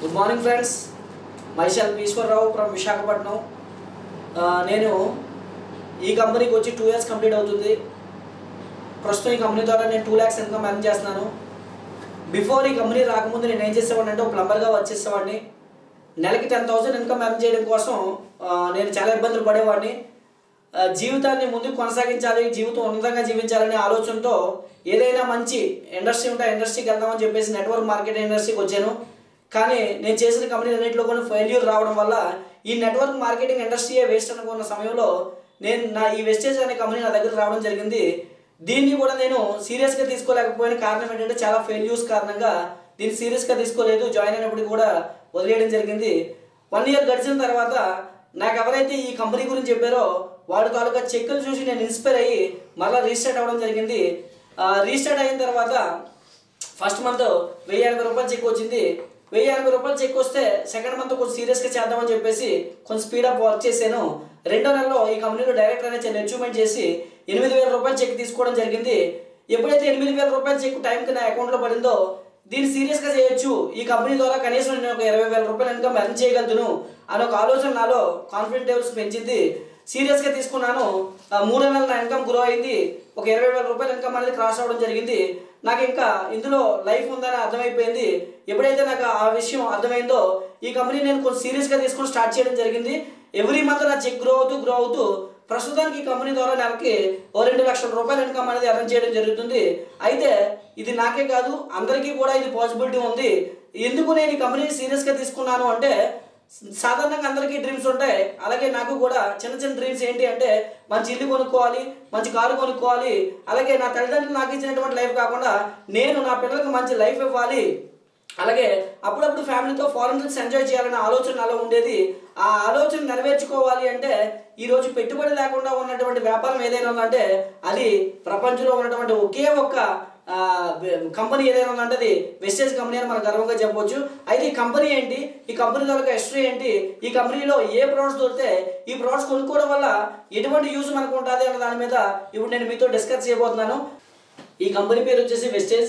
Good morning friends myself Eswararao from Visakhapatnam ఆ, నేను ఈ కంపెనీకి వచ్చి టూ ఇయర్స్ కంప్లీట్ అవుతుంది ప్రస్తుతం ఈ కంపెనీ ద్వారా నేను టూ ల్యాక్స్ ఇన్కమ్ ఎర్న్ చేస్తున్నాను బిఫోర్ ఈ కంపెనీ రాకముందు నేను ఏం చేసేవాడిని అంటే ఒక ప్లంబర్గా వర్క్ చేసేవాడిని నెలకి టెన్ థౌసండ్ ఇన్కమ్ ఎర్న్ చేయడం కోసం ఆ, నేను చాలా ఇబ్బందులు పడేవాడిని ఆ, జీవితాన్ని ముందుకు కొనసాగించాలి జీవితం ఉన్నతంగా జీవించాలనే ఆలోచనతో ఏదైనా మంచి ఇండస్ట్రీ ఉంటే ఆ ఇండస్ట్రీకి వెళ్దామని చెప్పేసి నెట్వర్క్ మార్కెట్ ఇండస్ట్రీకి వచ్చాను కానీ నేను చేసిన కంపెనీ అన్నింటిలో కూడా ఫెయిల్యూర్ రావడం వల్ల ఈ నెట్వర్క్ మార్కెటింగ్ ఇండస్ట్రీయే వేస్ట్ అనుకున్న సమయంలో నేను నా ఈ వెస్టేజ్ అనే కంపెనీ నా దగ్గర రావడం జరిగింది దీన్ని కూడా నేను సీరియస్గా తీసుకోలేకపోయిన కారణం ఏంటంటే చాలా ఫెయిల్యూర్స్ కారణంగా దీన్ని సీరియస్గా తీసుకోలేదు జాయిన్ అయినప్పటికీ కూడా వదిలేయడం జరిగింది వన్ ఇయర్ గడిచిన తర్వాత నాకు ఎవరైతే ఈ కంపెనీ గురించి చెప్పారో వాడు తాలూకా చెక్కులు చూసి నేను ఇన్స్పైర్ అయ్యి మళ్ళీ రీస్టార్ట్ అవ్వడం జరిగింది రీస్టార్ట్ అయిన తర్వాత ఫస్ట్ మంత్ వెయ్యి ఎనభై రూపాయలు చెక్ వచ్చింది వెయ్యి ఎనభై రూపాయలు చెక్ వస్తే సెకండ్ మంత్ కొంచెం సీరియస్గా చేద్దామని చెప్పేసి కొంచెం స్పీడప్ వర్క్ చేశాను రెండో నెలలో ఈ కంపెనీలో డైరెక్టర్ అనేది చిన్న అచీవ్మెంట్ చేసి ఎనిమిది వేల రూపాయలు చెక్ తీసుకోవడం జరిగింది ఎప్పుడైతే ఎనిమిది వేల రూపాయల చెక్ టైంకి నా అకౌంట్లో పడిందో దీన్ని సీరియస్గా చేయొచ్చు ఈ కంపెనీ ద్వారా కనీసం నేను ఒక ఇరవై వేల రూపాయల ఇన్కమ్ ఎర్న్ చేయగలుగుతాను అని ఒక ఆలోచన నాలో కాన్ఫిడెంట్ లెవెల్స్ పెంచింది సీరియస్గా తీసుకున్నాను ఆ మూడో నెలల నా ఇన్కమ్ గ్రో అయింది ఒక ఇరవై వేల రూపాయల ఇన్కమ్ అనేది క్రాస్ అవ్వడం జరిగింది నాకు ఇంకా ఇందులో లైఫ్ ఉందని అర్థమైపోయింది ఎప్పుడైతే నాకు ఆ విషయం అర్థమైందో ఈ కంపెనీ నేను కొంచెం సీరియస్గా తీసుకొని స్టార్ట్ చేయడం జరిగింది ఎవ్రీ మంత్ నా చెక్ గ్రో అవుతూ గ్రో అవుతూ ప్రస్తుతానికి ఈ కంపెనీ ద్వారా నెలకి ఓ రెండు లక్షల రూపాయల ఇన్కమ్ అనేది ఎర్న్ చేయడం జరుగుతుంది అయితే ఇది నాకే కాదు అందరికీ కూడా ఇది పాసిబిలిటీ ఉంది ఎందుకు నేను ఈ కంపెనీని సీరియస్గా తీసుకున్నాను అంటే సాధారణంగా అందరికీ డ్రీమ్స్ ఉంటాయి అలాగే నాకు కూడా చిన్న చిన్న డ్రీమ్స్ ఏంటి అంటే మంచి ఇల్లు కొనుక్కోవాలి మంచి కారు కొనుక్కోవాలి అలాగే నా తల్లిదండ్రులు నాకు ఇచ్చినటువంటి లైఫ్ కాకుండా నేను నా పిల్లలకు మంచి లైఫ్ ఇవ్వాలి అలాగే అప్పుడప్పుడు ఫ్యామిలీతో ఫారెన్ ట్రిప్స్ ఎంజాయ్ చేయాలనే ఆలోచన నాలో ఉండేది ఆ ఆలోచన నెరవేర్చుకోవాలి అంటే ఈ రోజు పెట్టుబడి లేకుండా ఉన్నటువంటి వ్యాపారం ఏదైనా ఉందంటే అది ప్రపంచంలో ఉన్నటువంటి ఒకే ఒక్క ఆ, కంపెనీ ఏదైనా ఉందంటే అది వెస్టేజ్ కంపెనీ అని మనం గర్వంగా చెప్పవచ్చు అయితే ఈ కంపెనీ ఏంటి ఈ కంపెనీ తాలూకా హిస్టరీ ఏంటి ఈ కంపెనీలో ఏ ప్రోడక్ట్స్ దొరికితే ఈ ప్రోడక్ట్స్ కొనుక్కోవడం వల్ల ఎటువంటి యూజ్ మనకు ఉంటుంది అన్న దాని మీద ఇప్పుడు నేను మీతో డిస్కస్ చేయబోతున్నాను ఈ కంపెనీ పేరు వచ్చేసి వెస్టేజ్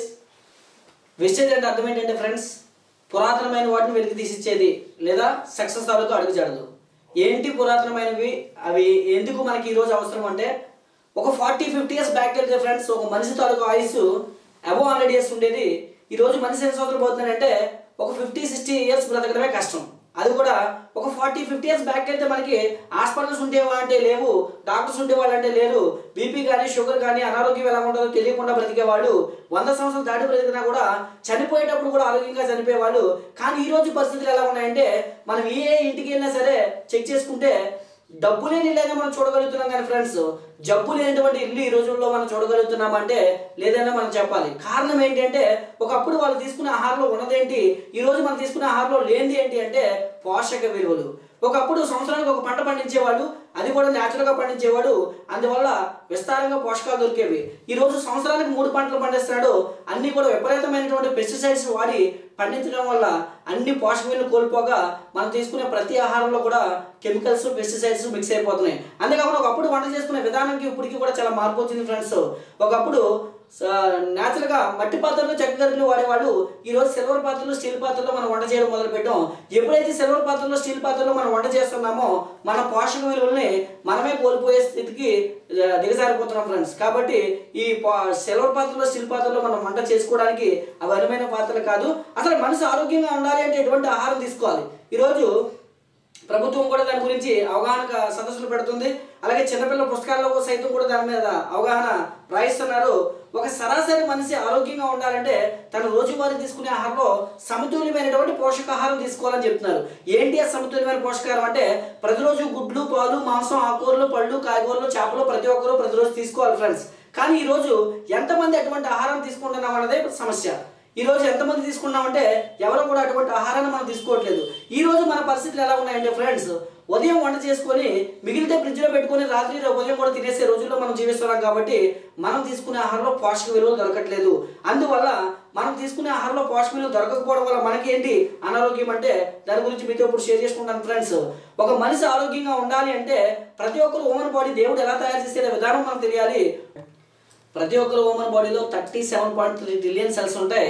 వెస్టేజ్ అంటే అర్థం ఏంటంటే ఫ్రెండ్స్ పురాతనమైన వాటిని వెలికి తీసిచ్చేది లేదా సక్సెస్ తాలూకు అడుగుజాడదు ఏంటి పురాతనమైనవి అవి ఎందుకు మనకి ఈరోజు అవసరం అంటే ఒక ఫార్టీ ఫిఫ్టీ ఇయర్స్ బ్యాక్ వెళ్తే ఫ్రెండ్స్ ఒక మనిషి తాలూకు ఆయుస్ అబో హండ్రెడ్ ఇయర్స్ ఉండేది ఈ రోజు మనిషి ఎన్ని సంవత్సరాలు పోతున్నాడంటే ఒక ఫిఫ్టీ సిక్స్టీ ఇయర్స్ బ్రతకడమే కష్టం అది కూడా ఒక ఫార్టీ ఫిఫ్టీ ఇయర్స్ బ్యాక్ వెళ్తే మనకి హాస్పిటల్స్ ఉండేవా అంటే లేవు డాక్టర్స్ ఉండేవాళ్ళు అంటే లేరు బీపీ కానీ షుగర్ కానీ అనారోగ్యం ఎలా ఉంటుందో తెలియకుండా బ్రతికేవాళ్ళు వంద సంవత్సరాలు దాటి బ్రతికినా కూడా చనిపోయేటప్పుడు కూడా ఆరోగ్యంగా చనిపోయేవాళ్ళు కానీ ఈ రోజు పరిస్థితులు ఎలా ఉన్నాయంటే మనం ఏ ఇంటికి వెళ్ళినా సరే చెక్ చేసుకుంటే డబ్బు లేని ఇల్లైనా మనం చూడగలుగుతున్నాం కానీ ఫ్రెండ్స్ జబ్బు లేనటువంటి ఇల్లు ఈ రోజుల్లో మనం చూడగలుగుతున్నాం అంటే లేదన్నా మనం చెప్పాలి కారణం ఏంటంటే ఒకప్పుడు వాళ్ళు తీసుకునే ఆహారంలో ఉన్నదేంటి ఈ రోజు మనం తీసుకునే ఆహారంలో లేనిది ఏంటి అంటే పోషక విలువలు ఒకప్పుడు సంవత్సరానికి ఒక పంట పండించేవాళ్ళు అది కూడా న్యాచురల్గా పండించేవాడు అందువల్ల విస్తారంగా పోషకాలు దొరికేవి ఈ రోజు సంవత్సరానికి మూడు పంటలు పండిస్తున్నాడు అన్ని కూడా విపరీతమైనటువంటి పెస్టిసైడ్స్ వాడి పండించడం వల్ల అన్ని పోషక విలువలు కోల్పోగా మనం తీసుకునే ప్రతి ఆహారంలో కూడా కెమికల్స్ పెస్టిసైడ్స్ మిక్స్ అయిపోతున్నాయి అంతేకాకుండా ఒకప్పుడు వంట చేసుకునే విధానానికి ఇప్పటికి కూడా చాలా మార్పు వచ్చింది ఫ్రెండ్స్ ఒకప్పుడు న్యాచురల్గా మట్టి పాత్రలో చెక్క గరిటెలు వాడేవాళ్ళు ఈ రోజు సిల్వర్ పాత్రలో స్టీల్ పాత్రలో మనం వంట చేయడం మొదలు పెట్టాం ఎప్పుడైతే సిల్వర్ పాత్రలో స్టీల్ పాత్రలో మనం వంట చేస్తున్నామో మన పోషక విలువల్ని మనమే కోల్పోయే స్థితికి ఆ, దిగజారిపోతున్నాం ఫ్రెండ్స్ కాబట్టి ఈ పా- సిల్వర్ పాత్రలో స్టీల్ పాత్రలో మనం వంట చేసుకోవడానికి అవి అరుమైన పాత్రలు కాదు అసలు మనిషి ఆరోగ్యంగా ఉండాలి అంటే ఎటువంటి ఆహారం తీసుకోవాలి ఈరోజు ప్రభుత్వం కూడా దాని గురించి అవగాహన క- సదస్సులు పెడుతుంది అలాగే చిన్నపిల్లల పుస్తకాల్లో సైతం కూడా దాని మీద అవగాహన రాయిస్తున్నారు ఒక సరాసరి మనిషి ఆరోగ్యంగా ఉండాలంటే తన రోజువారీ తీసుకునే ఆహారంలో సమతుల్యమైనటువంటి పోషకాహారం తీసుకోవాలని చెప్తున్నారు ఏంటి ఆ సమతుల్యమైన పోషకాహారం అంటే ప్రతిరోజు గుడ్లు పాలు మాంసం ఆకుకూరలు పళ్ళు కాయగూరలు చేపలు ప్రతి ఒక్కరూ ప్రతిరోజు తీసుకోవాలి ఫ్రెండ్స్ కానీ ఈరోజు ఎంతమంది అటువంటి ఆహారం తీసుకుంటున్నాం అన్నదే సమస్య ఈ రోజు ఎంతమంది తీసుకున్నామంటే ఎవరు కూడా అటువంటి ఆహారాన్ని మనం తీసుకోవట్లేదు ఈ రోజు మన పరిస్థితులు ఎలా ఉన్నాయంటే ఫ్రెండ్స్ ఉదయం వంట చేసుకొని మిగిలితే ఫ్రిడ్జ్లో పెట్టుకొని రాత్రి రేపు ఉదయం కూడా తినేసే రోజుల్లో మనం జీవిస్తున్నాం కాబట్టి మనం తీసుకునే ఆహారంలో పోషక విలువలు దొరకట్లేదు అందువల్ల మనం తీసుకునే ఆహారంలో పోషక విలువలు దొరకకపోవడం వల్ల మనకేంటి అనారోగ్యం అంటే దాని గురించి మీతో ఇప్పుడు షేర్ చేసుకుంటాను ఫ్రెండ్స్ ఒక మనిషి ఆరోగ్యంగా ఉండాలి అంటే ప్రతి ఒక్కరు హ్యూమన్ బాడీ దేవుడు ఎలా తయారు చేసే విధానం మనకు తెలియాలి ప్రతి ఒక్కరు హ్యూమన్ బాడీలో thirty seven point three trillion cells ఉంటాయి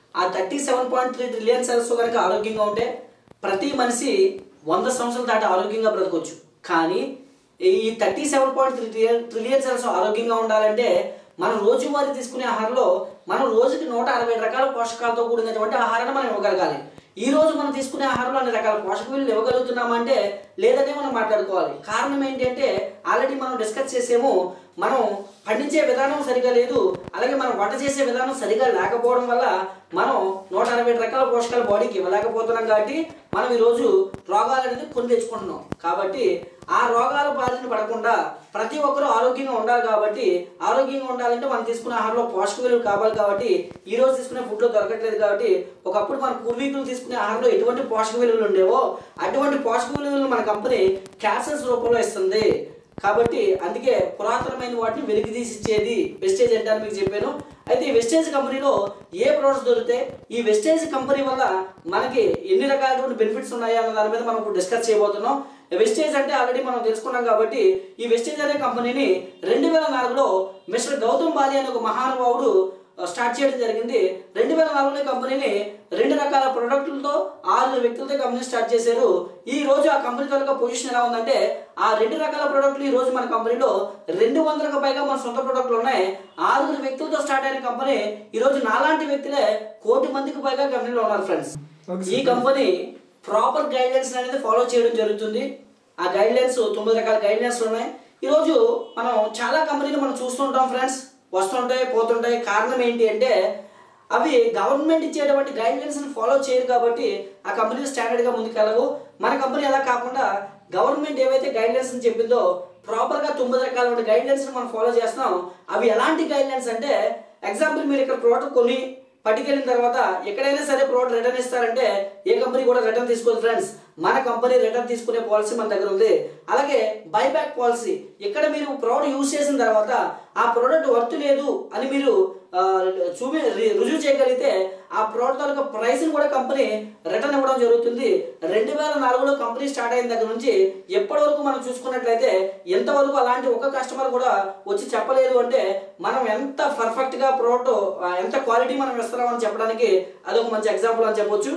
ఆ thirty seven point three trillion cells కనుక ఆరోగ్యంగా ఉంటే ప్రతి మనిషి వంద సంవత్సరాల దాటి ఆరోగ్యంగా బ్రతకొచ్చు కానీ ఈ thirty seven point three trillion trillion cells ఆరోగ్యంగా ఉండాలంటే మనం రోజువారీ తీసుకునే ఆహారంలో మనం రోజుకి నూట అరవై రకాల పోషకాలతో కూడినటువంటి ఆహారాన్ని మనం ఇవ్వగలగాలి ఈ రోజు మనం తీసుకునే ఆహారంలో అన్ని రకాల పోషక విలువలు ఇవ్వగలుగుతున్నామంటే లేదనే మనం మాట్లాడుకోవాలి కారణం ఏంటంటే ఆల్రెడీ మనం డిస్కస్ చేసేమో మనం పండించే విధానం సరిగా లేదు అలాగే మనం వంట చేసే విధానం సరిగా లేకపోవడం వల్ల మనం నూట అరవై రకాల పోషకాలు బాడీకి ఇవ్వలేకపోతున్నాం కాబట్టి మనం ఈరోజు రోగాలు అనేది కొని తెచ్చుకుంటున్నాం కాబట్టి ఆ రోగాల బారిన పడకుండా ప్రతి ఒక్కరూ ఆరోగ్యంగా ఉండాలి కాబట్టి ఆరోగ్యంగా ఉండాలంటే మనం తీసుకునే ఆహారంలో పోషక విలువలు కావాలి కాబట్టి ఈ రోజు తీసుకునే ఫుడ్లో దొరకట్లేదు కాబట్టి ఒకప్పుడు మన పూర్వీకులు తీసుకునే ఆహారంలో ఎటువంటి పోషక విలువలు ఉండేవో అటువంటి పోషక విలువలను మన కంపెనీ క్యాప్సల్స్ రూపంలో ఇస్తుంది కాబట్టి అందుకే పురాతనమైన వాటిని వెలికి తీసి ఇచ్చేది వెస్టేజ్ అంటే అని మీకు చెప్పాను అయితే ఈ వెస్టేజ్ కంపెనీలో ఏ ప్రోడక్ట్స్ దొరికితే ఈ వెస్టేజ్ కంపెనీ వల్ల మనకి ఎన్ని రకాలైనటువంటి బెనిఫిట్స్ ఉన్నాయా అన్న దాని మీద మనం ఇప్పుడు డిస్కస్ చేయబోతున్నాం వెస్టేజ్ అంటే ఆల్రెడీ మనం తెలుసుకున్నాం కాబట్టి ఈ వెస్టేజ్ అనే కంపెనీని రెండు వేల నాలుగులో మిస్టర్ గౌతమ్ బాలి అనే ఒక మహానుభావుడు స్టార్ట్ చేయడం జరిగింది రెండు వేల నాలుగులో ఈ కంపెనీని రెండు రకాల ప్రొడక్టులతో ఆరు వ్యక్తులతో కంపెనీ స్టార్ట్ చేశారు ఈ రోజు ఆ కంపెనీ తాలూకా పొజిషన్ ఎలా ఉందంటే ఆ రెండు రకాల ప్రొడక్టులు ఈ రోజు మన కంపెనీలో రెండు వందలకు పైగా మన సొంత ప్రొడక్టులు ఉన్నాయి ఆరుగురు వ్యక్తులతో స్టార్ట్ అయిన కంపెనీ ఈ రోజు నాలాంటి వ్యక్తులే కోటి మందికి పైగా కంపెనీలో ఉన్నారు ఫ్రెండ్స్ Okay, ఈ కంపెనీ ప్రాపర్ గైడ్ లైన్స్ అనేది ఫాలో చేయడం జరుగుతుంది ఆ గైడ్ లైన్స్ తొమ్మిది రకాల గైడ్ లైన్స్ ఉన్నాయి ఈరోజు మనం చాలా కంపెనీలు మనం చూస్తుంటాం ఫ్రెండ్స్ వస్తుంటాయి పోతుంటాయి కారణం ఏంటి అంటే అవి గవర్నమెంట్ ఇచ్చేటువంటి గైడ్ లైన్స్ ఫాలో చేయరు కాబట్టి ఆ కంపెనీలు స్టాండర్డ్ గా ముందుకెళ్ళవు మన కంపెనీ అలా కాకుండా గవర్నమెంట్ ఏవైతే గైడ్ లైన్స్ చెప్పిందో ప్రాపర్ గా తొమ్మిది రకాల గైడ్ లైన్స్ మనం ఫాలో చేస్తున్నాం అవి ఎలాంటి గైడ్ లైన్స్ అంటే ఎగ్జాంపుల్ మీరు ఇక్కడ ప్రోడక్ట్ కొని పట్టుకెళ్ళిన తర్వాత ఎక్కడైనా సరే ప్రోడక్ట్ రిటర్న్ ఇస్తారంటే ఏ కంపెనీ కూడా రిటర్న్ తీసుకోదు ఫ్రెండ్స్ మన కంపెనీ రిటర్న్ తీసుకునే పాలసీ మన దగ్గర ఉంది అలాగే బైబ్యాక్ పాలసీ ఇక్కడ మీరు ప్రోడక్ట్ యూజ్ చేసిన తర్వాత ఆ ప్రోడక్ట్ వర్త్ లేదు అని మీరు ఆ, చూపి రి- రుజువు చేయగలిగితే ఆ ప్రోడక్ట్ తాలూకా ప్రైస్ని కూడా కంపెనీ రిటర్న్ ఇవ్వడం జరుగుతుంది రెండు వేల నాలుగులో కంపెనీ స్టార్ట్ అయిన దగ్గర నుంచి ఎప్పటి వరకు మనం చూసుకున్నట్లయితే ఎంతవరకు అలాంటి ఒక కస్టమర్ కూడా వచ్చి చెప్పలేదు అంటే మనం ఎంత పర్ఫెక్ట్ గా ప్రోడక్ట్ ఎంత క్వాలిటీ మనం ఇస్తున్నామని చెప్పడానికి అదొక మంచి ఎగ్జాంపుల్ అని చెప్పొచ్చు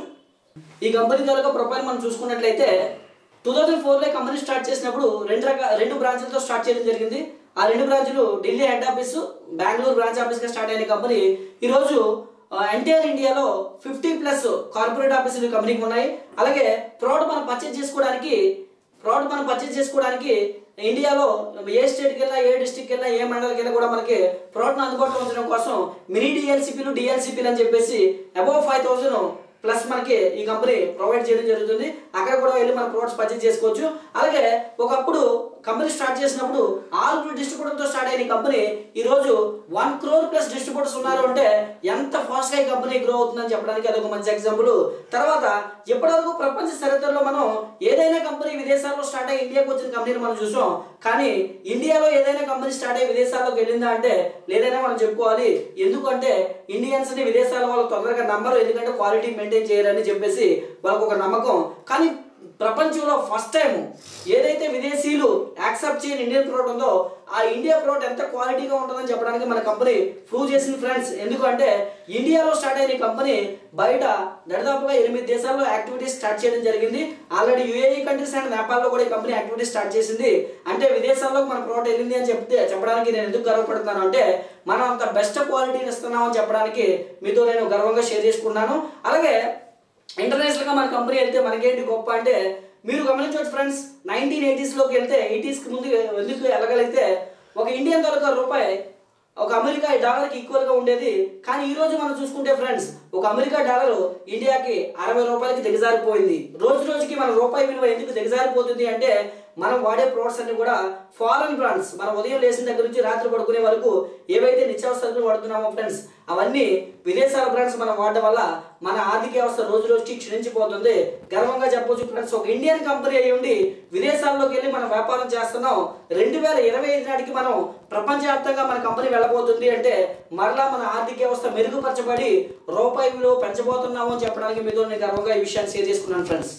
ఈ కంపెనీ తాలూకా ప్రొఫైల్ మనం చూసుకున్నట్లయితే టూ థౌజండ్ ఫోర్లో కంపెనీ స్టార్ట్ చేసినప్పుడు రెండు రకాల రెండు బ్రాంచ్లతో స్టార్ట్ చేయడం జరిగింది ఆ రెండు బ్రాంచ్లు Delhi head office Bengaluru branch ఆఫీస్గా స్టార్ట్ అయిన కంపెనీ ఈరోజు ఎంటైర్ ఇండియాలో ఫిఫ్టీ ప్లస్ కార్పొరేట్ ఆఫీసులు ఈ కంపెనీకి ఉన్నాయి అలాగే ప్రోడక్ట్ మనం పర్చేజ్ చేసుకోవడానికి ప్రోడక్ట్ మనం పర్చేజ్ చేసుకోవడానికి ఇండియాలో ఏ స్టేట్కి వెళ్ళినా ఏ డిస్ట్రిక్ట్కి వెళ్ళినా ఏ మండలికి వెళ్ళినా కూడా మనకి ప్రోడక్ట్ అందుబాటులో ఉంచడం కోసం మినీ డిఎల్సిపీలు డిఎల్సిపీలు అని చెప్పేసి అబౌవ్ ఫైవ్ థౌసండ్ ప్లస్ మనకి ఈ కంపెనీ ప్రొవైడ్ చేయడం జరుగుతుంది అక్కడ కూడా వెళ్ళి మన ప్రోడక్ట్స్ పర్చేజ్ చేసుకోవచ్చు అలాగే ఒకప్పుడు కంపెనీ స్టార్ట్ చేసినప్పుడు ఆరుగురు డిస్ట్రిబ్యూటర్తో స్టార్ట్ అయిన ఈ కంపెనీ ఈ రోజు వన్ క్రోర్ ప్లస్ డిస్ట్రిబ్యూటర్స్ ఉన్నారు అంటే ఎంత ఫాస్ట్ గా ఈ కంపెనీ గ్రో అవుతుందని చెప్పడానికి అదొక మంచి ఎగ్జాంపుల్ తర్వాత ఇప్పటివరకు ప్రపంచ చరిత్రలో మనం ఏదైనా కంపెనీ విదేశాల్లో స్టార్ట్ అయ్యి ఇండియాకి వచ్చిన కంపెనీని మనం చూసాం కానీ ఇండియాలో ఏదైనా కంపెనీ స్టార్ట్ అయ్యి విదేశాల్లోకి వెళ్ళిందా అంటే లేదైనా మనం చెప్పుకోవాలి ఎందుకంటే ఇండియన్స్ ని విదేశాల వాళ్ళు తొందరగా నమ్మరు ఎందుకంటే క్వాలిటీ మెయింటైన్ చేయరని చెప్పేసి వాళ్ళకు ఒక నమ్మకం కానీ ప్రపంచంలో ఫస్ట్ టైం ఏదైతే విదేశీయులు యాక్సెప్ట్ చేయని ఇండియన్ ప్రోడక్ట్ ఉందో ఆ ఇండియా ప్రోడక్ట్ ఎంత క్వాలిటీగా ఉంటుందని చెప్పడానికి మన కంపెనీ ప్రూవ్ చేసింది ఫ్రెండ్స్ ఎందుకంటే ఇండియాలో స్టార్ట్ అయిన ఈ కంపెనీ బయట దరిదాపుగా ఎనిమిది దేశాల్లో యాక్టివిటీస్ స్టార్ట్ చేయడం జరిగింది ఆల్రెడీ యూఏఈ కంట్రీస్ అండ్ నేపాల్లో కూడా ఈ కంపెనీ యాక్టివిటీస్ స్టార్ట్ చేసింది అంటే విదేశాల్లో మన ప్రోడక్ట్ వెళ్ళింది అని చెప్తే చెప్పడానికి నేను ఎందుకు గర్వపడుతున్నాను అంటే మనం అంత బెస్ట్ క్వాలిటీని ఇస్తున్నామని చెప్పడానికి మీతో నేను గర్వంగా షేర్ చేసుకున్నాను అలాగే ఇంటర్నేషనల్ గా మన కంపెనీ వెళ్తే మనకేంటి గొప్ప అంటే మీరు గమనించవచ్చు ఫ్రెండ్స్ నైన్టీన్ ఎయిటీస్ లోకి వెళ్తే ఎయిటీస్ కి ముందు ఎందుకు వెళ్ళగలిగితే ఒక ఇండియన్ తాలూకా రూపాయి ఒక అమెరికా డాలర్ కి ఈక్వల్ గా ఉండేది కానీ ఈ రోజు మనం చూసుకుంటే ఫ్రెండ్స్ ఒక అమెరికా డాలర్ ఇండియాకి అరవై రూపాయలకి దిగజారిపోయింది రోజు రోజుకి మన రూపాయి విలువ ఎందుకు దిగజారిపోతుంది అంటే మనం వాడే ప్రోడక్ట్స్ అన్ని కూడా ఫారెన్ బ్రాండ్స్ మనం ఉదయం లేచిన దగ్గర నుంచి రాత్రి పడుకునే వరకు ఏవైతే నిత్యావసరాలు వాడుతున్నామో ఫ్రెండ్స్ అవన్నీ విదేశాల బ్రాండ్స్ మనం వాడడం వల్ల మన ఆర్థిక వ్యవస్థ రోజు రోజుకి క్షీణించిపోతుంది గర్వంగా చెప్పొచ్చు ఫ్రెండ్స్ ఒక ఇండియన్ కంపెనీ అయి ఉండి విదేశాల్లోకి వెళ్ళి మనం వ్యాపారం చేస్తున్నాం రెండు వేల ఇరవై ఐదు నాటికి మనం ప్రపంచవ్యాప్తంగా మన కంపెనీ వెళ్ళబోతుంది అంటే మరలా మన ఆర్థిక వ్యవస్థ మెరుగుపరచబడి రూపాయి విలువ పెంచబోతున్నాము అని చెప్పడానికి మీతో నేను గర్వంగా ఈ విషయాన్ని షేర్ చేసుకున్నాను ఫ్రెండ్స్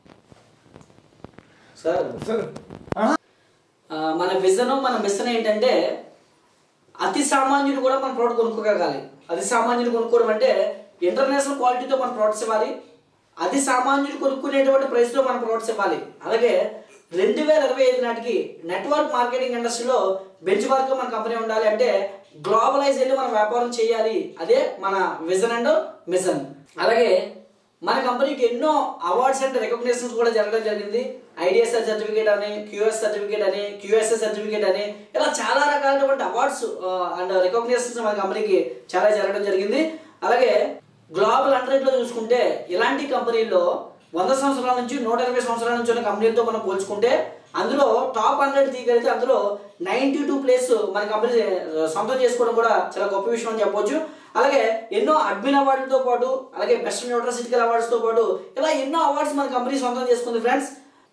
సార్ సార్ ఆ, మన విజన్ మన మిషన్ ఏంటంటే అతి సామాన్యుడు కూడా మన ప్రోడక్ట్ కొనుక్కోగలగాలి అతి సామాన్యుడు కొనుక్కోవడం అంటే ఇంటర్నేషనల్ క్వాలిటీతో మన ప్రోడక్ట్స్ ఇవ్వాలి అది సామాన్యుడు కొనుక్కునేటువంటి ప్రైస్లో మన ప్రోడక్ట్స్ ఇవ్వాలి అలాగే రెండు వేల ఇరవై ఐదు నాటికి నెట్వర్క్ మార్కెటింగ్ ఇండస్ట్రీలో బెంచ్ మార్క్ మన కంపెనీ ఉండాలి అంటే గ్లోబలైజ్ వెళ్ళి మనం వ్యాపారం చేయాలి అదే మన విజన్ అండ్ మిషన్ అలాగే మన కంపెనీకి ఎన్నో అవార్డ్స్ అండ్ రికగ్నేషన్స్ కూడా జరగడం జరిగింది ఐడిఎస్ఎల్ సర్టిఫికేట్ అని క్యూఎస్ సర్టిఫికేట్ అని క్యూఎస్ఎస్ సర్టిఫికేట్ అని ఇలా చాలా రకాలైనటువంటి అవార్డ్స్ అండ్ రికగ్నేషన్స్ మన కంపెనీకి చాలా జరగడం జరిగింది అలాగే గ్లోబల్ హండ్రెడ్లో చూసుకుంటే ఇలాంటి కంపెనీల్లో వంద సంవత్సరాల నుంచి నూట ఇరవై సంవత్సరాల నుంచి ఉన్న కంపెనీలతో మనం పోల్చుకుంటే అందులో టాప్ హండ్రెడ్ తీయగలిగితే అందులో నైంటీ టూ ప్లేస్ మన కంపెనీ ఆ, సొంతం చేసుకోవడం కూడా చాలా గొప్ప విషయం అని చెప్పొచ్చు అలాగే ఎన్నో అడ్మిన్ అవార్డులతో పాటు అలాగే బెస్ట్ న్యూట్రసిటికల్ అవార్డ్స్తో పాటు ఇలా ఎన్నో అవార్డ్స్ మన కంపెనీ సొంతం చేసుకుంది ఫ్రెండ్స్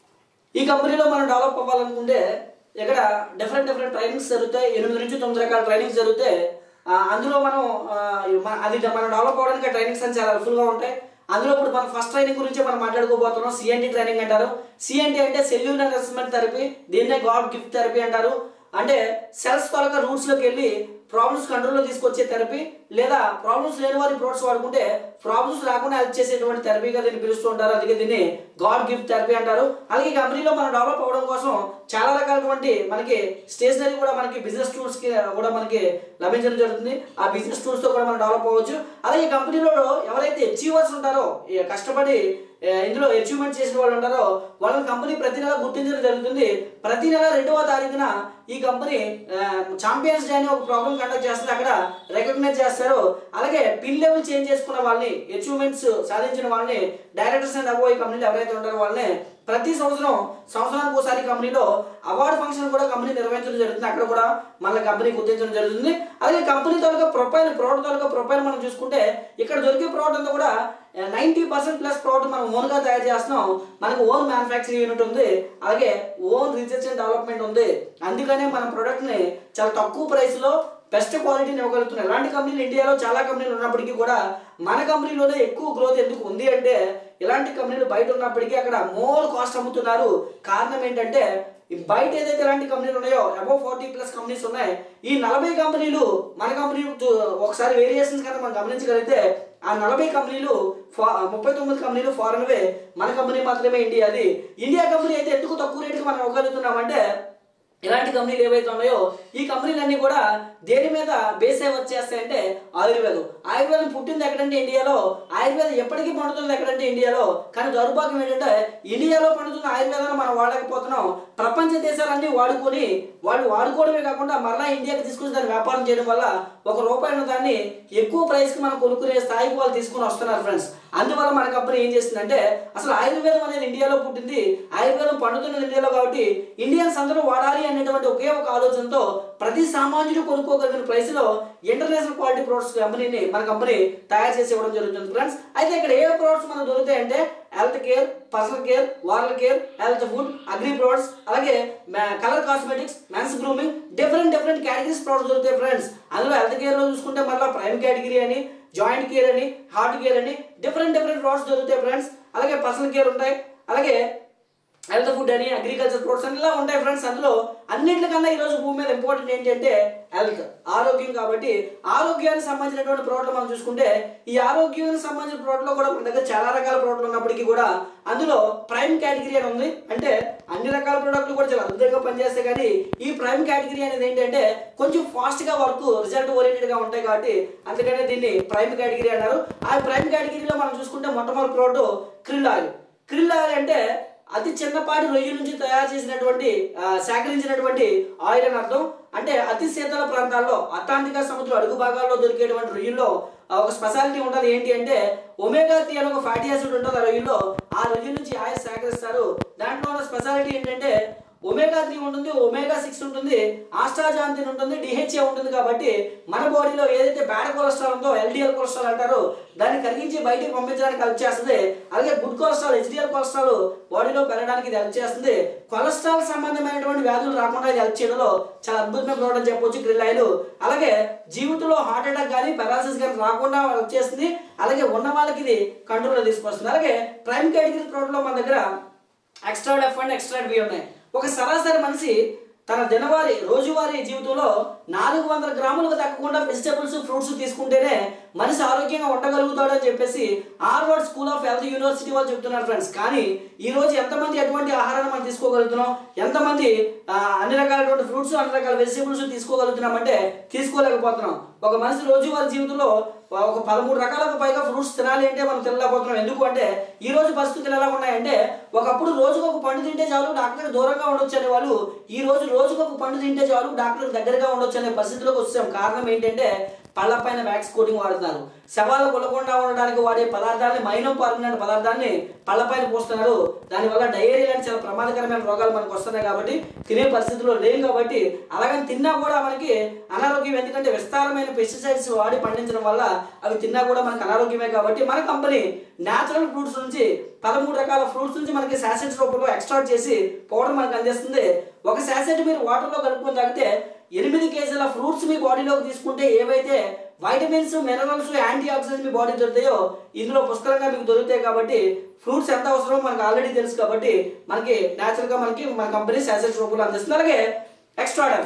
ఈ కంపెనీలో మనం డెవలప్ అవ్వాలనుకుంటే ఇక్కడ డిఫరెంట్ డిఫరెంట్ ట్రైనింగ్స్ జరుగుతాయి ఎనిమిది నుంచి తొమ్మిది రకాల ట్రైనింగ్స్ జరుగుతాయి ఆ, అందులో మనం ఆ, మన- అది మనం డెవలప్ అవ్వడానికి ఆ ట్రైనింగ్స్ అని చాలా హెల్ప్ఫుల్గా ఉంటాయి అందులో ఇప్పుడు మనం ఫస్ట్ ట్రైనింగ్ గురించి మనం మాట్లాడుకోబోతున్నాం సిఎన్టీ ట్రైనింగ్ అంటారు సిఎన్టీ అంటే సెల్యూలర్ అసెస్మెంట్ థెరపీ దీన్నే గాడ్ గిఫ్ట్ థెరపీ అంటారు అంటే సెల్స్ త్వరగా రూట్స్లోకి వెళ్ళి ప్రాబ్లమ్స్ కంట్రోల్లో తీసుకొచ్చే థెరపీ లేదా ప్రాబ్లమ్స్ లేని వారి ప్రోడక్ట్స్ వాడుకుంటే ప్రాబ్లమ్స్ రాకుండా హెల్ప్ చేసేటువంటి థెరపీగా దీన్ని పిలుస్తూ ఉంటారు అందుకే దీన్ని గాడ్ గిఫ్ట్ థెరపీ అంటారు అలాగే ఈ కంపెనీలో మనం డెవలప్ అవ్వడం కోసం చాలా రకాలటువంటి మనకి స్టేషనరీ కూడా మనకి బిజినెస్ టూల్స్ కి కూడా మనకి లభించడం జరుగుతుంది ఆ బిజినెస్ టూల్స్ తో కూడా మనం డెవలప్ అవ్వచ్చు అలాగే ఈ కంపెనీలో ఎవరైతే అచీవర్స్ ఉంటారో ఈ కష్టపడి ఏ, ఇందులో అచీవ్మెంట్ చేసిన వాళ్ళు ఉంటారో వాళ్ళని కంపెనీ ప్రతి నెల గుర్తించడం జరుగుతుంది ప్రతి నెల రెండవ తారీఖున ఈ కంపెనీ ఛాంపియన్స్ డే అని ఒక ప్రోగ్రామ్ కండక్ట్ చేస్తుంది అక్కడ రికగ్నైజ్ చేస్తారు అలాగే పిన్ లెవెల్ చేంజ్ చేసుకున్న వాళ్ళని అచీవ్మెంట్స్ సాధించిన వాళ్ళని డైరెక్టర్స్ అండ్ అబో ఈ కంపెనీలో ఎవరైతే ఉంటారో వాళ్ళని ప్రతి సంవత్సరం సంవత్సరానికి ఒకసారి కంపెనీలో అవార్డు ఫంక్షన్ కూడా కంపెనీ నిర్వహించడం జరుగుతుంది అక్కడ కూడా మన కంపెనీ గుర్తించడం జరుగుతుంది అలాగే కంపెనీ తాలూకా ప్రొఫైల్ ప్రోడక్ట్ తాలూకా ప్రొఫైల్ మనం చూసుకుంటే ఇక్కడ దొరికే ప్రోడక్ట్ అంతా కూడా నైంటీ పర్సెంట్ ప్లస్ ప్రోడక్ట్ మనం ఓన్గా తయారు చేస్తున్నాం మనకు ఓన్ మ్యానుఫ్యాక్చరింగ్ యూనిట్ ఉంది అలాగే ఓన్ రీసెర్చ్ అండ్ డెవలప్మెంట్ ఉంది అందుకనే మన ప్రోడక్ట్ని చాలా తక్కువ ప్రైస్లో బెస్ట్ క్వాలిటీని ఇవ్వగలుగుతున్నాం ఇలాంటి కంపెనీలు ఇండియాలో చాలా కంపెనీలు ఉన్నప్పటికీ కూడా మన కంపెనీలోనే ఎక్కువ గ్రోత్ ఎందుకు ఉంది అంటే ఇలాంటి కంపెనీలు బయట ఉన్నప్పటికీ అక్కడ మోర్ కాస్ట్ అమ్ముతున్నారు కారణం ఏంటంటే ఈ బయట ఏదైతే ఇలాంటి కంపెనీలు ఉన్నాయో అబౌవ్ ఫార్టీ ప్లస్ కంపెనీస్ ఉన్నాయి ఈ నలభై కంపెనీలు మన కంపెనీ ఒకసారి వేరియేషన్స్ కనుక మనం గమనించగలిగితే ఆ నలభై కంపెనీలు ఫా- ముప్పై తొమ్మిది కంపెనీలు ఫారెన్వే మన కంపెనీ మాత్రమే ఇండియాది ఇండియా కంపెనీ అయితే ఎందుకు తక్కువ రేటుకి మనం ఇవ్వగలుగుతున్నామంటే ఇలాంటి కంపెనీలు ఏవైతే ఉన్నాయో ఈ కంపెనీలన్నీ కూడా దేని మీద బేస్ అయి వచ్చేస్తాయంటే ఆయుర్వేదం ఆయుర్వేదం పుట్టింది ఎక్కడంటే ఇండియాలో ఆయుర్వేదం ఎప్పటికీ పండుతుంది ఎక్కడంటే ఇండియాలో కానీ దౌర్భాగ్యం ఏంటంటే ఇండియాలో పండుతున్న ఆయుర్వేదాన్ని మనం వాడకపోతున్నాం ప్రపంచ దేశాలన్నీ వాడుకొని వాళ్ళు వాడుకోవడమే కాకుండా మరలా ఇండియాకి తీసుకొచ్చి దాన్ని వ్యాపారం చేయడం వల్ల ఒక రూపాయి ఉన్న దాన్ని ఎక్కువ ప్రైస్కి మనం కొనుక్కునే స్థాయికి వాళ్ళు తీసుకొని వస్తున్నారు ఫ్రెండ్స్ అందువల్ల మన కంపెనీ ఏం చేసిందంటే అసలు ఆయుర్వేదం అనేది ఇండియాలో పుట్టింది ఆయుర్వేదం పండుతున్నది ఇండియాలో కాబట్టి ఇండియన్స్ అందరూ వాడాలి అనేటువంటి ఒకే ఒక ఆలోచనతో ప్రతి సామాన్యుడు కొనుక్కోగలిగిన ప్రైస్లో ఇంటర్నేషనల్ క్వాలిటీ ప్రొడక్ట్స్ కంపెనీని మన కంపెనీ తయారు చేసి ఇవ్వడం జరుగుతుంది ఫ్రెండ్స్ అయితే ఇక్కడ ఏ ప్రొడక్ట్స్ మనకు దొరుకుతాయంటే health care personal care oral care health food agri products అలాగే colour cosmetics men's grooming different different categories products దొరుకుతాయి ఫ్రెండ్స్ అందులో హెల్త్ కేర్లో చూసుకుంటే మళ్ళీ ప్రైమ్ కేటగిరీ అని జాయింట్ కేర్ అని హార్ట్ కేర్ అని డిఫరెంట్ డిఫరెంట్ ప్రొడక్ట్స్ దొరుకుతాయి ఫ్రెండ్స్ అలాగే పర్సనల్ కేర్ ఉంటాయి అలాగే హెల్త్ ఫుడ్ అని అగ్రికల్చర్ ప్రొడక్ట్స్ అని ఇలా ఉంటాయి ఫ్రెండ్స్ అందులో అన్నింటికన్నా ఈరోజు భూమి మీద ఇంపార్టెంట్ ఏంటంటే హెల్త్ ఆరోగ్యం కాబట్టి ఆరోగ్యానికి సంబంధించినటువంటి ప్రోడక్ట్లు మనం చూసుకుంటే ఈ ఆరోగ్యానికి సంబంధించిన ప్రోడక్ట్లో కూడా మన దగ్గర చాలా రకాల ప్రోడక్ట్లు ఉన్నప్పటికీ కూడా అందులో ప్రైమ్ కేటగిరీ అని ఉంది అంటే అన్ని రకాల ప్రోడక్ట్లు కూడా చాలా అద్భుతంగా పనిచేస్తాయి కానీ ఈ ప్రైమ్ కేటగిరీ అనేది ఏంటంటే కొంచెం ఫాస్ట్గా వర్క్ రిజల్ట్ ఓరియంటెడ్గా ఉంటాయి కాబట్టి అందుకనే దీన్ని ప్రైమ్ కేటగిరీ అన్నారు ఆ ప్రైమ్ కేటగిరీలో మనం చూసుకుంటే మొట్టమొదటి product krill oil krill oil అంటే అతి చిన్నపాటి రొయ్య నుంచి తయారు చేసినటువంటి ఆ, సేకరించినటువంటి ఆయిల్ అని అర్థం అంటే అతి శీతల ప్రాంతాల్లో అట్లాంటికా సముద్రం అడుగు భాగాల్లో దొరికేటువంటి రొయ్యల్లో ఆ, ఒక స్పెషాలిటీ ఉంటుంది ఏంటి అంటే ఒమేగా త్రీ అని ఒక ఫ్యాటీ యాసిడ్ ఉంటుంది ఆ రొయ్యల్లో ఆ రొయ్య నుంచి ఆయిల్ సేకరిస్తారు దాంట్లో ఉన్న స్పెషాలిటీ ఏంటంటే ఒమేగా త్రీ ఉంటుంది ఒమేగా సిక్స్ ఉంటుంది ఆస్ట్రాజాంతిన్ ఉంటుంది డిహెచ్ఏ ఉంటుంది కాబట్టి మన బాడీలో ఏదైతే బ్యాడ్ కొలెస్ట్రాల్ ఉందో ఎల్డిఎల్ కొలెస్ట్రాల్ అంటారో దాన్ని కరిగించి బయటికి పంపించడానికి హెల్ప్ చేస్తుంది అలాగే గుడ్ కొలెస్ట్రాల్ హెచ్డిఎల్ కొలెస్ట్రాల్ బాడీలో పెరగడానికి ఇది హెల్ప్ చేస్తుంది కొలెస్ట్రాల్ సంబంధమైనటువంటి వ్యాధులు రాకుండా ఇది హెల్ప్ చేయడంలో చాలా అద్భుతమైన ప్రోడక్ట్ అని చెప్పొచ్చు గ్రిల్ ఆయిల్ అలాగే జీవితంలో హార్ట్ అటాక్ కానీ పెరాలసిస్ కానీ రాకుండా హెల్ప్ చేస్తుంది అలాగే ఉన్న వాళ్ళకి ఇది కంట్రోల్లో తీసుకొస్తుంది అలాగే ప్రైమ్ కేటగిరీ ప్రోడక్ట్లో మన దగ్గర extra F and extra B ఉన్నాయి ఒక సరాసరి మనిషి తన దినవారీ రోజువారీ జీవితంలో నాలుగు వందల గ్రాములకు తగ్గకుండా వెజిటబుల్స్ ఫ్రూట్స్ తీసుకుంటేనే మనిషి ఆరోగ్యంగా ఉండగలుగుతాడు అని చెప్పేసి Harvard school of health university వాళ్ళు చెప్తున్నారు ఫ్రెండ్స్ కానీ ఈ రోజు ఎంతమంది ఎటువంటి ఆహారాన్ని మనం తీసుకోగలుగుతున్నాం ఎంతమంది ఆ, అన్ని రకాలైనటువంటి ఫ్రూట్స్ అన్ని రకాల వెజిటబుల్స్ తీసుకోగలుగుతున్నాం అంటే తీసుకోలేకపోతున్నాం ఒక మనిషి రోజువారీ జీవితంలో ఒక పదమూడు రకాలకు పైగా ఫ్రూట్స్ తినాలి అంటే మనం తినలేకపోతున్నాం ఎందుకు అంటే ఈ రోజు పరిస్థితులు ఎలా ఉన్నాయంటే ఒకప్పుడు రోజుకు ఒక పండు తింటే చాలు డాక్టర్ దూరంగా ఉండొచ్చు అనే వాళ్ళు ఈ రోజు రోజుకు ఒక పండు తింటే చాలు డాక్టర్ దగ్గరగా ఉండొచ్చు అనే పరిస్థితిలోకి వచ్చాం కారణం ఏంటంటే పళ్ళ పైన వ్యాక్స్ కోటింగ్ వాడుతున్నారు శవాలు కొలకుండా ఉండడానికి వాడే పదార్థాన్ని మైనం పాల్గొనే పదార్థాన్ని పళ్ళ పైన పోస్తున్నారు దానివల్ల డయేరియా లాంటి చాలా ప్రమాదకరమైన రోగాలు మనకు వస్తున్నాయి కాబట్టి తినే పరిస్థితిలో లేం కాబట్టి అలాగని తిన్నా కూడా మనకి అనారోగ్యం ఎందుకంటే విస్తారమైన పెస్టిసైడ్స్ వాడి పండించడం వల్ల అవి తిన్నా కూడా మనకి అనారోగ్యమే కాబట్టి మన కంపెనీ న్యాచురల్ ఫ్రూట్స్ నుంచి పదమూడు రకాల ఫ్రూట్స్ నుంచి మనకి శాసెట్స్ రూపంలో ఎక్స్ట్రాక్ట్ చేసి పౌడర్ మనకు అందిస్తుంది ఒక శాసెట్ మీరు వాటర్లో కలుపుకొని తాగితే ఎనిమిది కేజీల ఫ్రూట్స్ మీ బాడీలోకి తీసుకుంటే ఏవైతే వైటమిన్స్ మినరల్స్ యాంటీ ఆక్సిడెంట్స్ మీ బాడీ దొరుకుతాయో ఇందులో పుష్కలంగా మీకు దొరుకుతాయి కాబట్టి ఫ్రూట్స్ ఎంత అవసరమో మనకు ఆల్రెడీ తెలుసు కాబట్టి మనకి న్యాచురల్గా మనకి మన కంపెనీ శాసెట్స్ రూపంలో అందిస్తుంది అలాగే ఎక్స్ట్రాడర్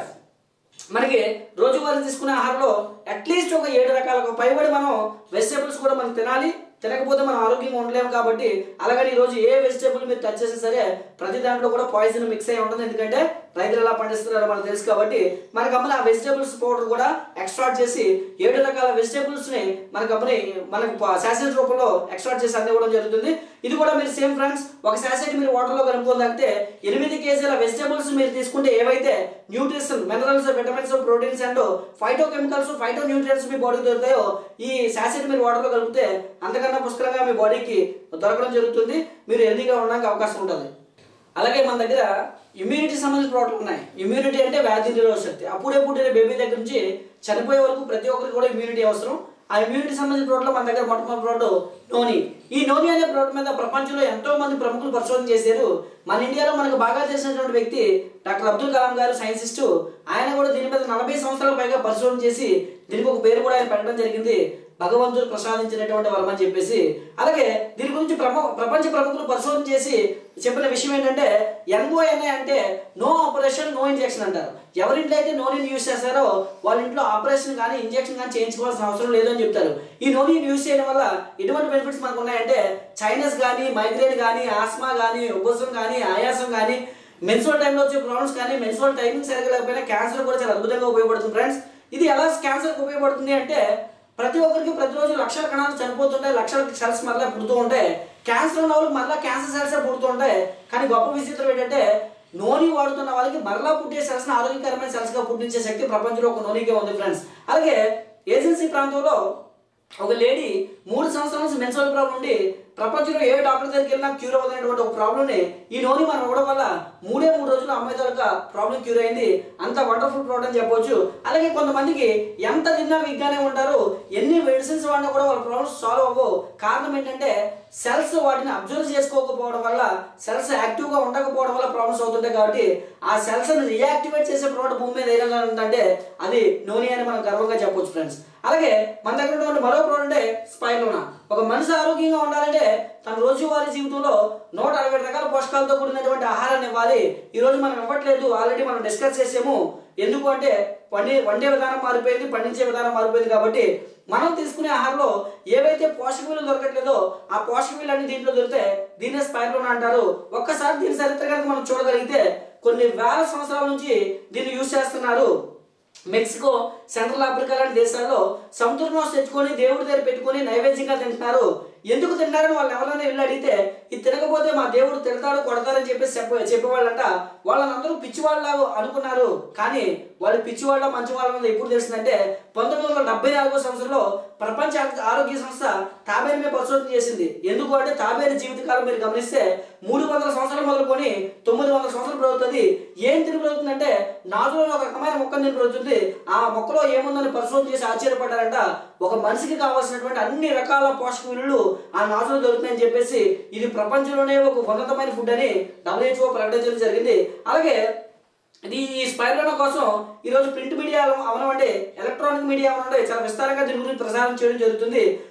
మనకి రోజువారీ తీసుకునే ఆహారంలో అట్లీస్ట్ ఒక ఏడు రకాలకు పైబడి మనం వెజిటేబుల్స్ కూడా మనం తినాలి తినకపోతే మనం ఆరోగ్యంగా ఉండలేము కాబట్టి అలాగని ఈ రోజు ఏ వెజిటేబుల్ మీరు టచ్ చేసినా సరే ప్రతి దాంట్లో కూడా పాయిజన్ మిక్స్ అయి ఉంటుంది ఎందుకంటే రైతులు ఎలా పండిస్తున్నారో మనకు తెలుసు కాబట్టి మన కంపెనీ ఆ వెజిటేబుల్స్ పౌడర్ కూడా ఎక్స్ట్రాక్ట్ చేసి ఏడు రకాల వెజిటేబుల్స్ ని మన కంపెనీ మనకు శాసెట్ రూపంలో ఎక్స్ట్రాక్ట్ చేసి అందివ్వడం జరుగుతుంది ఇది కూడా మీరు సేమ్ ఫ్రెండ్స్ ఒక శాసెట్ మీరు వాటర్ లో కలుపుకొని తాగితే ఎనిమిది కేజీల వెజిటేబుల్స్ మీరు తీసుకుంటే ఏవైతే nutrition minerals vitamins proteins and phytochemicals phytonutrients మీ బాడీకి దొరుకుతాయో ఈ శాసెట్ మీరు వాటర్ లో కలిపితే అంతకన్నా పుష్కలంగా మీ బాడీకి దొరకడం జరుగుతుంది మీరు హెల్తీగా ఉండడానికి అవకాశం ఉంటుంది అలాగే మన దగ్గర ఇమ్యూనిటీ సంబంధించిన ప్రోడక్ట్లు ఉన్నాయి ఇమ్యూనిటీ అంటే వ్యాధి నిరోధక శక్తి అప్పుడే పుట్టిన బేబీ దగ్గర నుంచి చనిపోయే వరకు ప్రతి ఒక్కరికి కూడా ఇమ్యూనిటీ అవసరం ఆ ఇమ్యూనిటీ సంబంధించిన ప్రోడక్ట్లో మన దగ్గర మొట్టమొదటి ప్రోడక్ట్ నోని ఈ నోని అనే ప్రోడక్ట్ మీద ప్రపంచంలో ఎంతో మంది ప్రముఖులు పరిశోధన చేశారు మన ఇండియాలో మనకు బాగా తెలిసినటువంటి వ్యక్తి డాక్టర్ అబ్దుల్ కలాం గారు సైంటిస్ట్ ఆయన కూడా దీని మీద నలభై సంవత్సరాల పైగా పరిశోధన చేసి దీనికి ఒక పేరు కూడా ఆయన పెట్టడం జరిగింది భగవంతుడు ప్రసాదించినటువంటి వరం అని చెప్పేసి అలాగే దీని గురించి ప్రమ ప్రపంచ ప్రముఖులు పరిశోధన చేసి చెప్పిన విషయం ఏంటంటే ఎన్ఓఎన్ఏ అంటే నో ఆపరేషన్ నో ఇంజెక్షన్ అంటారు ఎవరింట్లో అయితే నోనీని యూస్ చేస్తారో వాళ్ళ ఇంట్లో ఆపరేషన్ కానీ ఇంజెక్షన్ కానీ చేయించుకోవాల్సిన అవసరం లేదు అని చెప్తారు ఈ నోనీని యూస్ చేయడం వల్ల ఎటువంటి బెనిఫిట్స్ మనకు ఉన్నాయంటే చైనస్ కానీ మైగ్రేన్ కానీ ఆస్మా కానీ ఉబ్బసం కానీ ఆయాసం కానీ మెన్సువల్ టైంలో వచ్చే ప్రాబ్లమ్స్ కానీ మెన్సువల్ టైమింగ్ సరిగ్గా లేకపోయినా క్యాన్సర్ కూడా చాలా అద్భుతంగా ఉపయోగపడుతుంది ఫ్రెండ్స్ ఇది ఎలా క్యాన్సర్కి ఉపయోగపడుతుంది అంటే ప్రతి ఒక్కరికి ప్రతిరోజు లక్షల కణాలు చనిపోతుంటాయి లక్షల సెల్స్ మళ్ళీ పుడుతూ ఉంటాయి క్యాన్సర్ ఉన్న వాళ్ళకి మళ్ళీ క్యాన్సర్ సెల్స్ పుడుతూ ఉంటాయి కానీ గొప్ప విచిత్రం ఏంటంటే నోని వాడుతున్న వాళ్ళకి మరలా పుట్టే సెల్స్ ఆరోగ్యకరమైన సెల్స్ గా పుట్టించే శక్తి ప్రపంచంలో ఒక నోనికే ఉంది ఫ్రెండ్స్ అలాగే ఏజెన్సీ ప్రాంతంలో ఒక లేడీ మూడు సంవత్సరాల నుంచి మెన్సువల్ ప్రాబ్లం ఉండి ప్రపంచంలో ఏ డాక్టర్ దగ్గరికి వెళ్ళినా క్యూర్ అవ్వదనేటువంటి ఒక ప్రాబ్లమ్ని ఈ నోని మనం ఇవ్వడం వల్ల మూడే మూడు రోజులు అమ్మాయి తాలూకా ప్రాబ్లం క్యూర్ అయింది అంత వండర్ఫుల్ ప్రోడక్ట్ అని చెప్పొచ్చు అలాగే కొంతమందికి ఎంత తిన్నా వీక్గానే ఉంటారు ఎన్ని మెడిసిన్స్ వాడినా కూడా వాళ్ళ ప్రాబ్లమ్స్ సాల్వ్ అవ్వవు కారణం ఏంటంటే సెల్స్ వాటిని అబ్జర్వ్ చేసుకోకపోవడం వల్ల సెల్స్ యాక్టివ్గా ఉండకపోవడం వల్ల ప్రాబ్లమ్స్ అవుతుంటాయి కాబట్టి ఆ సెల్స్ రియాక్టివేట్ చేసే ప్రోడక్ట్ భూమి మీద ఏదైనా ఉందంటే అది నోని అని మనం గర్వంగా చెప్పొచ్చు ఫ్రెండ్స్ అలాగే మన దగ్గర ఉన్నటువంటి మరో ప్రోడక్టే స్పైలోనా ఒక మనిషి ఆరోగ్యంగా ఉండాలంటే తన రోజువారీ జీవితంలో నూట అరవై రకాల పోషకాలతో కూడినటువంటి ఆహారాన్ని ఇవ్వాలి ఈ రోజు మనం ఇవ్వట్లేదు ఆల్రెడీ మనం డిస్కస్ చేసాము ఎందుకు అంటే పండి వండే విధానం మారిపోయింది పండించే విధానం మారిపోయింది కాబట్టి మనం తీసుకునే ఆహారంలో ఏవైతే పోషక విలువలు దొరకట్లేదో ఆ పోషక విలువలు అన్ని దీంట్లో దొరికితే దీన్నే స్పైర్లోనా అంటారు ఒక్కసారి దీని చరిత్ర కనుక మనం చూడగలిగితే కొన్ని వేల సంవత్సరాల నుంచి దీన్ని యూజ్ చేస్తున్నారు మెక్సికో సెంట్రల్ ఆఫ్రికా లాంటి దేశాల్లో సముద్రం తెచ్చుకొని దేవుడి దగ్గర పెట్టుకొని నైవేద్యంగా తింటున్నారు ఎందుకు తింటారని వాళ్ళు ఎవరైనా వెళ్ళి అడిగితే ఇది తినకపోతే మా దేవుడు తిడతాడు కొడతారని చెప్పేసి చెప్ప చెప్పేవాళ్ళంట వాళ్ళని అందరూ పిచ్చివాళ్ళ అనుకున్నారు కానీ వాళ్ళు పిచ్చివాళ్ళ మంచి వాళ్ళ ఎప్పుడు తెలిసిందంటే పంతొమ్మిది వందల డెబ్బై నాలుగో సంవత్సరంలో ప్రపంచ ఆరోగ్య సంస్థ తాబేరు మీద పరిశోధన చేసింది ఎందుకు అంటే తాబేరు జీవితకాలం మీరు గమనిస్తే మూడు వందల సంవత్సరాలు మొదలుకొని తొమ్మిది వందల సంవత్సరాలు బ్రతుకుతుంది ఏం తిని బ్రతుకుతుందంటే నాదులో ఒక రకమైన మొక్కను తిని బ్రతుకుతుంది ఆ మొక్కలో ఏముందని పరిశోధన చేసి ఆశ్చర్యపడ్డారంట ఒక మనిషికి కావాల్సినటువంటి అన్ని రకాల పోషక విలువలు ఆ నాచులో దొరుకుతాయని చెప్పేసి ఇది ప్రపంచంలోనే ఒక ఉన్నతమైన ఫుడ్ అని డబ్ల్యూహెచ్ఓ ప్రకటించడం జరిగింది అలాగే ఇది ఈ స్పైర్లోన కోసం ఈరోజు ప్రింట్ మీడియా అవనవండి ఎలక్ట్రానిక్ మీడియా అవనండి చాలా విస్తారంగా దీని గురించి ప్రసారం చేయడం జరుగుతుంది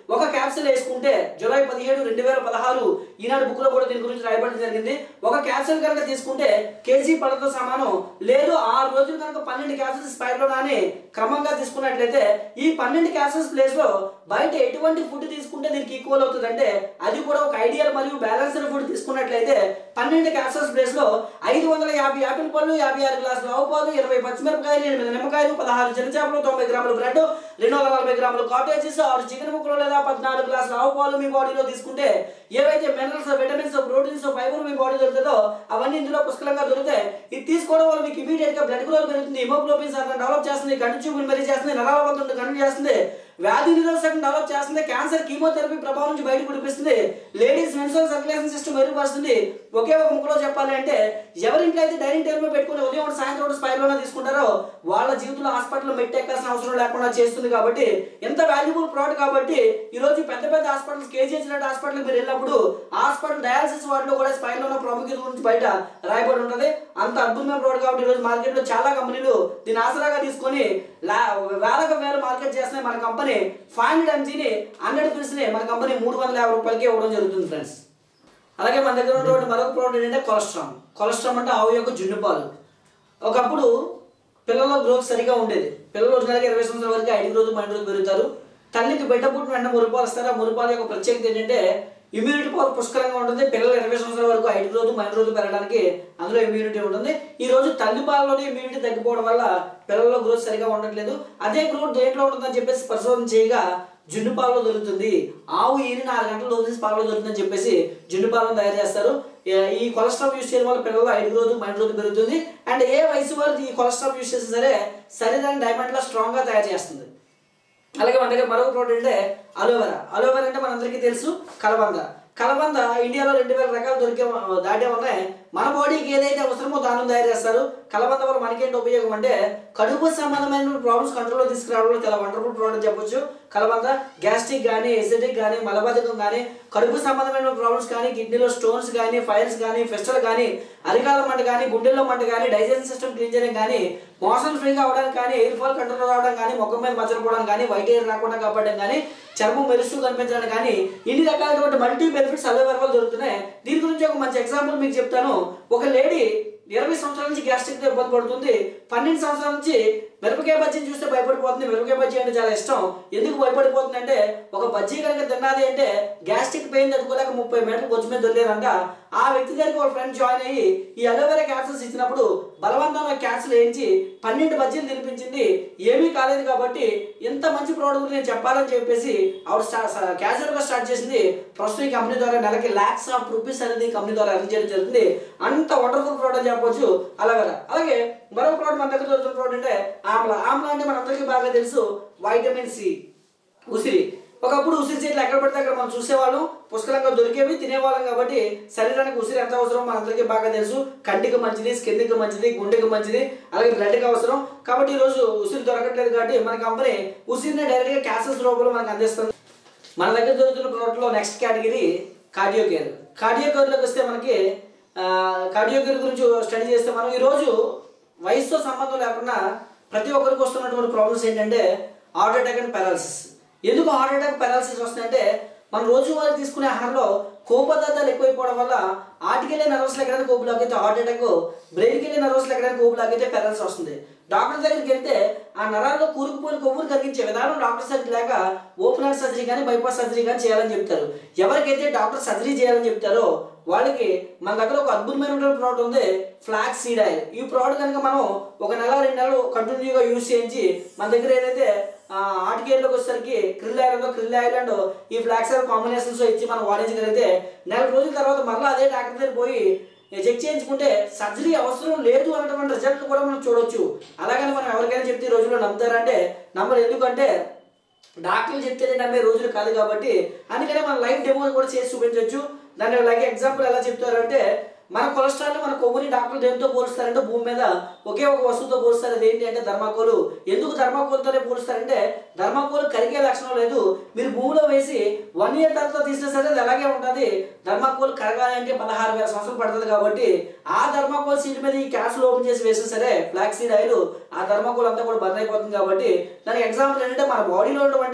ఒక క్యాప్సిల్ వేసుకుంటే జూలై పదిహేడు రెండు వేల పదహారు ఈనాడు బుక్ లో కూడా దీని గురించి రాయబడడం జరిగింది ఒక క్యాప్సిల్ కనుక తీసుకుంటే కేజీ పళ్ళతో సమానం లేదు ఆరు రోజులు కనుక పన్నెండు క్యాప్సిల్స్ పైలోనాని క్రమంగా తీసుకున్నట్లయితే ఈ పన్నెండు క్యాప్సిల్స్ ప్లేస్ లో బయట ఎటువంటి ఫుడ్ తీసుకుంటే దీనికి ఈక్వల్ అవుతుంది అంటే అది కూడా ఒక ఐడియల్ మరియు బ్యాలెన్స్డ్ ఫుడ్ తీసుకున్నట్లయితే పన్నెండు క్యాప్సిల్స్ ప్లేస్ లో ఐదు వందల యాభై యాపిల్ పళ్ళు యాభై ఆరు గ్లాసులు ఆవు పాలు ఇరవై పచ్చిమిరపకాయలు ఎనిమిది నిమ్మకాయలు పదహారు చిన్నచేపలు తొంభై గ్రాముల బ్రెడ్ రెండు వందల నలభై గ్రాములు కాటేజెస్ ఆరు చికెన్ ముక్కలు లేదా పద్నాలుగు గ్లాసులు ఆవు పాలు మీ బాడీలో తీసుకుంటే ఏవైతే మినరల్స్ విటమిన్స్ ప్రోటీన్స్ ఫైబర్ మీ బాడీ దొరుకుతుందో అవన్నీ ఇందులో పుష్కలంగా దొరుకుతాయి ఇది తీసుకోవడం వల్ల మీకు ఇమీడియట్ గా బ్లడ్ గ్రోత్ పెరుగుతుంది హిమోగ్లోబిన్ శాతం డెవలప్ చేస్తుంది కంటి చూపుని మెరుగు చేస్తుంది నరాల వంతుని కంట్రోల్ చేస్తుంది వ్యాధి నిరోధకం డెవలప్ చేస్తుంది క్యాన్సర్ కీమోథెరపీ ప్రభావం నుంచి బయటకు విడిపిస్తుంది లేడీస్ మెన్సురల్ సర్క్యులేషన్ సిస్టమ్ మెరుగుపరుస్తుంది ఒకే ఒక ముక్కలో చెప్పాలి అంటే ఎవరింట్లో అయితే డైనింగ్ టేబుల్ పెట్టుకుని ఉదయం ఒకటి సాయంత్రం ఒకటి స్పైర్లోనే తీసుకుంటారో వాళ్ళ జీవితంలో హాస్పిటల్లో మెట్టెక్కాల్సిన అవసరం లేకుండా చేస్తుంది కాబట్టి ఎంత వాల్యుబుల్ ప్రోడక్ట్ కాబట్టి ఈ రోజు పెద్ద పెద్ద హాస్పిటల్స్ కేజీహెచ్ లాంటి హాస్పిటల్ మీరు వెళ్ళినప్పుడు హాస్పిటల్ డయాలసిస్ వాటిలో కూడా స్పైన్లో ఉన్న ప్రాముఖ్యత గురించి బయట రాయబడి ఉంటుంది అంత అద్భుతమైన ప్రోడక్ట్ కాబట్టి ఈ రోజు మార్కెట్లో చాలా కంపెనీలు దీని ఆసరాగా తీసుకొని లా- వేలకు వేల మార్కెట్ చేస్తున్నాయి మన కంపెనీ ఫైవ్ హండ్రెడ్ ఎంజీని హండ్రెడ్ పిల్స్ని మన కంపెనీ మూడు వందల యాభై రూపాయలకి ఇవ్వడం జరుగుతుంది ఫ్రెండ్స్ అలాగే మన దగ్గర ఉన్నటువంటి మరొక ప్రోడక్ట్ ఏంటంటే కొలెస్ట్రామ్ కొలెస్ట్రామ్ అంటే ఆవు యొక్క జున్ను పాలు ఒకప్పుడు పిల్లల గ్రోత్ సరిగా ఉండేది పిల్లలు వచ్చినాక ఇరవై సంవత్సరాల వరకు ఐదు రోజులు పన్నెండు రోజులు పెరుగుతారు తల్లికి బిడ్డ పుట్టిన వెంటనే మురుపాలు ఇస్తారు ఆ మురుపాల యొక్క ప్రత్యేకత ఏంటంటే ఇమ్యూనిటీ పవర్ పుష్కలంగా ఉంటుంది పిల్లలు ఇరవై సంవత్సరాల వరకు ఐదు రోజులు పన్నెండు రోజులు పెరగడానికి అందులో ఇమ్యూనిటీ ఉంటుంది ఈ రోజు తల్లి పాలలోనే ఇమ్యూనిటీ తగ్గిపోవడం వల్ల పిల్లల్లో గ్రోత్ సరిగా ఉండట్లేదు అదే గ్రోత్ దేంట్లో ఉంటుందని చెప్పేసి పరిశోధన చేయగా జున్ను పాలలో దొరుకుతుంది ఆవు ఈని నాలుగు గంటల రోజు పాలలో దొరుకుతుందని చెప్పేసి జున్ను పాలను తయారు చేస్తారు ఏ- ఈ కొలెస్ట్రాల్ యూస్ చేయడం వల్ల పిల్లలు ఐదు రోజులు పన్నెండు రోజులు పెరుగుతుంది అండ్ ఏ వయసు వరకు ఈ కొలెస్ట్రాల్ యూస్ చేసినా సరే శరీరాన్ని డైమండ్ లా స్ట్రాంగ్ గా తయారు చేస్తుంది అలాగే మన దగ్గర మరొక ప్రోడక్ట్ అంటే అలోవెరా అలోవెరా అంటే మనందరికీ తెలుసు కలబంద కలబంద ఇండియాలో రెండు వేల రకాలు దొరికే దాటే ఉన్నాయి మన బాడీకి ఏదైతే అవసరమో దాన్ని తయారు చేస్తారు కలబంద వల్ల మనకేంటి ఉపయోగం అంటే కడుపు సంబంధమైన ప్రాబ్లమ్స్ కంట్రోల్లో తీసుకురావడంలో చాలా వండర్ఫుల్ ప్రోడక్ట్ చెప్పొచ్చు కలబంద గ్యాస్ట్రిక్ కానీ ఎసిడిక్ కానీ మలబద్ధకం కానీ కడుపు సంబంధమైన ప్రాబ్లమ్స్ కానీ కిడ్నీలో స్టోన్స్ కానీ ఫైల్స్ కానీ ఫెస్టల్ కానీ అరికాల మంట కానీ గుండెల్లో మంట కానీ డైజెషన్ సిస్టమ్ క్లీన్ చేయడం కానీ మోషన్ ఫ్రీగా అవడానికి కానీ ఎయిర్ ఫాల్ కంట్రోల్ రావడం కానీ ముఖం మీద మచ్చలు పోవడం కానీ వైట్ ఎయిర్ రాకుండా కాపాడడం కానీ చర్మం మెరుస్తూ కనిపించడం కానీ ఇన్ని రకాలైనటువంటి మల్టీ బెనిఫిట్స్ అలోవెరా వల్ల దొరుకుతున్నాయి దీని గురించి ఒక మంచి ఎగ్జాంపుల్ మీకు చెప్తాను ఒక లేడీ ఇరవై సంవత్సరాల నుంచి గ్యాస్ట్రిక్ తో ఇబ్బంది పడుతుంది పన్నెండు సంవత్సరాల నుంచి మిరపకాయ బజ్జీని చూస్తే భయపడిపోతుంది మిరపకాయ బజ్జీ అంటే చాలా ఇష్టం ఎందుకు భయపడిపోతుంది అంటే ఒక బజ్జీ కనుక తిన్నది అంటే గ్యాస్ట్రిక్ పెయిన్ తట్టుకోలేక ముప్పై మీటర్లు బొచ్చు మీద దొరికారంట ఆ వ్యక్తి దగ్గరికి ఒక ఫ్రెండ్ జాయిన్ అయ్యి ఈ అలోవెరా క్యాప్సిల్స్ ఇచ్చినప్పుడు బలవంతంగా క్యాప్సిల్ వేయించి పన్నెండు బజ్జీలు తినిపించింది ఏమీ కాలేదు కాబట్టి ఇంత మంచి ప్రోడక్ట్ నేను చెప్పాలని చెప్పేసి ఆవిడ స్టా- క్యాజువల్ గా స్టార్ట్ చేసింది ప్రస్తుతం ఈ కంపెనీ ద్వారా నెలకి లాక్స్ ఆఫ్ రూపీస్ అనేది ఈ కంపెనీ ద్వారా ఎర్న్ చేయడం జరుగుతుంది అంత వండర్ఫుల్ ప్రోడక్ట్ చెప్పొచ్చు అలవేరా అలాగే మరో ప్రోడక్ట్ మన దగ్గర దొరుకుతున్న ప్రోడక్ట్ అంటే ఆమ్లా ఆమ్లా అంటే మనందరికీ బాగా తెలుసు వైటమిన్ సి ఉసిరి ఒకప్పుడు ఉసిరి చెట్లు ఎక్కడ పడితే అక్కడ మనం చూసేవాళ్ళం పుష్కలంగా దొరికేవి తినేవాళ్ళం కాబట్టి శరీరానికి ఉసిరి ఎంత అవసరం మనందరికీ బాగా తెలుసు కంటికి మంచిది స్కిన్కి మంచిది గుండెకి మంచిది అలాగే బ్లడ్కి అవసరం కాబట్టి ఈ రోజు ఉసిరి దొరకట్లేదు కాబట్టి మన కంపెనీ ఉసిరిని డైరెక్ట్గా క్యాసెస్ రూపంలో మనకు అందిస్తుంది మన దగ్గర దొరుకుతున్న ప్రోడక్ట్లో next category cardio care cardio కేర్లోకి వస్తే మనకి కార్డియో కేర్ గురించి స్టడీ చేస్తే మనం ఈరోజు వయసుతో సంబంధం లేకుండా ప్రతి ఒక్కరికి వస్తున్నటువంటి ప్రాబ్లమ్స్ ఏంటంటే హార్ట్ అటాక్ అండ్ పారాలసిస్ ఎందుకు హార్ట్ అటాక్ పారాలసిస్ వస్తుందంటే మనం రోజువారీ తీసుకునే ఆహారంలో కొవ్వు పదార్థాలు ఎక్కువైపోవడం వల్ల ఆటికి వెళ్ళే నర్వస్ ఎక్కడైనా కొవ్వు బ్లాక్ అయితే హార్ట్ అటాక్ బ్రెయిన్కి వెళ్ళే నర్వస్ ఎక్కడైనా కొవ్వు బ్లాక్ అయితే పారాలసిస్ వస్తుంది డాక్టర్ దగ్గరికి వెళ్తే ఆ నరాల్లో కూరుకుపోయిన కొవ్వును కరిగించే విధానం డాక్టర్ సర్జరీ లేక ఓపెన్ హార్ట్ సర్జరీ కానీ బైపాస్ సర్జరీ కానీ చేయాలని చెప్తారు ఎవరికైతే డాక్టర్ సర్జరీ చేయాలని చెప్తారో వాళ్ళకి మన దగ్గర ఒక అద్భుతమైన ప్రోడక్ట్ ఉంది ఫ్లాక్స్ సీడ్ ఆయిల్ ఈ ప్రోడక్ట్ కనుక మనం ఒక నెల రెండు నెలలు కంటిన్యూగా యూజ్ చేయించి మన దగ్గర ఏదైతే ఆటికేర్లోకి వచ్చేసరికి క్రిల్ ఆయిల్ ఉందో క్రిల్ ఆయిల్ అండ్ ఈ ఫ్లాక్స్ ఆయిల్ కాంబినేషన్స్ ఇచ్చి మనం వాడించగలిగితే నెల రోజుల తర్వాత మళ్ళీ అదే డాక్టర్ దగ్గర పోయి చెక్ చేయించుకుంటే సర్జరీ అవసరం లేదు అన్నటువంటి రిజల్ట్ కూడా మనం చూడొచ్చు అలాగని మనం ఎవరికైనా చెప్తే ఈ రోజుల్లో నమ్ముతారంటే నమ్మరు ఎందుకంటే డాక్టర్లు చెప్తేనే నమ్మే రోజులు కాదు కాబట్టి అందుకనే మన లైవ్ డెమో కూడా చేసి చూపించవచ్చు దాని అలాగే ఎగ్జాంపుల్ ఎలా చెప్తారంటే మన కొలెస్ట్రాల్ మన కొవ్వుని డాక్టర్లు దేంతో పోలుస్తారంటే భూమి మీద ఒకే ఒక వస్తువుతో పోలుస్తారు అదేంటి అంటే ధర్మాకోలు ఎందుకు ధర్మాకోల్తోనే పోలుస్తారంటే ధర్మాకోల్ కరిగే లక్షణం లేదు మీరు భూమిలో వేసి వన్ ఇయర్ తర్వాత తీసినా సరే అది అలాగే ఉంటుంది ధర్మాకోల్ కరగాలి అంటే పదహారు వేల సంవత్సరాలు పడుతుంది కాబట్టి ఆ ధర్మాకోల్ సీడ్ మీద ఈ క్యాప్సూల్ ఓపెన్ చేసి వేసినా సరే ఫ్లాక్ సీడ్ ఆయిల్ ఆ ధర్మాకోల్ అంతా కూడా బర్న్ అయిపోతుంది కాబట్టి దానికి ఎగ్జాంపుల్ ఏంటంటే మన బాడీలో ఉన్నటువంటి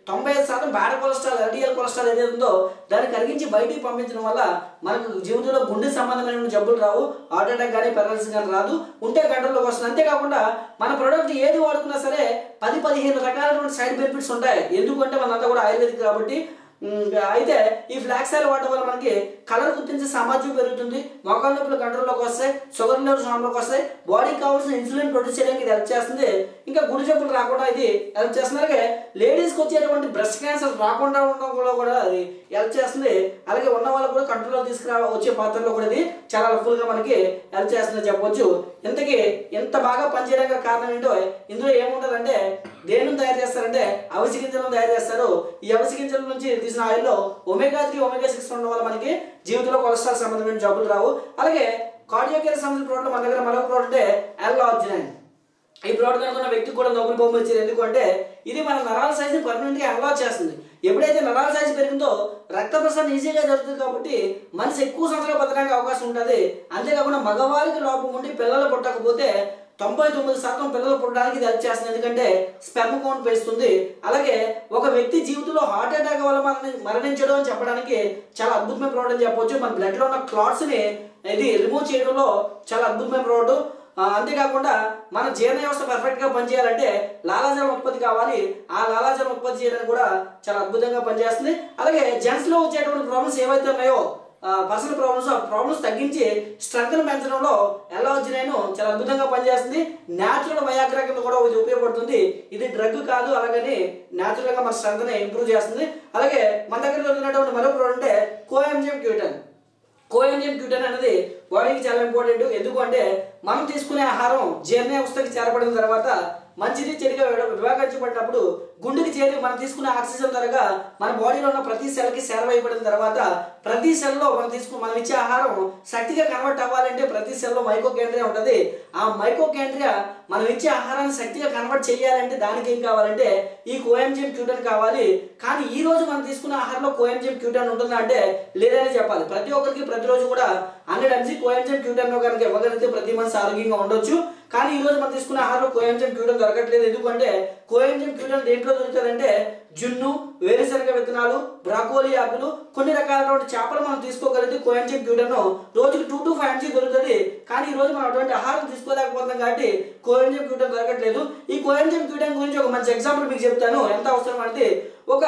తొంభై ఐదు శాతం బ్యాడ్ కొలెస్ట్రాల్ ఎల్డిఎల్ కొలెస్ట్రాల్ ఏదైతే ఉందో దాన్ని కరిగించి బయటికి పంపించడం వల్ల మనకు జీవితంలో గుండె సంబంధమైన జబ్బులు రావు హార్ట్ అటాక్ కానీ పెరాలసిస్ కానీ రాదు ఉంటే కంట్రోల్లోకి వస్తుంది అంతేకాకుండా మన ప్రోడక్ట్ ఏది వాడుకున్నా సరే పది పదిహేను రకాలైనటువంటి సైడ్ బెనిఫిట్స్ ఉంటాయి ఎందుకంటే మనంతా కూడా ఆయుర్వేదిక్ కాబట్టి ఉమ్, అయితే ఈ ఫ్లాక్స్ ఆయిల్ వాడటం వల్ల మనకి కలర్ గుర్తించే సామర్థ్యం పెరుగుతుంది మోకాళ్ళ నొప్పులు కంట్రోల్లోకి వస్తాయి షుగర్ లెవెల్స్ నార్మల్కి వస్తాయి బాడీకి కావాల్సిన ఇన్సులిన్ ప్రొడ్యూస్ చేయడానికి ఇది హెల్ప్ చేస్తుంది ఇంకా గుడి జబ్బులు రాకుండా ఇది హెల్ప్ చేస్తుంది అలాగే లేడీస్కి వచ్చేటువంటి బ్రెస్ట్ క్యాన్సర్ రాకుండా ఉండడం కూడా కూడా అది హెల్ప్ చేస్తుంది అలాగే ఉన్న వాళ్ళకు కూడా కంట్రోల్లో తీసుకురా వచ్చే పాత్రలో కూడా ఇది చాలా హెల్ప్ఫుల్గా మనకి హెల్ప్ చేస్తుందని చెప్పొచ్చు ఇంతకీ ఎంత బాగా పనిచేయడానికి కారణం ఏంటో ఇందులో ఏముంటుందంటే దేని తయారు చేస్తారంటే అవిసి గింజలను తయారు చేస్తారు ఈ అవిసి గింజల నుంచి తీసిన ఆయిల్లో ఒమేగా త్రీ ఒమేగా సిక్స్ ఉండడం వల్ల మనకి జీవితంలో కొలెస్ట్రాల్ సంబంధమైన జబ్బులు రావు అలాగే కార్డియోకేర్ సంబంధించిన ప్రోడక్ట్ మన దగ్గర మరొక ప్రోడక్ట్ ఎల్లార్జినైన్ ఈ ప్రోడక్ట్ కనుకున్న వ్యక్తికి కూడా నొప్పులు బొమ్మ వచ్చేది ఎందుకంటే ఇది మన నరాల సైజుని పర్మనెంట్గా అన్లాక్ చేస్తుంది ఎప్పుడైతే నరాల సైజు పెరిగిందో రక్త ప్రసరణ ఈజీగా జరుగుతుంది కాబట్టి మనిషి ఎక్కువ సంవత్సరాలు బతకడానికి అవకాశం ఉంటుంది అంతేకాకుండా మగవారికి లోపం ఉండి పిల్లలు పుట్టకపోతే తొంభై తొమ్మిది శాతం పిల్లలు పుట్టడానికి ఇది హెల్ప్ చేస్తుంది ఎందుకంటే స్పెర్మ్ కౌంట్ పెంచుతుంది అలాగే ఒక వ్యక్తి జీవితంలో హార్ట్ అటాక్ వల్ల మరణి- మరణించడం అని చెప్పడానికి చాలా అద్భుతమైన ప్రోడక్ట్ అని చెప్పొచ్చు మన బ్లడ్ లో ఉన్న క్లాట్స్ ని ఇది రిమూవ్ చేయడంలో చాలా అద్భుతమైన ప్రోడక్ట్ ఆ, అంతేకాకుండా మన జీర్ణ వ్యవస్థ పర్ఫెక్ట్ గా పనిచేయాలంటే లాలాజలం ఉత్పత్తి కావాలి ఆ లాలాజలం ఉత్పత్తి చేయడానికి కూడా చాలా అద్భుతంగా పనిచేస్తుంది అలాగే జెంట్స్ లో వచ్చేటువంటి ప్రాబ్లమ్స్ ఏవైతే ఉన్నాయో పర్సనల్ ప్రాబ్లమ్స్ ఆ ప్రాబ్లమ్స్ తగ్గించి స్ట్రెంత్ పెంచడంలో ఎలాజినైన్ చాలా అద్భుతంగా పనిచేస్తుంది న్యాచురల్ వయాగ్రా కింద కూడా ఇది ఉపయోగపడుతుంది ఇది డ్రగ్ కాదు అలాగని న్యాచురల్ గా మన స్ట్రెంత్ ని ఇంప్రూవ్ చేస్తుంది అలాగే మన దగ్గర దొరికినటువంటి మరో ప్రోడక్ట్ అంటే కోఎంజియం క్యూటన్ కోఎంజియం క్యూటన్ అనేది బాడీకి చాలా ఇంపార్టెంట్ ఎందుకంటే మనం తీసుకునే ఆహారం జీర్ణ వ్యవస్థకి చేరబడిన తర్వాత మంచిది చెడుగా విడ- విభాగించబడినప్పుడు గుండెకి చేరి మనం తీసుకునే ఆక్సిజన్ ధరగా మన బాడీలో ఉన్న ప్రతి సెల్కి అయిపోయిన తర్వాత ప్రతి సెల్లో మనం తీసుకున్న మనం ఇచ్చే ఆహారం శక్తిగా కన్వర్ట్ అవ్వాలంటే ప్రతి సెల్లో మైకోకేంద్రియా ఉంటుంది ఆ మైకోకేంద్రియా మనం ఇచ్చే ఆహారాన్ని శక్తిగా కన్వర్ట్ చేయాలంటే దానికి ఏం కావాలంటే ఈ కోఎంజియం క్యూటన్ కావాలి కానీ ఈ రోజు మనం తీసుకున్న ఆహారంలో కోఎంజియం క్యూటన్ ఉంటుందా అంటే లేదని చెప్పాలి ప్రతి ఒక్కరికి ప్రతిరోజు కూడా హండ్రెడ్ ఎంజీ కోఎంజియం క్యూటన్ కనుక ఇవ్వగలిగితే ప్రతి మనిషి ఆరోగ్యంగా ఉండొచ్చు కానీ ఈ రోజు మనం తీసుకున్న ఆహారంలో కోఎంజియం క్యూటన్ దొరకట్లేదు ఎందుకంటే కోఎంజియం క్యూటన్ దేంట్లో దొరుకుతుందంటే జున్ను వేరుశనగ విత్తనాలు బ్రాకోలీ ఆకులు కొన్ని రకాలైనటువంటి చేపలు మనం తీసుకోగలిగితే కోఎంజియం క్యూటన్ రోజుకి టూ టు ఫైవ్ ఎంజీ దొరుకుతుంది కానీ ఈ రోజు మనం అటువంటి ఆహారం తీసుకోలేకపోతున్నాం కాబట్టి కోఎంజియం క్యూటన్ దొరకట్లేదు ఈ కోఎంజియం క్యూటన్ గురించి ఒక మంచి ఎగ్జాంపుల్ మీకు చెప్తాను ఎంత అవసరం అంటే ఒక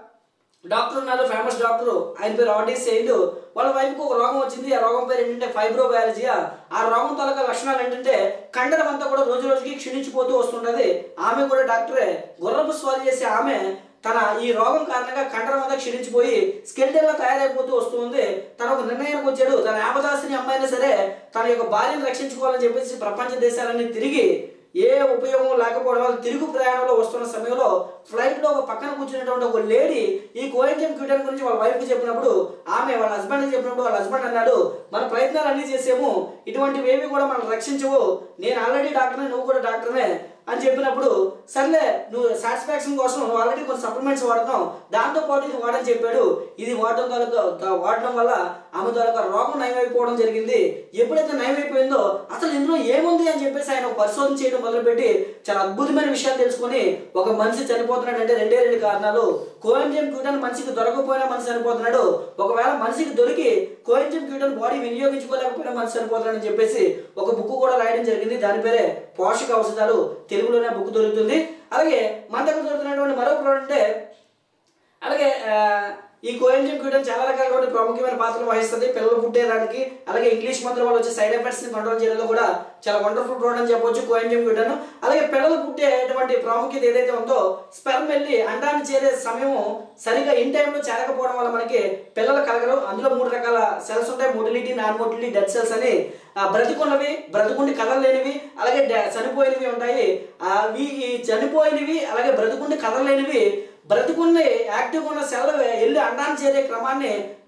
డాక్టర్ ఉన్నారు ఫేమస్ డాక్టర్ ఆయన పేరు ఆర్టీస్ సెయిల్ వాళ్ళ వైఫ్కి ఒక రోగం వచ్చింది ఆ రోగం పేరు ఏంటంటే ఫైబ్రోబయాలజీ ఆ రోగం తాలూకా లక్షణాలు ఏంటంటే కండరం అంతా కూడా రోజు రోజుకి క్షీణించిపోతూ వస్తుంటది ఆమె కూడా డాక్టరే గుర్రపు స్వారీ చేసే ఆమె తన ఈ రోగం కారణంగా కండరం అంతా క్షీణించిపోయి స్కెల్టన్ లా తయారైపోతూ వస్తుంది తన ఒక నిర్ణయానికి వచ్చాడు తన యాపదాసిని అమ్మాయినా సరే తన యొక్క భార్యను రక్షించుకోవాలని చెప్పేసి ప్రపంచ దేశాలన్నీ తిరిగి ఏ ఉపయోగం లేకపోవడం వల్ల తిరుగు ప్రయాణంలో వస్తున్న సమయంలో ఫ్లైట్ లో ఒక పక్కన కూర్చున్నటువంటి ఒక లేడీ ఈ కోయంజం క్యూటన్ గురించి వాళ్ళ వైఫ్ చెప్పినప్పుడు ఆమె వాళ్ళ హస్బెండ్ చెప్పినప్పుడు వాళ్ళ హస్బెండ్ అన్నాడు మన ప్రయత్నాలు అన్ని చేసాము ఇటువంటివి ఏవి కూడా మనం రక్షించవు నేను ఆల్రెడీ డాక్టర్నే నువ్వు కూడా డాక్టర్నే అని చెప్పినప్పుడు సర్లే నువ్వు సాటిస్ఫాక్షన్ కోసం నువ్వు ఆల్రెడీ కొన్ని సప్లిమెంట్స్ వాడుతున్నావు దాంతో పాటు ఇది వాడని చెప్పాడు ఇది వాడటం తాలూకా వాడటం వల్ల ఆమె తాలూకా రోగం నయమైపోవడం జరిగింది ఎప్పుడైతే నయమైపోయిందో అసలు ఇందులో ఏముంది అని చెప్పేసి ఆయన ఒక పరిశోధన చేయడం మొదలుపెట్టి చాలా అద్భుతమైన విషయాలు తెలుసుకొని ఒక మనిషి చనిపోతున్నాడంటే రెండే రెండు కారణాలు కోయంజియం క్యూటన్ మనిషికి దొరకకపోయినా మనిషి చనిపోతున్నాడు ఒకవేళ మనిషికి దొరికి కోయంజియం క్యూటన్ బాడీ వినియోగించుకోలేకపోయినా మనిషి చనిపోతున్నాడని చెప్పేసి ఒక బుక్ కూడా రాయడం జరిగింది దాని పేరే పోషక ఔషధాలు తెలుగులోనే బుక్ దొరుకుతుంది అలాగే మన దగ్గర దొరుకుతున్నటువంటి మరో ప్రోడక్ట్ అంటే అలాగే ఆ, ఈ కోయంజియం క్యూటన్ చాలా రకాలైన ప్రాముఖ్యమైన పాత్రలు వహిస్తుంది పిల్లలు పుట్టేదానికి అలాగే ఇంగ్లీష్ మందుల వల్ల వచ్చే సైడ్ ఎఫెక్ట్స్ ని కంట్రోల్ చేయడంలో కూడా చాలా వండర్ఫుల్ ప్రోడక్ట్ అని చెప్పొచ్చు కోయంజియం క్యూటన్ అలాగే పిల్లలు పుట్టేటువంటి ప్రాముఖ్యత ఏదైతే ఉందో స్పెర్మ్ వెళ్ళి అండాన్ని చేరే సమయం సరిగా ఇన్ టైంలో చేరకపోవడం వల్ల మనకి పిల్లలు కలగరు అందులో మూడు రకాల సెల్స్ ఉంటాయి motility non motility dead cells అని ఆ, బ్రతికున్నవి బ్రతుకుండి కదలలేనివి అలాగే డ- చనిపోయినవి ఉంటాయి అవి ఈ చనిపోయినవి అలాగే బ్రతుకుండి కదలలేనివి బ్రతుకున్న యాక్టివ్గా ఉన్న సెల్ వెళ్ళి అండాన్ని చేరే క్రమాన్ని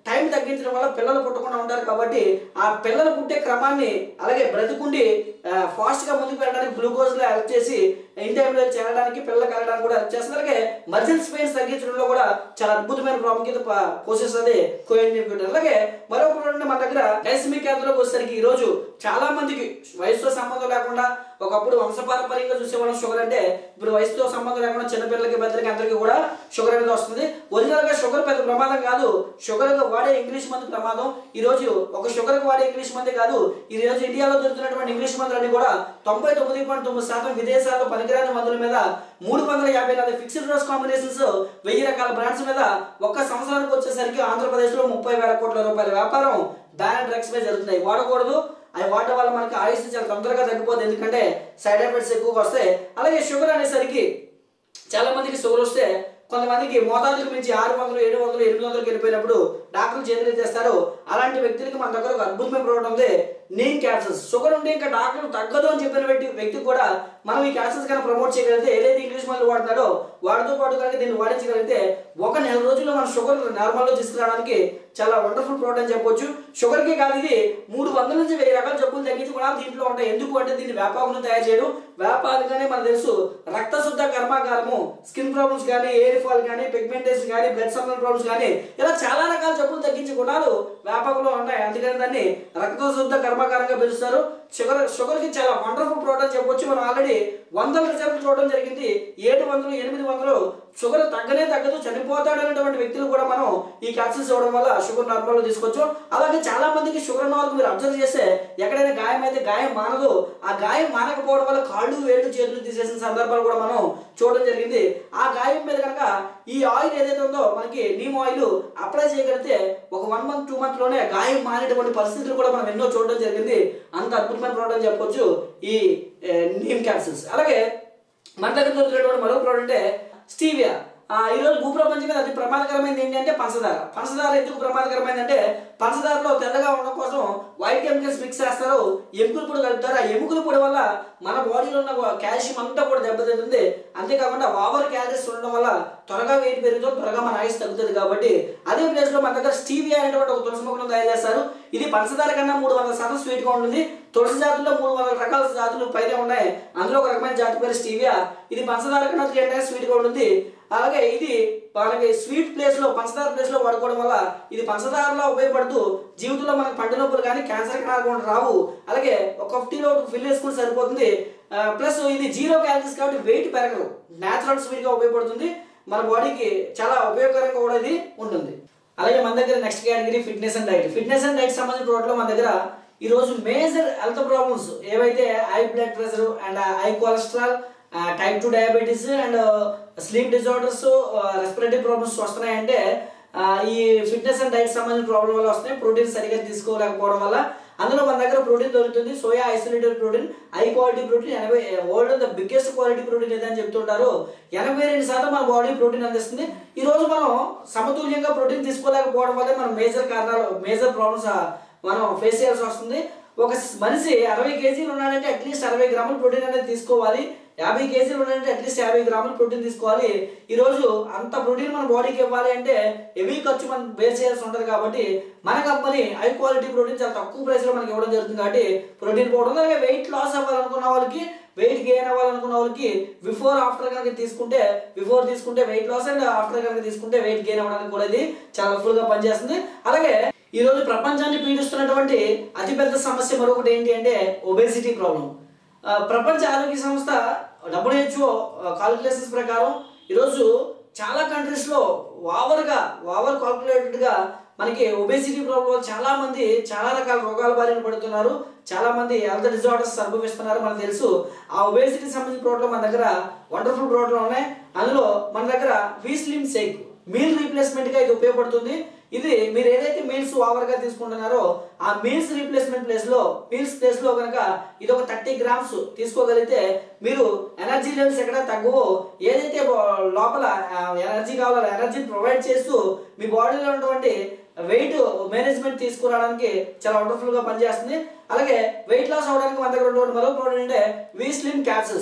టైం తగ్గించడం వల్ల పిల్లలు పుట్టకుండా ఉంటారు కాబట్టి ఆ పిల్లలు పుట్టే క్రమాన్ని అలాగే బ్రతుకుండి ఫాస్ట్గా ముందుకు వెళ్ళడానికి గ్లూకోజ్లో హెల్ప్ చేసి ఇన్ టైంలో చేరడానికి పిల్లలకు వెళ్ళడానికి కూడా హెల్ప్ చేస్తుంది అలాగే మజిల్స్ పెయిన్స్ తగ్గించడంలో కూడా చాలా అద్భుతమైన ప్రాముఖ్యత ప- పోషిస్తుంది కోయిన్హిబిటర్ అలాగే మరొక ప్రోడక్ట్ మన దగ్గర డైసమిక్ క్యాన్సర్లోకి వచ్చేసరికి ఈ రోజు చాలా మందికి వయసుతో సంబంధం లేకుండా ఒకప్పుడు వంశపారంపర్యంగా చూసేవాళ్ళం షుగర్ అంటే ఇప్పుడు వయసుతో సంబంధం లేకుండా చిన్నపిల్లలకి పెద్దలకి అందరికీ కూడా షుగర్ అనేది వస్తుంది ఒరిజినల్ గా షుగర్ పెద్ద ప్రమాదం కాదు షుగర్ వాడే ఇంగ్లీష్ మందు ప్రమాదం ఈ రోజు ఒక షుగర్ వాడే ఇంగ్లీష్ మందే కాదు ఈ రోజు ఇండియాలో దొరుకుతున్నటువంటి ఇంగ్లీష్ మందులన్నీ కూడా తొంభై తొమ్మిది పాయింట్ తొమ్మిది శాతం విదేశాల్లో పనికిరాని మందుల మీద మూడు వందల యాభై నాలుగు ఫిక్స్డ్ డోస్ కాంబినేషన్స్ వెయ్యి రకాల బ్రాండ్స్ మీద ఒక్క సంవత్సరానికి వచ్చేసరికి ఆంధ్రప్రదేశ్ లో ముప్పై వేల కోట్ల రూపాయల వ్యాపారం బ్యాన్ డ్రగ్స్ మీద జరుగుతున్నాయి వాడకూడదు అవి వాడటం వల్ల మనకి ఆయుష్ చాలా తొందరగా తగ్గిపోతుంది ఎందుకంటే సైడ్ ఎఫెక్ట్స్ ఎక్కువగా వస్తాయి అలాగే షుగర్ అనేసరికి చాలా మందికి షుగర్ వస్తే కొంతమందికి మోతాదుకు మించి ఆరు వందలు ఏడు వందలు ఎనిమిది వందలకి వెళ్ళిపోయినప్పుడు డాక్టర్లు చేతులు ఎత్తేస్తారు అలాంటి వ్యక్తులకి మన దగ్గర ఒక అద్భుతమైన ప్రోడక్ట్ ఉంది నీమ్ క్యాన్సర్స్ షుగర్ ఉంటే ఇంకా డాక్టర్ తగ్గదు అని చెప్పిన వ్యక్తి వ్యక్తికి కూడా మనం ఈ క్యాన్సర్స్ కనుక ప్రమోట్ చేయగలిగితే ఏదైతే ఇంగ్లీష్ మందులు వాడుతున్నాడో వాడితో పాటు కనుక దీన్ని వాడించగలిగితే ఒక నెల రోజుల్లో మన షుగర్ నార్మల్లో తీసుకురావడానికి చాలా వండర్ఫుల్ ప్రోడక్ట్ అని చెప్పొచ్చు షుగర్కి కాదు ఇది మూడు వందల నుంచి వెయ్యి రకాల జబ్బులు తగ్గించి కూడా దీంట్లో ఉంటాయి ఎందుకు అంటే దీన్ని వ్యాపారం తయారు చేయడం వ్యాపారంగానే మనకు తెలుసు రక్త శుద్ధ కర్మాగారము స్కిన్ ప్రాబ్లమ్స్ కానీ ఎయిర్ ఫాల్ కానీ పిగ్మెంటేషన్ కానీ బ్లడ్ సప్లై ప్రాబ్లమ్స్ కానీ ఇలా చాలా రకాల జబ్బులు తగ్గించే గుణాలు వ్యాపకంలో ఉన్నాయి అందుకని దాన్ని రక్త శుద్ధ కర్మాగారంగా పిలుస్తారు షుగర్ షుగర్ కి చాలా వండర్ఫుల్ ప్రోడక్ట్ చెప్పొచ్చు మనం ఆల్రెడీ వందల రిజల్ట్ చూడడం జరిగింది ఏడు వందలు ఎనిమిది వందలు షుగర్ తగ్గనే తగ్గదు చనిపోతాడు అనేటువంటి వ్యక్తులు కూడా మనం ఈ క్యాప్సిల్స్ ఇవ్వడం వల్ల షుగర్ నార్మల్ తీసుకోవచ్చు అలాగే చాలా మందికి షుగర్ ఉన్న వాళ్ళకి మీరు అబ్జర్వ్ చేస్తే ఎక్కడైనా గాయం అయితే గాయం మానదు ఆ గాయం మానకపోవడం వల్ల కాళ్ళు వేళ్ళు చేతులు తీసేసిన సందర్భాలు కూడా మనం చూడడం జరిగింది ఆ గాయం మీద కనుక ఈ ఆయిల్ ఏదైతే ఉందో మనకి నీమ్ ఆయిల్ అప్లై చేయగలిగితే ఒక వన్ మంత్ టూ మంత్ లోనే గాయం మానేటువంటి పరిస్థితులు కూడా మనం ఎన్నో చూడడం జరిగింది అంత అద్భుతమైన ప్రోడక్ట్ అని చెప్పొచ్చు ఈ ఏ, నీమ్ క్యాప్సిల్స్ అలాగే మన దగ్గర దొరికినటువంటి మరో ప్రోడక్ట్ స్టీవియా ఆ, ఈ రోజు భూప్రపంచం మీద అతి ప్రమాదకరమైనది ఏంటంటే పంచదార పంచదార ఎందుకు ప్రమాదకరమైంది అంటే పంచదారలో తెల్లగా ఉండడం కోసం వైట్ కెమికల్స్ మిక్స్ చేస్తారు ఎముకల పొడి కలుపుతారు ఆ ఎముకల పొడి వల్ల మన బాడీలో ఉన్న కాల్షియం అంతా కూడా దెబ్బతింటుంది అంతేకాకుండా ఓవర్ క్యాలరీస్ ఉండడం వల్ల త్వరగా వెయిట్ పెరుగుతుంది త్వరగా మన ఆయుష్ తగ్గుతుంది కాబట్టి అదే ప్లేస్ లో మన దగ్గర స్టీవియా అనేటువంటి ఒక తులసి మొక్కను తయారు చేస్తారు ఇది పంచదార కన్నా మూడు వందల శాతం స్వీట్ గా ఉంటుంది తులసి జాతుల్లో మూడు వందల రకాల జాతులు పైన ఉన్నాయి అందులో ఒక రకమైన జాతి పేరు స్టీవియా ఇది పంచదార కన్నా త్రీ హండ్రెడ్ స్వీట్ గా ఉంటుంది అలాగే ఇది మనకి స్వీట్ ప్లేస్ లో పంచదార ప్లేస్ లో వాడుకోవడం వల్ల ఇది పంచదారలో ఉపయోగపడుతూ జీవితంలో మనకి పంట నొప్పులు కానీ క్యాన్సర్ కణాలు కూడా రావు అలాగే ఒక ఫిఫ్టీలో ఫిల్ వేసుకుని సరిపోతుంది ప్లస్ ఇది జీరో క్యాలరీస్ కాబట్టి వెయిట్ పెరగదు న్యాచురల్ స్వీట్ గా ఉపయోగపడుతుంది మన బాడీకి చాలా ఉపయోగకరంగా కూడా ఇది ఉంటుంది అలాగే మన దగ్గర next category fitness and diet fitness and diet సంబంధించిన ప్రోడక్ట్లో మన దగ్గర ఈ రోజు మేజర్ హెల్త్ ప్రాబ్లమ్స్ ఏవైతే high blood pressure and high cholesterol type two diabetes and sleep disorders respiratory problems వస్తున్నాయంటే ఆ, ఈ ఫిట్నెస్ అండ్ డైట్ సంబంధించిన ప్రాబ్లం వల్ల వస్తున్నాయి ప్రోటీన్ సరిగ్గా తీసుకోలేకపోవడం వల్ల అందులో మన దగ్గర ప్రోటీన్ దొరుకుతుంది soya isolated protein high quality protein ఎనభై world the biggest quality protein ఏదని చెప్తుంటారు ఎనభై రెండు శాతం మన బాడీ ప్రోటీన్ అందిస్తుంది ఈ రోజు మనం సమతుల్యంగా ప్రోటీన్ తీసుకోలేకపోవడం వల్ల మన మేజర్ కారణాలు మేజర్ ప్రాబ్లమ్స్ మనం ఫేస్ చేయాల్సి వస్తుంది ఒక మనిషి అరవై కేజీలు ఉన్నాడంటే అట్లీస్ట్ అరవై గ్రాముల ప్రోటీన్ అనేది తీసుకోవాలి యాభై కేజీలు ఉన్నాడంటే అట్లీస్ట్ యాభై గ్రాముల ప్రోటీన్ తీసుకోవాలి ఈ రోజు అంత ప్రోటీన్ మన బాడీకి ఇవ్వాలి అంటే హెవీ ఖర్చు మనం బేర్ చేయాల్సి ఉంటుంది కాబట్టి మన కంపెనీ హై క్వాలిటీ ప్రోటీన్ చాలా తక్కువ ప్రైస్ లో మనకి ఇవ్వడం జరుగుతుంది కాబట్టి ప్రోటీన్ పౌడర్ అలాగే వెయిట్ లాస్ అవ్వాలనుకున్న వాళ్ళకి వెయిట్ గెయిన్ అవ్వాలనుకున్న వాళ్ళకి బిఫోర్ ఆఫ్టర్ కనుక తీసుకుంటే బిఫోర్ తీసుకుంటే వెయిట్ లాస్ అండ్ ఆఫ్టర్ కనుక తీసుకుంటే వెయిట్ గెయిన్ అవ్వడానికి కూడా ఇది చాలా ఫుల్ గా పనిచేస్తుంది అలాగే ఈ రోజు ప్రపంచాన్ని పీడిస్తున్నటువంటి అతిపెద్ద సమస్య మరొకటి ఏంటి అంటే ఒబేసిటీ ప్రాబ్లం ఆ, ప్రపంచ ఆరోగ్య సంస్థ డబ్ల్యూహెచ్ఓ కాలిక్యులేషన్స్ ప్రకారం ఈరోజు చాలా కంట్రీస్లో ఓవర్గా ఓవర్ కాల్కులేటెడ్గా మనకి ఒబేసిటీ ప్రాబ్లం వల్ల చాలా మంది చాలా రకాల రోగాల బారిన పడుతున్నారు చాలా మంది హెల్త్ డిజార్డర్స్ అనుభవిస్తున్నారు మనకు తెలుసు ఆ ఒబేసిటీ సంబంధించిన ప్రోడక్ట్లు మన దగ్గర వండర్ఫుల్ ప్రోడక్ట్లు ఉన్నాయి అందులో మన దగ్గర వీస్లిమ్ షేక్ మీల్ రీప్లేస్మెంట్ గా ఇది ఉపయోగపడుతుంది ఇది మీరు ఏదైతే మీల్స్ ఓవర్ గా తీసుకుంటున్నారో ఆ మీల్స్ రీప్లేస్మెంట్ ప్లేస్ లో మీల్స్ ప్లేస్ లో కనుక ఇది ఒక థర్టీ గ్రామ్స్ తీసుకోగలిగితే మీరు ఎనర్జీ లెవెల్స్ ఎక్కడ తగ్గవో ఏదైతే బా- లోపల ఎనర్జీ కావాలో ఎనర్జీని ప్రొవైడ్ చేస్తూ మీ బాడీలో ఉన్నటువంటి వెయిట్ మేనేజ్మెంట్ తీసుకురావడానికి చాలా వండర్ఫుల్ గా పనిచేస్తుంది అలాగే వెయిట్ లాస్ అవడానికి మన దగ్గర ఉన్నటువంటి మరో ప్రోడక్ట్ అంటే వీ స్లిమ్ క్యాప్సిల్స్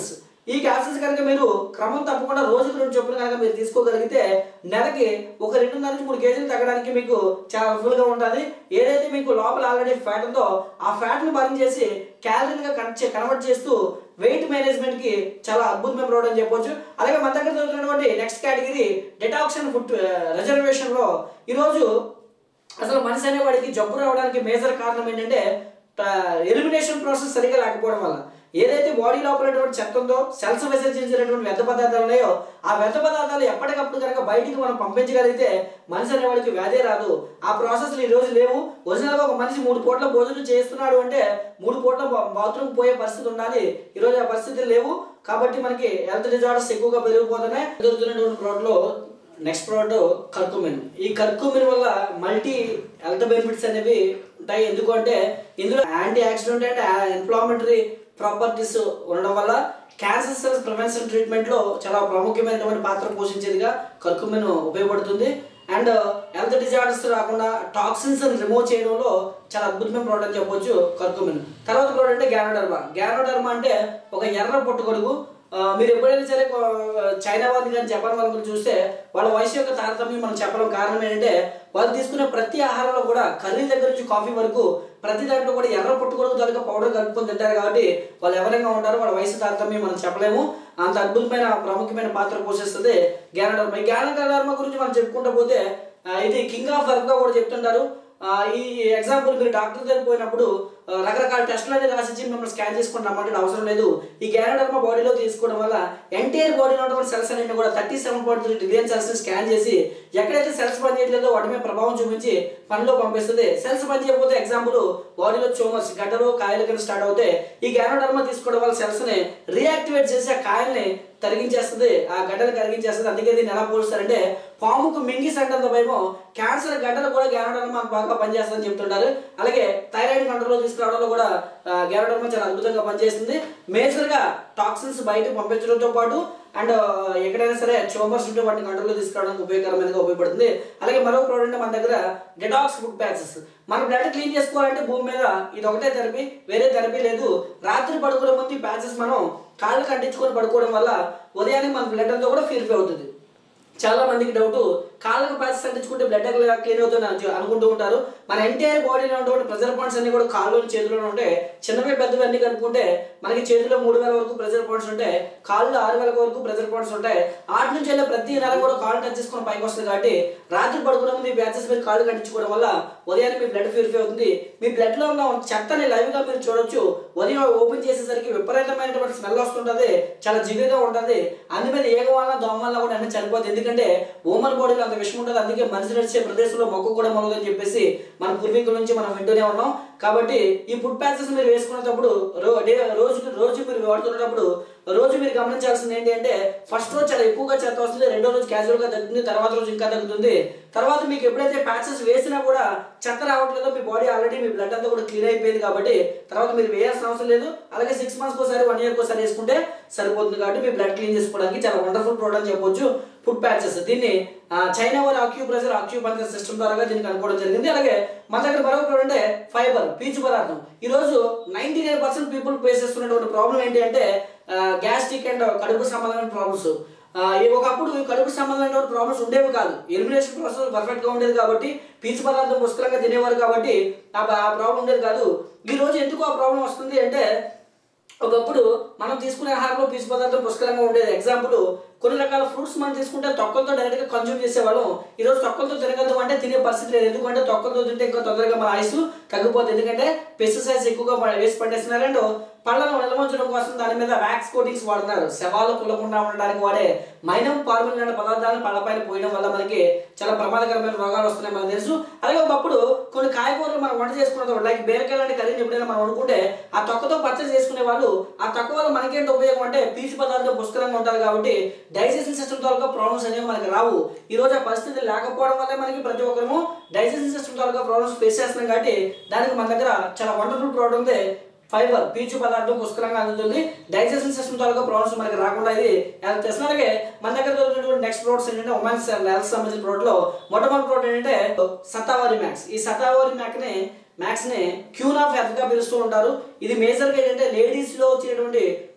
ఈ క్యాప్సిల్స్ కనుక మీరు క్రమం తప్పకుండా రోజుకి రెండు చొప్పున కనుక మీరు తీసుకోగలిగితే నెలకి ఒక రెండున్నర నుంచి మూడు కేజీలు తగ్గడానికి మీకు చాలా ఫుల్గా ఉంటుంది ఏదైతే మీకు లోపల ఆల్రెడీ ఫ్యాట్ ఉందో ఆ ఫ్యాట్ని బర్న్ చేసి క్యాలరీగా కన్వర్ట్ చేస్తూ వెయిట్ మేనేజ్మెంట్ కి చాలా అద్భుతమైన ప్రోడక్ట్ అని చెప్పొచ్చు అలాగే మన దగ్గర దొరుకుతున్నటువంటి నెక్స్ట్ కేటగిరీ డెటాక్షన్ ఫుడ్ రిజర్వేషన్ లో ఈరోజు అసలు మనిషి అనేవాడికి జబ్బు రావడానికి మేజర్ కారణం ఏంటంటే ఎలిమినేషన్ ప్రాసెస్ సరిగా లేకపోవడం వల్ల ఏదైతే బాడీ లోపల చెత్త ఉందో సెల్స్ విసర్జించినటువంటి వ్యర్థ పదార్థాలు ఉన్నాయో ఆ వ్యర్థ పదార్థాలు ఎప్పటికప్పుడు కనుక బయటికి మనం పంపించగలిగితే మనిషి అనేవాడికి వ్యాధి రాదు ఆ ప్రాసెస్లు ఈ రోజు లేవు ఒరిజినల్గా ఒక మనిషి మూడు పూట్ల భోజనం చేస్తున్నాడు అంటే మూడు పూట్ల బాత్రూమ్ పోయే పరిస్థితి ఉండాలి ఈ రోజు ఆ పరిస్థితులు లేవు కాబట్టి మనకి హెల్త్ డిజార్డర్స్ ఎక్కువగా పెరిగిపోతున్నాయి దొరుకుతున్నటువంటి ప్రోడక్ట్లో నెక్స్ట్ ప్రోడక్ట్ కర్కుమిన్ ఈ కర్కుమిన్ వల్ల మల్టీ హెల్త్ బెనిఫిట్స్ అనేవి ఉంటాయి ఎందుకంటే ఇందులో antioxidant and inflammatory properties ఉండడం వల్ల క్యాన్సర్ సెల్స్ ప్రివెన్షన్ ట్రీట్మెంట్ లో చాలా ప్రాముఖ్యమైనటువంటి పాత్ర పోషించేదిగా కర్కుమిన్ ఉపయోగపడుతుంది అండ్ హెల్త్ డిజార్డర్స్ రాకుండా టాక్సిన్స్ రిమూవ్ చేయడంలో చాలా అద్భుతమైన ప్రోడక్ట్ అని చెప్పొచ్చు కర్కుమిన్ తర్వాత ప్రోడక్ట్ అంటే గ్యానోడర్మా గ్యానోడర్మా అంటే ఒక ఎర్ర పొట్టుగొడుగు ఆ, మీరు ఎప్పుడైనా సరే కొ- చైనా వాళ్ళని కానీ జపాన్ వాళ్ళని చూస్తే వాళ్ళ వయసు యొక్క తారతమ్యం మనం చెప్పడం కారణం ఏంటంటే వాళ్ళు తీసుకునే ప్రతి ఆహారంలో కూడా కర్రీ దగ్గర నుంచి కాఫీ వరకు ప్రతి దాంట్లో కూడా ఎర్ర పుట్టుకొడుకు తరగ పౌడర్ కలుపుకొని తింటారు కాబట్టి వాళ్ళు ఎవరైనా ఉంటారో వాళ్ళ వయసు తారతమ్యం మనం చెప్పలేము అంత అద్భుతమైన ప్రాముఖ్యమైన పాత్ర పోషిస్తుంది జ్ఞానధర్మ ఈ జ్ఞానధర్మ గురించి మనం చెప్పుకుంటూ పోతే ఆ, ఇది కింగ్ ఆఫ్ వర్క్ గా కూడా చెప్తుంటారు ఆ, ఈ ఎగ్జాంపుల్ మీరు డాక్టర్ దగ్గర పోయినప్పుడు ఆ, రకరకాల టెస్టులు అనేది రాసిచ్చి మిమ్మల్ని స్కాన్ చేసుకుని రమ్మంటే అవసరం లేదు ఈ గ్యానడర్మా బాడీలో తీసుకోవడం వల్ల ఎంటైర్ బాడీలో ఉన్నటువంటి సెల్స్ అన్నింటిని కూడా thirty seven point three trillion cells scan చేసి ఎక్కడైతే సెల్స్ పనిచేయట్లేదో వాటి మీద ప్రభావం చూపించి పనిలో పంపిస్తుంది సెల్స్ పని చేయకపోతే ఎగ్జాంపుల్ బాడీలో ట్యూమర్స్ గడ్డలు కాయలు కింద స్టార్ట్ అవుతాయి ఈ గ్యానోడర్మా తీసుకోవడం వల్ల సెల్స్ ని రియాక్టివేట్ చేసి ఆ కాయల్ని కరిగించేస్తుంది ఆ గడ్డలు కరిగించేస్తుంది అందుకే దీన్ని ఎలా పోలుస్తారంటే పాముకు మింగిస్ అంటంత భయమో క్యాన్సర్ గడ్డలు కూడా గ్యానోడర్మా బాగా పనిచేస్తుందని చెప్తుంటారు అలాగే థైరాయిడ్ కంట్రోల్లో తీసుకురావడంలో కూడా గ్యానోడర్మా చాలా అద్భుతంగా పనిచేస్తుంది మేజర్ గా టాక్సిన్స్ బయటకు పంపించడంతో పాటు అండ్ ఎక్కడైనా సరే ట్యూమర్స్ ఉంటే వాటిని కంట్రోల్లో తీసుకురావడానికి ఉపయోగకరమైనగా ఉపయోగపడుతుంది అలాగే మరో ప్రోడక్ట్ మన దగ్గర డెటాక్స్ ఫుడ్ ప్యాచెస్ మన బ్లడ్ క్లీన్ చేసుకోవాలంటే భూమి మీద ఇది ఒకటే థెరపీ వేరే థెరపీ లేదు రాత్రి పడుకునే ముందు ఈ ప్యాచెస్ మనం కాళ్ళు కంటించుకొని పడుకోవడం వల్ల ఉదయాన్నే మన బ్లడ్ అంతా కూడా ప్యూరిఫై అవుతుంది చాలా మందికి డౌట్ కాళ్ళకు ప్యాచెస్ అంటించుకుంటే బ్లడ్ క్లీన్ అవుతుంది అని అనుకుంటూ ఉంటారు మన ఎంటైర్ బాడీలో ఉన్నటువంటి ప్రెజర్ పాయింట్స్ అన్ని కూడా కాళ్ళు చేతుల్లో ఉంటాయి చిన్నవి పెద్దవి అన్ని కనుక్కుంటే మనకి చేతిలో మూడు వేల వరకు ప్రెజర్ పాయింట్స్ ఉంటాయి కాళ్ళు ఆరు వేల వరకు ప్రెజర్ పాయింట్స్ ఉంటాయి ఆటి నుంచి వెళ్ళే ప్రతి నెల కూడా కాళ్ళు టచ్ చేసుకొని పైకి వస్తుంది కాబట్టి రాత్రి పడుకునే ముందు ఈ బ్యాచెస్ మీరు కాళ్ళు కంటించుకోవడం వల్ల ఉదయాన్నే మీ బ్లడ్ ప్యూరిఫై అవుతుంది మీ బ్లడ్ లో ఉన్న చెత్తని లైవ్ గా మీరు చూడొచ్చు ఉదయం ఓపెన్ చేసేసరికి విపరీతమైనటువంటి స్మెల్ వస్తుంటది చాలా జిగురుగా ఉంటుంది అందు మీద ఏగ వల్ల దోమ వల్ల కూడా అన్ని చనిపోతుంది ఎందుకంటే ఉమెన్ బాడీలో అంత విషయం ఉంటుంది అందుకే మనిషి నడిచే ప్రదేశంలో మొక్క కూడా మొలదని చెప్పేసి మన పూర్వీకుల నుంచి మనం వింటూనే ఉన్నాం కాబట్టి ఈ ఫుడ్ ప్యాచెస్ మీరు వేసుకునేటప్పుడు రో- డే రోజుకి రోజు మీరు వాడుతున్నప్పుడు రోజు మీరు గమనించాల్సింది ఏంటి అంటే ఫస్ట్ రోజు చాలా ఎక్కువగా చెత్త వస్తుంది రెండో రోజు క్యాజువల్ గా తగ్గుతుంది తర్వాత రోజు ఇంకా తగ్గుతుంది తర్వాత మీకు ఎప్పుడైతే ప్యాచెస్ వేసినా కూడా చెత్త రావట్లేదో మీ బాడీ ఆల్రెడీ మీ బ్లడ్ అంతా కూడా క్లీన్ అయిపోయింది కాబట్టి తర్వాత మీరు వేయాల్సిన అవసరం లేదు అలాగే సిక్స్ మంత్స్ ఒకసారి వన్ ఇయర్ ఒకసారి వేసుకుంటే సరిపోతుంది కాబట్టి మీ బ్లడ్ క్లీన్ చేసుకోవడానికి చాలా వండర్ఫుల్ ప్రోడక్ట్ అని చెప్పొచ్చు ఫుడ్ ప్యాచెస్ దీన్ని ఆ, చైనా వారి acupressure acupuncture system ద్వారా దీన్ని కనుక్కోవడం జరిగింది అలాగే మన దగ్గర మరొక ప్రోడక్ట్ అంటే ఫైబర్ పీచు పదార్థం ఈ రోజు ninety nine percent people face చేస్తున్నటువంటి ప్రాబ్లం ఏంటి అంటే గ్యాస్ట్రిక్ అండ్ కడుపు సంబంధమైన ప్రాబ్లమ్స్ ఒకప్పుడు ఈ కడుపు సంబంధమైన ప్రాబ్లమ్స్ ఉండేవి కాదు ఎలిమినేషన్ ప్రాసెస్ పర్ఫెక్ట్ గా ఉండేది కాబట్టి పీచు పదార్థం పుష్కలంగా తినేవారు కాబట్టి ఆ ప్రాబ్లం ఉండేది కాదు ఈ రోజు ఎందుకు ఆ ప్రాబ్లం వస్తుంది అంటే ఒకప్పుడు మనం తీసుకునే ఆహారంలో పీచు పదార్థం పుష్కలంగా ఉండేది ఎగ్జాంపుల్ కొన్ని రకాల ఫ్రూట్స్ మనం తీసుకుంటే తొక్కలతో డైరెక్ట్ గా కన్జ్యూమ్ చేసేవాళ్ళం ఈ రోజు తొక్కలతో తినగలుగుతాం అంటే తినే పరిస్థితి లేదు ఎందుకంటే తొక్కలతో తింటే ఇంకా తొందరగా మన ఆయుసు తగ్గిపోతుంది ఎందుకంటే పెస్టిసైడ్స్ ఎక్కువగా ప- వేసి పట్టేస్తున్నారు అండ్ పళ్ళను నిల్వంచడం కోసం దాని మీద వ్యాక్స్ కోటింగ్స్ వాడుతున్నారు శవాలు కులకుండా ఉండడానికి వాడే మైనం ఫార్ముల్ లాంటి పదార్థాలను పళ్ళపైన పోయడం వల్ల మనకి చాలా ప్రమాదకరమైన రోగాలు వస్తున్నాయి మనకు తెలుసు అలాగే ఒకప్పుడు కొన్ని కాయగూరలు మనం వంట చేసుకున్నప్పుడు లైక్ బీరకాయ లాంటి కర్రీని ఎప్పుడైనా మనం వండుకుంటే ఆ తొక్కతో పచ్చడి చేసుకునే వాళ్ళు ఆ తొక్క వల్ల మనకేంటి ఉపయోగం అంటే పీచు పదార్థం పుష్కలంగా ఉంటుంది కాబట్టి డైజెషన్ సిస్టమ్ తాలూకా ప్రాబ్లమ్స్ అనేవి మనకి రావు ఈ రోజు ఆ పరిస్థితి లేకపోవడం వల్ల మనకి ప్రతి ఒక్కరము డైజెషన్ సిస్టమ్ తాలూకా ప్రాబ్లమ్స్ ఫేస్ చేస్తున్నాం కాబట్టి దానికి మన దగ్గర చాలా వండర్ఫుల్ ప్రోడక్ట్ ఉంది ఫైబర్ పీచు పదార్థం పుష్కలంగా అందుతుంది డైజెషన్ సిస్టమ్ తాలూకా ప్రాబ్లమ్స్ మనకి రాకుండా ఇది హెల్ప్ చేస్తుంది అలాగే మన దగ్గర దొరికినటువంటి నెక్స్ట్ ప్రోడక్ట్స్ ఏంటంటే ఉమెన్స్ హెల్త్ సంబంధించిన ప్రోడక్ట్ లో మొట్టమొదటి ప్రోడక్ట్ ఏంటంటే సతావారి మ్యాక్స్ ఈ సతావారి మ్యాక్ ని మ్యాక్స్ ని క్యూన్ ఆఫ్ హెల్త్ గా పిలుస్తూ ఉంటారు ఇది మేజర్ గా ఏంటంటే లేడీస్ లో వచ్చేటువంటి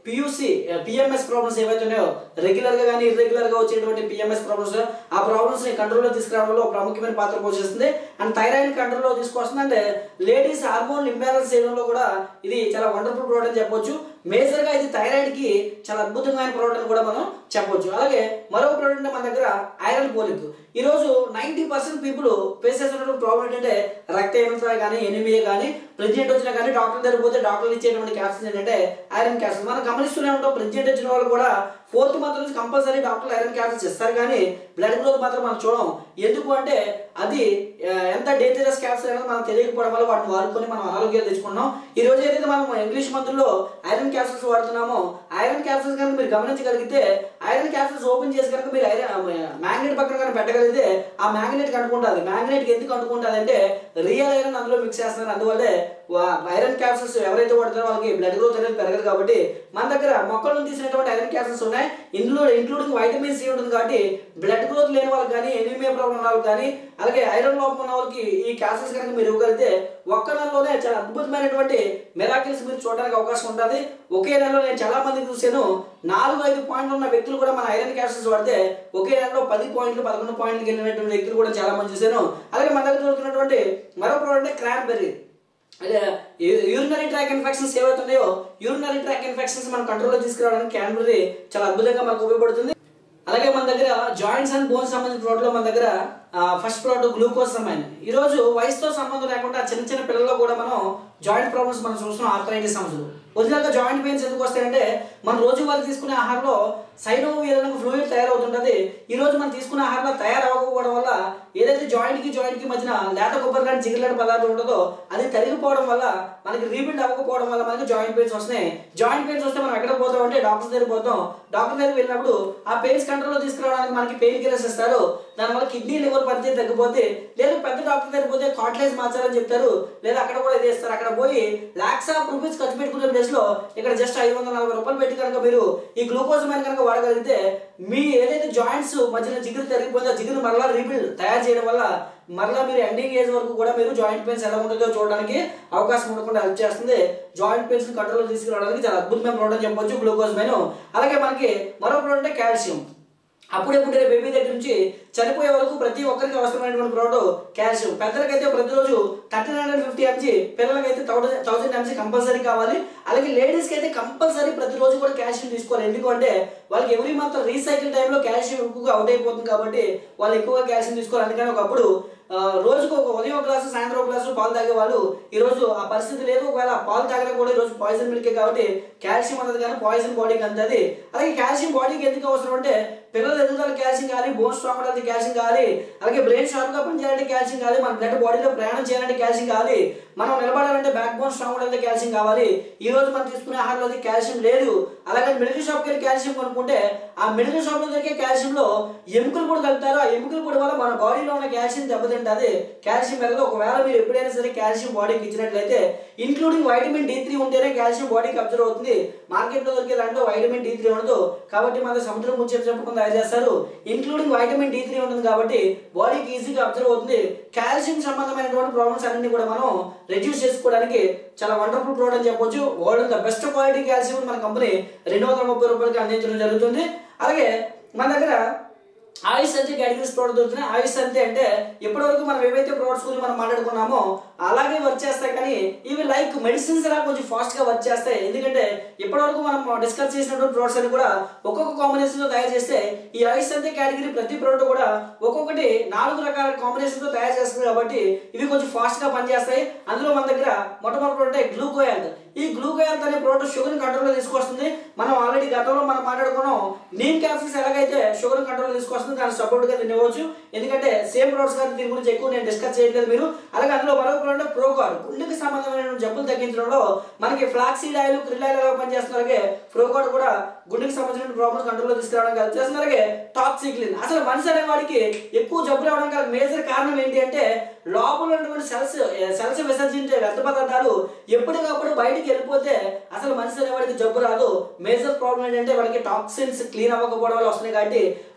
పియూసి పిఎంఎస్ ప్రాబ్లమ్స్ ఏవైతే ఉన్నాయో రెగ్యులర్గా కానీ ఇర్రెగ్యులర్గా వచ్చేటువంటి పిఎంఎస్ ప్రాబ్లమ్స్ ఆ ప్రాబ్లమ్స్ని కంట్రోల్లో తీసుకురావడంలో ఒక ప్రాముఖ్యమైన పాత్ర పోషిస్తుంది అండ్ థైరాయిడ్ కంట్రోల్లో తీసుకొస్తుంది అంటే లేడీస్ హార్మోన్ ఇంబ్యాలెన్స్ చేయడంలో కూడా ఇది చాలా వండర్ఫుల్ ప్రోడక్ట్ అని చెప్పొచ్చు మేజర్గా ఇది థైరాయిడ్కి చాలా అద్భుతమైన ప్రోడక్ట్ అని కూడా మనం చెప్పొచ్చు అలాగే మరో ప్రోడక్ట్ మన దగ్గర ఐరన్ పోలిక్ ఈరోజు నైంటీ పర్సెంట్ పీపుల్ ఫేస్ చేస్తున్నటువంటి ప్రాబ్లం ఏంటంటే రక్తహీనత కానీ ఎనిమియా కానీ ప్రెగ్నెంట్ వచ్చినా కానీ డాక్టర్ దగ్గర పోతే డాక్టర్లు ఇచ్చేటువంటి క్యాప్సిల్స్ ఏంటంటే ఐరన్ క్యాప్సిల్స్ మనం గమనిస్తూనే ఉంటాం ప్రెగ్నెంట్ వచ్చిన వాళ్ళు కూడా ఫోర్త్ మంత్ నుంచి కంపల్సరీ డాక్టర్లు ఐరన్ క్యాప్సిల్స్ ఇస్తారు కానీ బ్లడ్ గ్రోత్ మాత్రం మనం చూడం ఎందుకు అంటే అది ఆ, ఎంత డేంజరస్ క్యాప్సిల్ అనేది మనకు తెలియకపోవడం వల్ల వాటిని వాడుకొని మనం అనారోగ్యాలు తెచ్చుకున్నాం ఈ రోజు ఏదైతే మనం ఇంగ్లీష్ మందుల్లో ఐరన్ క్యాప్సిల్స్ వాడుతున్నామో ఐరన్ క్యాప్సిల్స్ కనుక మీరు గమనించగలిగితే ఐరన్ క్యాప్సిల్స్ ఓపెన్ చేసి కనుక మీరు ఐరన్ మ్యాగ్నెట్ పక్కన కనుక పెట్టగలిగితే ఆ మ్యాగ్నెట్ అంటుకుంటుంది మ్యాగ్నెట్ ఎందుకు అంటుకుంటుంది అంటే రియల్ ఐరన్ అందులో మిక్స్ చేస్తున్నారు అందువల్లే ఐరన్ క్యాప్సిల్స్ ఎవరైతే వాడుతారో వాళ్ళకి బ్లడ్ గ్రోత్ అనేది పెరగదు కాబట్టి మన దగ్గర మొక్కల నుంచి తీసినటువంటి ఐరన్ క్యాప్సిల్స్ ఉన్నాయి ఇందులో ఇంక్లూడింగ్ వైటమిన్ సి ఉంటుంది కాబట్టి బ్లడ్ గ్రోత్ లేని వాళ్ళకి కానీ ఎనిమియా ప్రాబ్లం ఉన్న వాళ్ళకి కానీ అలాగే ఐరన్ లోపం ఉన్న వాళ్ళకి ఈ క్యాప్సిల్స్ కనుక మీరు ఇవ్వగలిగితే ఒక్క నెలలోనే చాలా అద్భుతమైనటువంటి మెరాకిల్స్ మీరు చూడడానికి అవకాశం ఉంటుంది ఒకే నెలలో నేను చాలా మంది చూశాను నాలుగు ఐదు పాయింట్లు ఉన్న వ్యక్తులు కూడా మన ఐరన్ క్యాప్సిల్స్ వాడితే ఒకే నెలలో పది పాయింట్లు పదకొండు పాయింట్లకు వెళ్ళినటువంటి వ్యక్తులు కూడా చాలా మంది చూశాను అలాగే మన దగ్గర దొరుకుతున్నటువంటి మరో ప్రోడక్ట్ క్రాన్బెర్రీ అదే యూరినరీ ట్రాక్ ఇన్ఫెక్షన్స్ ఏవైతే ఉన్నాయో యూరినరీ ట్రాక్ ఇన్ఫెక్షన్స్ మనం కంట్రోల్లో తీసుకురావడానికి క్యాన్బెర్రీ చాలా అద్భుతంగా మనకు ఉపయోగపడుతుంది అలాగే మన దగ్గర జాయింట్స్ అండ్ బోన్స్ సంబంధించిన ప్రోడక్ట్లో మన దగ్గర ఫస్ట్ ప్రోడక్ట్ గ్లూకోజ్ సంబంధం ఈ రోజు వయసుతో సంబంధం లేకుండా చిన్న చిన్న పిల్లల్లో కూడా మనం జాయింట్ ప్రాబ్లమ్స్ మనం చూస్తున్నాం ఆర్థరైటిస్ సమస్యలు ఒరిజినల్ గా జాయింట్ పెయిన్స్ ఎందుకు వస్తాయంటే మన రోజువారీ తీసుకునే ఆహారంలో సైనోవియల్ ఫ్లూయిడ్ తయారవుతుంటది ఈ రోజు మనం తీసుకునే ఆహారంలో తయారవ్వకపోవడం వల్ల ఏదైతే జాయింట్ కి జాయింట్ కి మధ్యన లేత కొబ్బరి లాంటి జిగిలాంటి పదార్థం ఉంటుందో అది తరిగిపోవడం వల్ల మనకి రీబిల్డ్ అవ్వకపోవడం వల్ల మనకి జాయింట్ పెయిన్స్ వస్తున్నాయి జాయింట్ పెయిన్స్ వస్తే మనం ఎక్కడ పోతాం అంటే డాక్టర్ దగ్గర పోతాం డాక్టర్ దగ్గర వెళ్ళినప్పుడు ఆ పెయిన్స్ కంట్రోల్లో తీసుకురావడానికి మనకి పెయిన్ కిల్లర్స్ ఇస్తారు దానివల్ల కిడ్నీ లివర్ పనిచేసి తగ్గిపోతే లేదు పెద్ద డాక్టర్ దగ్గర పోతే కాట్లేజ్ మార్చాలని చెప్తారు లేదా అక్కడ కూడా ఇది ఇస్తారు అక్కడ పోయి లాక్స్ ఆఫ్ రూపీస్ ఖర్చు పెట్టుకునే ప్లేస్ లో ఇక్కడ జస్ట్ ఐదు వందల నలభై రూపాయలు పెట్టి కనుక మీరు ఈ గ్లూకోజ్ మైన కనుక వాడగలిగితే మీ ఏదైతే జాయింట్స్ మధ్యన జిగురు తరిగిపోయిందో ఆ జిగురు మరలా రీబిల్డ్ తయారు చేయడం వల్ల మరలా మీరు ఎండింగ్ ఏజ్ వరకు కూడా మీరు జాయింట్ పెయిన్స్ ఎలా ఉంటుందో చూడడానికి అవకాశం ఉండకుండా హెల్ప్ చేస్తుంది జాయింట్ పెయిన్స్ కంట్రోల్ తీసుకురావడానికి చాలా అద్భుతమైన ప్రోడక్ట్ చెప్పొచ్చు గ్లూకోజ్ మెయిన్ అలాగే మనకి మరో ప్రోడక్ట్ కాల్షియం అప్పుడే పుట్టిన బేబీ దగ్గర నుంచి చనిపోయే వరకు ప్రతి ఒక్కరికి అవసరమైనటువంటి ప్రోడక్ట్ కాల్షియం పెద్దలకైతే ప్రతిరోజు థర్టీన్ హండ్రెడ్ ఫిఫ్టీ ఎంజీ పిల్లలకైతే థౌసండ్ థౌసండ్ ఎంజీ కంపల్సరీ కావాలి అలాగే లేడీస్కి అయితే కంపల్సరీ ప్రతిరోజు కూడా కాల్షియం తీసుకోవాలి ఎందుకంటే వాళ్ళకి ఎవ్రీ మంత్ రీసైకిల్ టైంలో కాల్షియం ఎక్కువగా అవుట్ అయిపోతుంది కాబట్టి వాళ్ళు ఎక్కువగా కాల్షియం తీసుకోవాలి అందుకని ఒకప్పుడు ఆ, రోజుకు ఒక ఉదయం ఒక గ్లాసు సాయంత్రం ఒక గ్లాసు పాలు తాగే వాళ్ళు ఈ రోజు ఆ పరిస్థితి లేదు ఒకవేళ ఆ పాలు తాగినా కూడా ఈ రోజు పాయిజన్ మిల్కే కాబట్టి కాల్షియం అన్నది కానీ పాయిజన్ బాడీకి అంతది అలాగే కాల్షియం బాడీకి ఎందుకు అవసరం అంటే పిల్లల ఎదుగుదల కాల్షియం కావాలి బోన్ స్ట్రాంగ్ అవడానికి కాల్షియం కావాలి అలాగే బ్రెయిన్ షార్ప్ గా పనిచేయాలంటే కాల్షియం కావాలి మన బ్లడ్ బాడీలో ప్రయాణం చేయాలంటే కాల్షియం కావాలి మనం నిలబడాలంటే బ్యాక్ బోన్ స్ట్రాంగ్ అవడానికి కాల్షియం కావాలి ఈ రోజు మనం తీసుకునే ఆహారంలో అది కాల్షియం లేదు అలాగే మెడికల్ షాప్కి వెళ్ళి కాల్షియం కొనుక్కుంటే ఆ మెడికల్ షాప్ లో దొరికే కాల్షియంలో ఎముకలు కూడా కలుపుతారు ఆ ఎముకలు కూడా వల్ల మన బాడీలో ఉన్న కాల్షియం దెబ్బతింటుంది కాల్షియం పెరగదు ఒకవేళ మీరు ఎప్పుడైనా సరే కాల్షియం బాడీకి ఇచ్చినట్లయితే ఇంక్లూడింగ్ వైటమిన్ డి త్రీ ఉంటేనే కాల్షియం బాడీకి అబ్జర్వ్ అవుతుంది మార్కెట్ లో దొరికే దాంట్లో వైటమిన్ డి త్రీ ఉండదు కాబట్టి మన సముద్రం ముచ్చట చెప్పకుండా తయారు చేస్తారు ఇంక్లూడింగ్ వైటమిన్ డి త్రీ ఉంటుంది కాబట్టి బాడీకి ఈజీగా అబ్జర్వ్ అవుతుంది కాల్షియం సంబంధమైనటువంటి ప్రాబ్లమ్స్ అన్ని కూడా మనం రెడ్యూస్ చేసుకోవడానికి చాలా వండర్ఫుల్ ప్రోడక్ట్ అని చెప్పొచ్చు world the best quality calcium మన కంపెనీ రెండు వందల ముప్పై రూపాయలకి అందించడం జరుగుతుంది అలాగే మన దగ్గర ఆయుష్ అంతే కేటగిరీస్ ప్రోడక్ట్ దొరుకుతున్నాయి ఆయుష్ అంతే అంటే ఇప్పటివరకు మనం ఏవైతే ప్రోడక్ట్స్ గురించి మనం మాట్లాడుకున్నామో అలాగే వర్క్ చేస్తాయి కానీ ఇవి లైక్ మెడిసిన్స్ లా కొంచెం ఫాస్ట్ గా వర్క్ చేస్తాయి ఎందుకంటే ఇప్పటివరకు మనం డిస్కస్ చేసినటువంటి ప్రోడక్ట్స్ అన్ని కూడా ఒక్కొక్క కాంబినేషన్ తో తయారు చేస్తే ఈ ఆయుష్ అంతే కేటగిరీ ప్రతి ప్రోడక్ట్ కూడా ఒక్కొక్కటి నాలుగు రకాల కాంబినేషన్ తో తయారు చేస్తుంది కాబట్టి ఇవి కొంచెం ఫాస్ట్ గా పనిచేస్తాయి అందులో మన దగ్గర మొట్టమొదటి ప్రోడక్ట్ గ్లూకోయాల్ట్ ఈ గ్లూకోయాల్ట్ అనే ప్రోడక్ట్ షుగర్ కంట్రోల్ తీసుకొస్తుంది మనం ఆల్రెడీ గతంలో మనం మాట్లాడుకున్నాం నీమ్ క్యాప్సిల్స్ ఎలాగైతే షుగర్ కంట్రోల్ తీసుకొస్తుంది దాని సపోర్ట్ గా దీన్ని ఇవ్వచ్చు ఎందుకంటే సేమ్ ప్రోడక్ట్స్ కానీ దీని గురించి ఎక్కువ నేను డిస్కస్ చేయట్లేదు మీరు అలాగే అందులో మరో ప్రోడక్ట్ ప్రోకార్ గుండెకి సంబంధమైన జబ్బులు తగ్గించడంలో మనకి ఫ్లాక్సీడ్ ఆయిల్ క్రిల్ ఆయిల్ ఎలా పనిచేస్తున్నారు అలాగే ప్రోకార్ కూడా గుండెకి సంబంధించిన ప్రాబ్లమ్స్ కంట్రోల్ తీసుకురావడానికి హెల్ప్ చేస్తుంది అలాగే టాక్సిక్లిన్ అసలు మనిషి అనే వాడికి ఎక్కువ జబ్బులు రావడం గల మేజర్ కారణం ఏంటి అంటే లోపల ఉన్నటువంటి సెల్స్ సెల్స్ విసర్జించే వ్యర్థ పదార్థాలు ఎప్పటికప్పుడు బయటికి వెళ్ళిపోతే అసలు మనిషి అనేవాడికి జబ్బు రాదు మేజర్ ప్రాబ్లం ఏంటంటే వాడికి టాక్సిన్స్ క్లీన్ అవ్వకపోవడం వల్ల వస్తున్నాయి కాబట్టి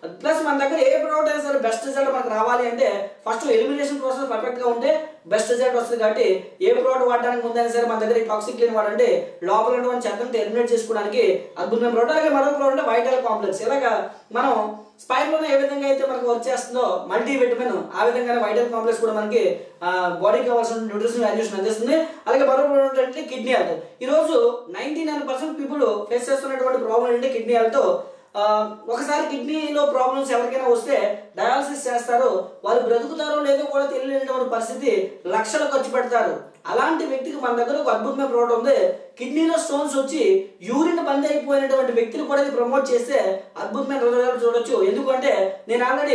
ప్లస్ మన దగ్గర ఏ ప్రోడక్ట్ అయినా సరే బెస్ట్ రిజల్ట్ మనకు రావాలి అంటే ఫస్ట్ ఎలిమినేషన్ ప్రాసెస్ పర్ఫెక్ట్గా ఉంటే బెస్ట్ రిజల్ట్ వస్తుంది కాబట్టి ఏ ప్రోడక్ట్ వాడడానికి ముందైనా సరే మన దగ్గర టాక్సిక్ క్లీన్ వాడంటే లోపల ఉన్నటువంటి చెత్తను ఎలిమినేట్ చేసుకోవడానికి అద్భుతమైన ప్రోడక్ట్ అలాగే మరో ప్రోడక్ట్ వైటల్ కాంప్లెక్స్ ఇలాగా మనం స్పైన్లోనే ఏ విధంగా అయితే మనకు వర్క్ చేస్తుందో మల్టీ విటమిన్ ఆ విధంగానే వైటల్ కాంప్లెక్స్ కూడా మనకి బాడీకి కావాల్సిన న్యూట్రిషన్ వాల్యూషన్ అందిస్తుంది అలాగే మరో ప్రోడక్ట్ అంటే కిడ్నీ హెల్త్ ఈరోజు ninety nine percent people face చేస్తున్నటువంటి ప్రాబ్లం ఏంటంటే కిడ్నీ హెల్త్ ఆ, ఒకసారి కిడ్నీలో ప్రాబ్లమ్స్ ఎవరికైనా వస్తే డయాలసిస్ చేస్తారు వాళ్ళు బ్రతుకుతారో లేదో కూడా తెలియనటువంటి పరిస్థితి లక్షలు ఖర్చు పెడతారు అలాంటి వ్యక్తికి మన దగ్గర ఒక అద్భుతమైన ప్రోడక్ట్ ఉంది కిడ్నీలో స్టోన్స్ వచ్చి యూరిన్ బంద్ అయిపోయినటువంటి వ్యక్తిని కూడా ఇది ప్రమోట్ చేస్తే అద్భుతమైన రిజల్ట్ చూడొచ్చు ఎందుకంటే నేను ఆల్రెడీ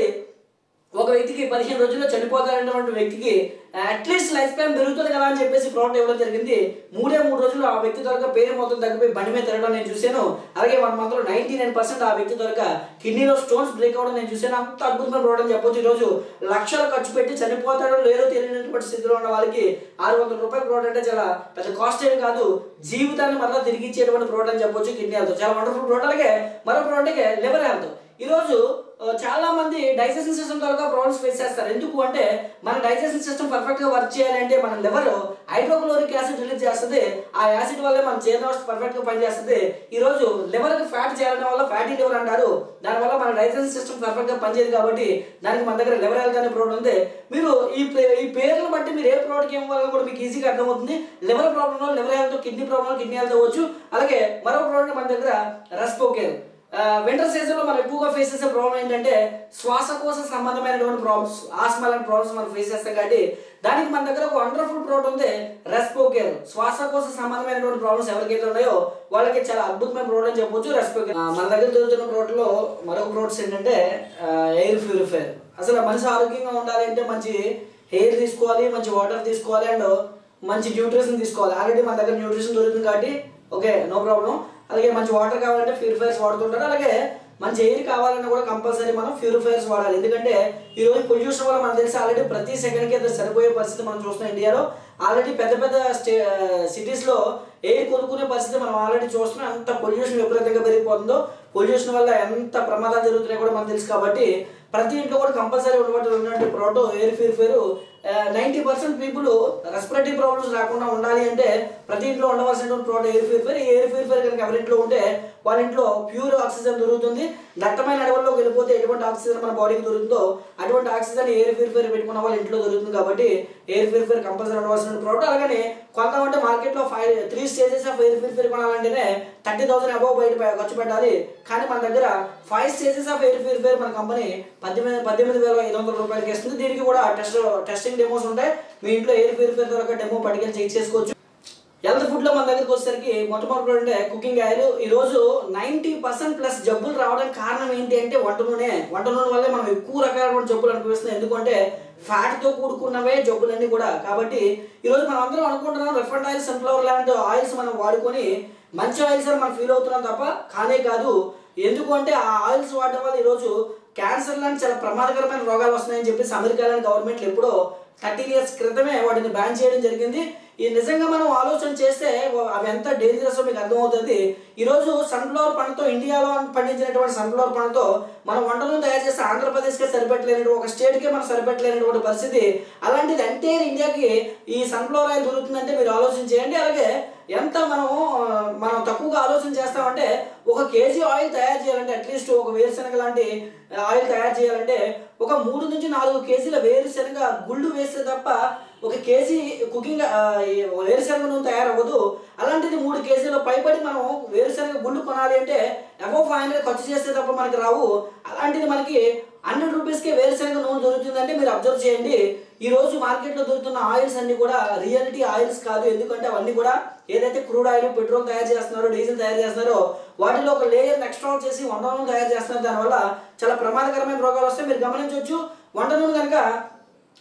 ఒక వ్యక్తికి పదిహేను రోజుల్లో చనిపోతారన్నటువంటి వ్యక్తికి అట్లీస్ట్ లైఫ్ స్పాన్ పెరుగుతుంది కదా అని చెప్పేసి ప్రోడక్ట్ ఇవ్వడం జరిగింది మూడే మూడు రోజులు ఆ వ్యక్తి దొరక పేరు మొత్తం తగ్గిపోయి బండి మీద తిరగడం నేను చూశాను అలాగే వన్ మంత్లో నైన్టీ నైన్ పర్సెంట్ ఆ వ్యక్తి దొరక కిడ్నీలో స్టోన్స్ బ్రేక్ అవ్వడం నేను చూశాను అంత అద్భుతమైన ప్రోడక్ట్ అని చెప్పొచ్చు ఈరోజు లక్షలు ఖర్చు పెట్టి చనిపోతాడో లేదో తెలియనటువంటి స్థితిలో ఉన్న వాళ్ళకి ఆరు వందల రూపాయల ప్రోడక్ట్ అంటే చాలా పెద్ద కాస్ట్ ఏం కాదు జీవితాన్ని మరలా తిరిగి ఇచ్చేటువంటి ప్రోడక్ట్ అని చెప్పొచ్చు కిడ్నీ హెల్త్ చాలా వండర్ఫుల్ ప్రోడక్ట్ అలాగే మరో ప్రోడక్ట్ లివర్ హెల్త్ ఈరోజు ఆ, చాలా మంది డైజెషన్ సిస్టమ్ ద్వారా ప్రాబ్లమ్స్ ఫేస్ చేస్తారు ఎందుకు అంటే మన డైజెషన్ సిస్టమ్ పర్ఫెక్ట్ గా వర్క్ చేయాలంటే మన లివర్ హైడ్రోక్లోరిక్ యాసిడ్ రిలీజ్ చేస్తుంది ఆ యాసిడ్ వల్లే మన జీర్ణ పర్ఫెక్ట్ గా పనిచేస్తుంది ఈ రోజు లివర్ కి ఫ్యాట్ చేరడం వల్ల ఫ్యాటీ లివర్ అంటారు దానివల్ల మన డైజెషన్ సిస్టమ్ పర్ఫెక్ట్ గా పనిచేయదు కాబట్టి దానికి మన దగ్గర లివర్ హెల్త్ అనే ప్రోడక్ట్ ఉంది మీరు ఈ పే- ఈ పేర్లను బట్టి మీరు ఏ ప్రోడక్ట్ ఇవ్వాలని కూడా మీకు ఈజీగా అర్థమవుతుంది liver problem liver health kidney problem kidney health అవ్వచ్చు అలాగే మరో ప్రోడక్ట్ మన దగ్గర రెస్పోకేర్ వింటర్ సీజన్ లో మనం ఎక్కువగా ఫేస్ చేసే ప్రాబ్లం ఏంటంటే శ్వాసకోశ సంబంధమైనటువంటి ప్రాబ్లమ్స్ ఆస్మా లాంటి ప్రాబ్లమ్స్ మనం ఫేస్ చేస్తాం కాబట్టి దానికి మన దగ్గర ఒక వండర్ఫుల్ ప్రోడక్ట్ ఉంది రెస్పోకేర్ శ్వాసకోశ సంబంధమైనటువంటి ప్రాబ్లమ్స్ ఎవరికైతే ఉన్నాయో వాళ్ళకి చాలా అద్భుతమైన ప్రోడక్ట్ అని చెప్పొచ్చు రెస్పోకేర్ మన దగ్గర దొరుకుతున్న ప్రోడక్ట్ లో మరొక ప్రోడక్ట్స్ ఏంటంటే ఎయిర్ ప్యూరిఫైర్ అసలు మనిషి ఆరోగ్యంగా ఉండాలి అంటే మంచి హెయిర్ తీసుకోవాలి మంచి వాటర్ తీసుకోవాలి అండ్ మంచి న్యూట్రిషన్ తీసుకోవాలి ఆల్రెడీ మన దగ్గర న్యూట్రిషన్ దొరుకుతుంది కాబట్టి ఓకే నో ప్రాబ్లం అలాగే మంచి వాటర్ కావాలంటే ప్యూరిఫైర్స్ వాడుతుంటారు అలాగే మంచి ఎయిర్ కావాలన్నా కూడా కంపల్సరీ మనం ప్యూరిఫైర్స్ వాడాలి ఎందుకంటే ఈ రోజు పొల్యూషన్ వల్ల మనకు తెలిసి ఆల్రెడీ ప్రతి సెకండ్కి అది సరిపోయే పరిస్థితి మనం చూస్తున్నాం ఇండియాలో ఆల్రెడీ పెద్ద పెద్ద స్టే సిటీస్లో ఎయిర్ కొనుక్కునే పరిస్థితి మనం ఆల్రెడీ చూస్తున్నాం ఎంత పొల్యూషన్ విపరీతంగా పెరిగిపోతుందో పొల్యూషన్ వల్ల ఎంత ప్రమాదాలు జరుగుతున్నాయో కూడా మనకు తెలుసు కాబట్టి ప్రతి ఇంట్లో కూడా కంపల్సరీ ఉండబట్టి ఉన్నటువంటి product air purifier ninety percent people respiratory problems రాకుండా ఉండాలి అంటే ప్రతి ఇంట్లో ఉండవలసినటువంటి ప్రోడక్ట్ ఎయిర్ ప్యూరిఫైర్ ఈ ఎయిర్ ప్యూరిఫైర్ కనుక ఎవరింట్లో ఉంటే వాళ్ళ ఇంట్లో ప్యూర్ ఆక్సిజన్ దొరుకుతుంది దట్టమైన అడవుల్లోకి వెళ్ళిపోతే ఎటువంటి ఆక్సిజన్ మన బాడీకి దొరుకుతుందో అటువంటి ఆక్సిజన్ ఎయిర్ ప్యూరిఫైర్ పెట్టుకున్న వాళ్ళ ఇంట్లో దొరుకుతుంది కాబట్టి ఎయిర్ ప్యూరిఫైర్ కంపల్సరీ ఉండవలసిన ప్రోడక్ట్ అలాగే కొంతమంటే మార్కెట్లో five three stages of air purifier కొనాలంటేనే థర్టీ థౌసండ్ అబౌవ్ బయట ప- ఖర్చు పెట్టాలి కానీ మన దగ్గర five stages of air purifier మన కంపెనీ పద్దెనిమిది పద్దెనిమిది వేల ఐదు వందల రూపాయలకి ఇస్తుంది దీనికి కూడా టెస్ట్ టెస్టింగ్ డెమోస్ ఉంటాయి మీ ఇంట్లో ఎయిర్ ప్యూరిఫైర్ ద్వారా డెమో పట్టుకెళ్ళి చెక్ చేసుకోవచ్చు హెల్త్ ఫుడ్ లో మన దగ్గరికి వచ్చేసరికి మొట్టమొదటి అంటే కుకింగ్ ఆయిల్ ఈ రోజు నైన్టీ పర్సెంట్ ప్లస్ జబ్బులు రావడానికి కారణం ఏంటి అంటే వంట నూనె వంట నూనె వల్లే మనం ఎక్కువ రకాలైన జబ్బులు అనిపిస్తున్నాయి ఎందుకంటే ఫ్యాట్ తో కూడుకున్నవే జబ్బులన్నీ కూడా కాబట్టి ఈ రోజు మనం అందరం అనుకుంటున్నాం రిఫైండ్ ఆయిల్ సన్ఫ్లవర్ లాంటి ఆయిల్స్ మనం వాడుకొని మంచి ఆయిల్స్ అని మనం ఫీల్ అవుతున్నాం తప్ప కానే కాదు ఎందుకు అంటే ఆ ఆయిల్స్ వాడడం వల్ల ఈరోజు క్యాన్సర్ లాంటి చాలా ప్రమాదకరమైన రోగాలు వస్తున్నాయని చెప్పేసి అమెరికాలోని గవర్నమెంట్లు ఎప్పుడో థర్టీన్ ఇయర్స్ క్రితమే వాటిని బ్యాన్ చేయడం జరిగింది ఈ నిజంగా మనం ఆలోచన చేస్తే వా- అవి ఎంత డేంజరస్ మీకు అర్థమవుతుంది ఈరోజు సన్ఫ్లవర్ పంటతో ఇండియాలో పండించినటువంటి సన్ఫ్లవర్ పంటతో మనం వంటలను తయారు చేస్తే ఆంధ్రప్రదేశ్కే సరిపెట్టలేనటువంటి ఒక స్టేట్కే మనం సరిపెట్టలేనటువంటి పరిస్థితి అలాంటిది అంటే ఇండియాకి ఈ సన్ఫ్లవర్ ఆయిల్ దొరుకుతుందంటే మీరు ఆలోచన చేయండి అలాగే ఎంత మనం ఆ, మనం తక్కువగా ఆలోచన చేస్తామంటే ఒక కేజీ ఆయిల్ తయారు చేయాలంటే అట్లీస్ట్ ఒక వేరుశనగ లాంటి ఆయిల్ తయారు చేయాలంటే ఒక మూడు నుంచి నాలుగు కేజీల వేరుశనగ గుళ్ళు వేస్తే తప్ప ఒక కేజీ కుకింగ్ ఆ, ఈ వేరుశనగ నూనె తయారవ్వదు అలాంటిది మూడు కేజీల పైబడి మనం వేరుశనగ గుళ్ళు కొనాలి అంటే అబౌవ్ ఫైవ్ హండ్రెడ్ ఖర్చు చేస్తే తప్ప మనకి రావు అలాంటిది మనకి హండ్రెడ్ రూపీస్కే వేరుశనగ నూనె దొరుకుతుందంటే మీరు అబ్జర్వ్ చేయండి ఈ రోజు మార్కెట్లో దొరుకుతున్న ఆయిల్స్ అన్ని కూడా రియాలిటీ ఆయిల్స్ కాదు ఎందుకంటే అవన్నీ కూడా ఏదైతే క్రూడ్ ఆయిల్ పెట్రోల్ తయారు చేస్తున్నారో డీజిల్ తయారు చేస్తున్నారో వాటిలో ఒక లేయర్ ఎక్స్ట్రా చేసి వంట నూనె తయారు చేస్తున్నారు దానివల్ల చాలా ప్రమాదకరమైన రోగాలు వస్తాయి మీరు గమనించవచ్చు వంట నూనె కనుక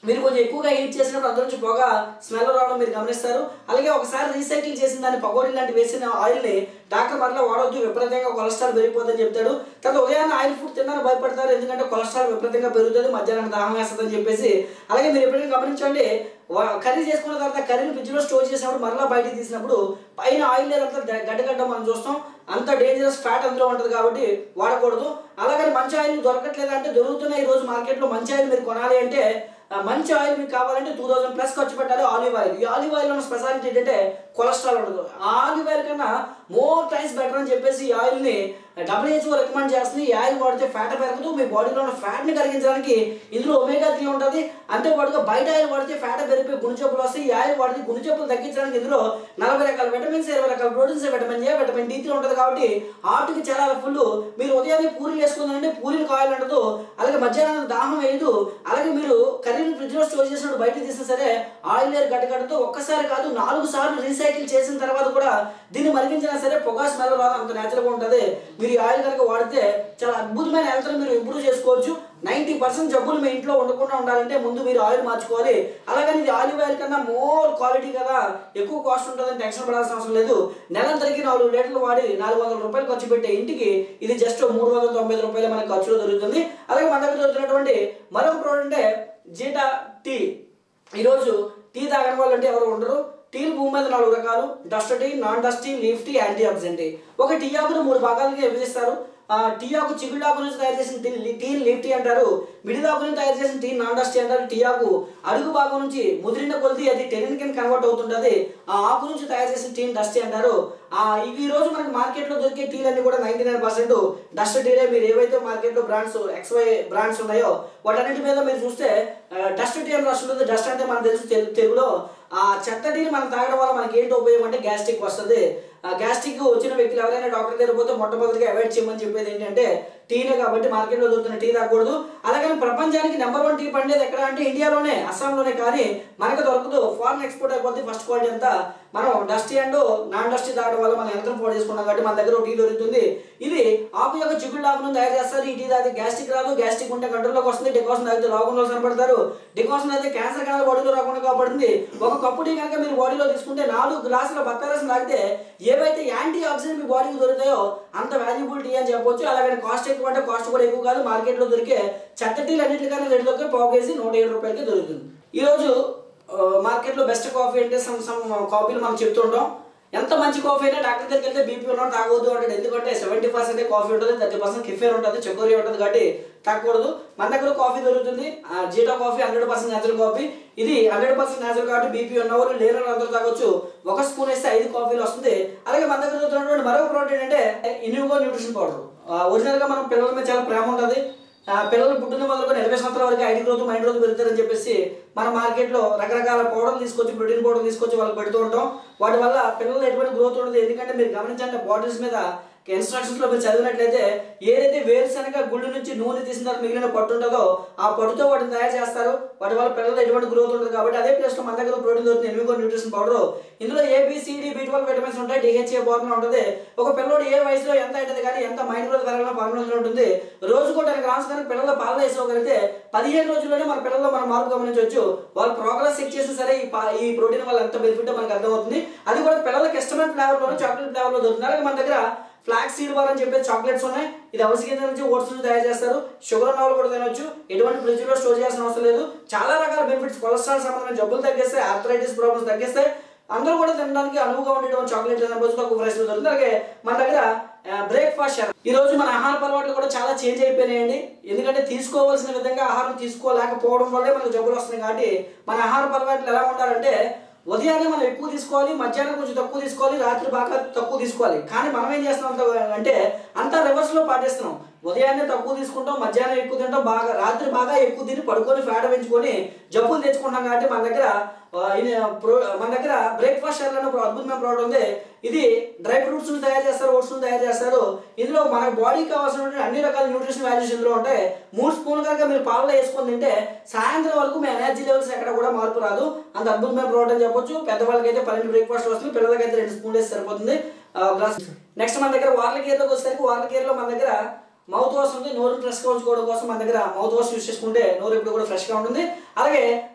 మీరు కొంచెం ఎక్కువగా హీట్ చేసినప్పుడు అందులో నుంచి పొగ స్మెల్ రావడం మీరు గమనిస్తారు అలాగే ఒకసారి రీసైకిల్ చేసిన దాన్ని పకోడీ లాంటి వేసిన ఆయిల్ని డాక్టర్ మరలా వాడొద్దు విపరీతంగా కొలెస్ట్రాల్ పెరిగిపోతుందని చెప్తాడు తర్వాత ఉదయాన్నే ఆయిల్ ఫుడ్ తిన్నాను భయపడతారు ఎందుకంటే కొలెస్ట్రాల్ విపరీతంగా పెరుగుతుంది మధ్యాహ్నం దాహం వేస్తుందని చెప్పేసి అలాగే మీరు ఎప్పుడైనా గమనించండి వా- కర్రీ చేసుకున్న తర్వాత కర్రీని ఫ్రిడ్జ్లో స్టోర్ చేసినప్పుడు మరలా బయటికి తీసినప్పుడు పైన ఆయిల్ లేయర్ అంతా ద- గడ్డగడ్డ మనం చూస్తాం అంత డేంజరస్ ఫ్యాట్ అందులో ఉంటుంది కాబట్టి వాడకూడదు అలాగని మంచి ఆయిల్ దొరకట్లేదు అంటే దొరుకుతున్నాయి ఈ రోజు మార్కెట్లో మంచి ఆయిల్ మీరు కొనాలి అంటే ఆ, మంచి ఆయిల్ మీకు కావాలంటే టూ థౌసండ్ ప్లస్ ఖర్చు పెట్టాలి ఆలివ్ ఆయిల్ ఈ ఆలివ్ ఆయిల్ ఉన్న స్పెషాలిటీ ఏంటంటే కొలెస్ట్రాల్ ఉండదు ఆ ఆలివ్ ఆయిల్ కన్నా మోర్ టైమ్స్ బెటర్ అని చెప్పేసి ఈ ఆయిల్ని డబ్ల్యూహెచ్ఓ రికమెండ్ చేస్తుంది ఈ ఆయిల్ వాడితే ఫ్యాట్ పెరగదు మీ బాడీలో ఉన్న ఫ్యాట్ని కరిగించడానికి ఇందులో ఒమేగా త్రీ ఉంటుంది అంతేపాటుగా బయట ఆయిల్ వాడితే ఫ్యాట్ పెరిగిపోయి గుండె జబ్బులు వస్తాయి ఈ ఆయిల్ వాడితే గుండె జబ్బులు తగ్గించడానికి ఇందులో నలభై రకాల విటమిన్స్ ఇరవై రకాల proteins vitamin A vitamin D three ఉంటుంది కాబట్టి హార్ట్కి చాలా ఫుల్ మీరు ఉదయాన్నే పూరీలు వేసుకుందంటే పూరీలకు ఆయిల్ ఉండదు అలాగే మధ్యాహ్నం దాహం వేయదు అలాగే మీరు కర్రీని ఫ్రిడ్జ్లో స్టోర్ చేసినప్పుడు బయట తీసినా సరే ఆయిల్ లేరు గడ్డగడ్డతో ఒక్కసారి కాదు నాలుగు సార్లు రీసైకిల్ చేసిన తర్వాత కూడా దీన్ని మరిగించినా సరే పొగ స్మెల్ రాదు అంత న్యాచురల్గా ఉంటుంది మీరు ఈ ఆయిల్ కనుక వాడితే చాలా అద్భుతమైన హెల్త్ని మీరు ఇంప్రూవ్ చేసుకోవచ్చు నైంటీ పర్సెంట్ జబ్బులు మీ ఇంట్లో ఉండకుండా ఉండాలంటే ముందు మీరు ఆయిల్ మార్చుకోవాలి అలాగని ఇది ఆలివ్ ఆయిల్ కన్నా మోర్ క్వాలిటీ కదా ఎక్కువ కాస్ట్ ఉంటుందని టెన్షన్ పడాల్సిన అవసరం లేదు నెలంతరికి నాలుగు లీటర్లు వాడి నాలుగు వందల రూపాయలు ఖర్చు పెట్టే ఇంటికి ఇది జస్ట్ మూడు వందల తొంభై ఐదు రూపాయలు మనకి ఖర్చులో దొరుకుతుంది అలాగే మన దగ్గర దొరుకుతున్నటువంటి మరొక ప్రోడక్ట్ అంటే జీటా టీ ఈరోజు టీ తాగని వాళ్ళు అంటే ఎవరు ఉండరు టీలు భూమి మీద నాలుగు రకాలు dust tea non dust tea leaf tea antioxidant tea ఒక టీ ఆకును మూడు భాగాలుగా విభజిస్తారు ఆ టీ ఆకు చిగుళ్ళు ఆకు నుంచి తయారు చేసిన టీ టీ లీఫ్ టీ అంటారు మిడిల్ ఆకు నుంచి తయారు చేసిన టీ నాన్ డస్ట్ టీ అంటారు టీ ఆకు అడుగు భాగం నుంచి ముదిరిన కొలిది అది టెరిన్ కింద కన్వర్ట్ అవుతుంటది ఆ ఆకు నుంచి తయారు చేసిన టీ డస్ట్ టీ అంటారు ఆ ఇవి ఈ రోజు మనకి మార్కెట్లో దొరికే టీలన్నీ కూడా నైన్టీ నైన్ పర్సెంట్ డస్ట్ టీలే మీరు ఏవైతే మార్కెట్లో బ్రాండ్స్ ఎక్స్వై బ్రాండ్స్ ఉన్నాయో వాటన్నిటి మీద మీరు చూస్తే డస్ట్ టీ అని రాస్తుంది డస్ట్ అంటే మనకు తెలుసు తెలు- తెలుగులో ఆ చెత్త టీని మనం తాగడం వల్ల మనకి ఏంటి ఉపయోగం అంటే గ్యాస్ట్రిక్ వస్తుంది ఆ గ్యాస్ట్రిక్ వచ్చిన వ్యక్తులు ఎవరైనా డాక్టర్ దగ్గర పోతే మొట్టమొదటిగా అవాయిడ్ చేయమని చెప్పేది ఏంటంటే టీనే కాబట్టి మార్కెట్లో దొరుకుతున్న టీ తాగకూడదు అలాగని ప్రపంచానికి నెంబర్ వన్ టీ పండేది ఎక్కడ అంటే ఇండియాలోనే అస్సాంలోనే కానీ మనకు దొరకదు ఫారెన్ ఎక్స్పోర్ట్ అయిపోద్ది ఫస్ట్ క్వాలిటీ అంతా మనం డస్టీ అండ్ నాన్ డస్టీ తాగడం వల్ల మనం యంత్రం పోటీ చేసుకున్నాం కాబట్టి మన దగ్గర ఒక టీ దొరుకుతుంది ఇది ఆకు యొక్క చిగుళ్ళు ఆకును తయారు చేస్తారు ఈ టీ తాగితే గ్యాస్ట్రిక్ రాదు గ్యాస్ట్రిక్ ఉంటే కంట్రోల్లోకి వస్తుంది డికాషన్ తాగితే రోగంలో కనపడతారు డికాషన్ అయితే క్యాన్సర్ కనుక బాడీలో రాకుండా కాపాడుతుంది ఒక కప్పు టీ కనుక మీరు బాడీలో తీసుకుంటే నాలుగు గ్లాసుల బత్తారసం తాగితే ఏవైతే యాంటీ ఆక్సిడెంట్ మీ బాడీకి దొరుకుతాయో అంత వాల్యుబుల్ టీ అని చెప్పొచ్చు అలాగే కాస్ట్ ఎక్కువ అంటే కాస్ట్ కూడా ఎక్కువ కాదు మార్కెట్లో దొరికే చెత్త టీలు అన్నింటికన్నా రేటు దొరికే పావు కేజీ నూట ఏడు రూపాయలకి దొరుకుతుంది ఈరోజు ఆ, మార్కెట్లో బెస్ట్ కాఫీ అంటే సమ్ సమ్ కాఫీలు మనం చెప్తుంటాం ఎంత మంచి కాఫీ అయినా డాక్టర్ దగ్గరికి వెళ్తే బీపీ ఉన్నాడు తాగొద్దు అంటాడు ఎందుకంటే సెవెంటీ పర్సెంట్ కాఫీ ఉంటుంది థర్టీ పర్సెంట్ కిఫేర్ ఉంటుంది చకోరీ ఉంటుంది కాబట్టి తాగకూడదు మన దగ్గర కాఫీ దొరుకుతుంది ఆ, Zeta coffee hundred percent natural coffee ఇది హండ్రెడ్ పర్సెంట్ న్యాచురల్ కాబట్టి బీపీ ఉన్నవారు లేని వాళ్ళు అందరూ తాగొచ్చు ఒక స్పూన్ వేస్తే ఐదు కాఫీలు వస్తుంది అలాగే మన దగ్గర దొరుకుతున్నటువంటి మరొక ప్రోటీన్ అంటే ఇన్యూగో న్యూట్రిషన్ పౌడర్ ఒరిజినల్గా మనం పిల్లల మీద చాలా ప్రేమ ఉంటుంది ఆ, పిల్లలు పుట్టిన మొదలుకొని ఇరవై సంవత్సరాల వరకు ఐదు గ్రోత్ మైండ్ గ్రోత్ పెరుగుతారని చెప్పేసి మన మార్కెట్లో రకరకాల పౌడర్లు తీసుకొచ్చి ప్రోటీన్ పౌడర్ తీసుకొచ్చి వాళ్ళకి పెడుతూ ఉంటాం వాటి వల్ల పిల్లలు ఎటువంటి గ్రోత్ ఉండదు ఎందుకంటే మీరు గమనించండి బాటిల్స్ మీద ఇన్స్ట్రక్షన్స్ లో మీరు చదివినట్లయితే ఏదైతే వేరుశనగ గుళ్ళు నుంచి నూనె తీసిన తర్వాత మిగిలిన పట్టు ఉంటుందో ఆ పట్టుతో వాటిని తయారు చేస్తారు వాటి వల్ల పిల్లలు ఎటువంటి గ్రోత్ ఉంటుంది కాబట్టి అదే ప్లేస్ లో మన దగ్గర ప్రోటీన్ దొరుకుతుంది ఎనిమిగో న్యూట్రిషన్ పౌడర్ ఇందులో ఏబిసిడి బి ట్వెల్వ్ విటమిన్స్ ఉంటాయి డిహెచ్ఏ ఫార్ములా ఉంటుంది ఒక పిల్లోడు ఏ వయసులో ఎంత అవుతుంది కానీ ఎంత మైండ్ గ్రోత్ పెరగాలని ఫార్ములా ఉంటుంది రోజుకు టెన్ గ్రామ్స్ కానీ పిల్లల పాలు వేసుకోగలిగితే పదిహేను రోజుల్లోనే మన పిల్లల్లో మనం మార్పు గమనించవచ్చు వాళ్ళు ప్రోగ్రెస్ చెక్ చేసిన సరే ఈ పా- ఈ ప్రోటీన్ వల్ల ఎంత బెనిఫిట్ మనకు అర్థమవుతుంది అది కూడా పిల్లలకి ఇష్టమైన ఫ్లేవర్ లో చాక్లెట్ ఫ్లేవర్ లో దొరుకుతుంది అలాగే మన దగ్గర ఫ్లాక్స్ సీడ్ బార్ అని చెప్పేసి చాక్లెట్స్ ఉన్నాయి ఇది అవిసి గింజల నుంచి ఓట్స్ నుంచి తయారు చేస్తారు షుగర్ ఉన్న వాళ్ళు కూడా తినొచ్చు ఎటువంటి ఫ్రిడ్జ్ లో స్టోర్ చేయాల్సిన అవసరం లేదు చాలా రకాల బెనిఫిట్స్ కొలెస్ట్రాల్ సంబంధమైన జబ్బులు తగ్గిస్తాయి ఆర్థరైటిస్ ప్రాబ్లమ్స్ తగ్గిస్తాయి అందరూ కూడా తినడానికి అనువుగా ఉండేటువంటి చాక్లెట్ తినవచ్చు ఒక ఫ్రెష్ దొరుకుతుంది అలాగే మన దగ్గర బ్రేక్ఫాస్ట్ ఈ రోజు మన ఆహార అలవాట్లు కూడా చాలా చేంజ్ అయిపోయినాయండి ఎందుకంటే తీసుకోవాల్సిన విధంగా ఆహారం తీసుకోలేకపోవడం వల్లే మనకు జబ్బులు వస్తున్నాయి కాబట్టి మన ఆహార అలవాట్లు ఎలా ఉండాలంటే ఉదయాన్నే మనం ఎక్కువ తీసుకోవాలి మధ్యాహ్నం కొంచెం తక్కువ తీసుకోవాలి రాత్రి బాగా తక్కువ తీసుకోవాలి కానీ మనం ఏం చేస్తున్నాం అంత- అంటే అంతా రివర్స్ లో పాటిస్తున్నాం ఉదయాన్నే తక్కువ తీసుకుంటాం మధ్యాహ్నం ఎక్కువ తింటాం బాగా రాత్రి బాగా ఎక్కువ తిని పడుకొని ఫ్యాట్ పెంచుకొని జబ్బులు తెచ్చుకుంటాం కాబట్టి మన దగ్గర ఆ, ఇన్- ప్రో- మన దగ్గర బ్రేక్ఫాస్ట్ షేర్ అనే ఒక అద్భుతమైన ప్రోడక్ట్ ఉంది ఇది డ్రై ఫ్రూట్స్ తయారు చేస్తారు ఓట్స్ తయారు చేస్తారు ఇందులో మన బాడీకి కావాల్సిన అన్ని రకాల న్యూట్రిషన్ వాల్యూస్ ఇందులో ఉంటాయి మూడు స్పూన్లు కనుక మీరు పాలలో వేసుకొని తింటే సాయంత్రం వరకు మీ ఎనర్జీ లెవెల్స్ ఎక్కడ కూడా మార్పు రాదు అంత అద్భుతమైన ప్రోడక్ట్ అని చెప్పొచ్చు పెద్దవాళ్ళకి అయితే పన్నెండు బ్రేక్ఫాస్ట్ వస్తుంది పిల్లలకి అయితే రెండు స్పూన్లు వేసి సరిపోతుంది గ్లాస్ నెక్స్ట్ మన దగ్గర వార్ల గేర్లోకి వచ్చేసరికి వార్ల గేర్లో మన దగ్గర మౌత్ వాష్ ఉంది నోరు ఫ్రెష్గా ఉంచుకోవడం కోసం మన దగ్గర మౌత్ వాష్ యూస్ చేసుకుంటే నోరు ఎప్పుడు కూడా ఫ్రెష్గా ఉంటుంది అలాగే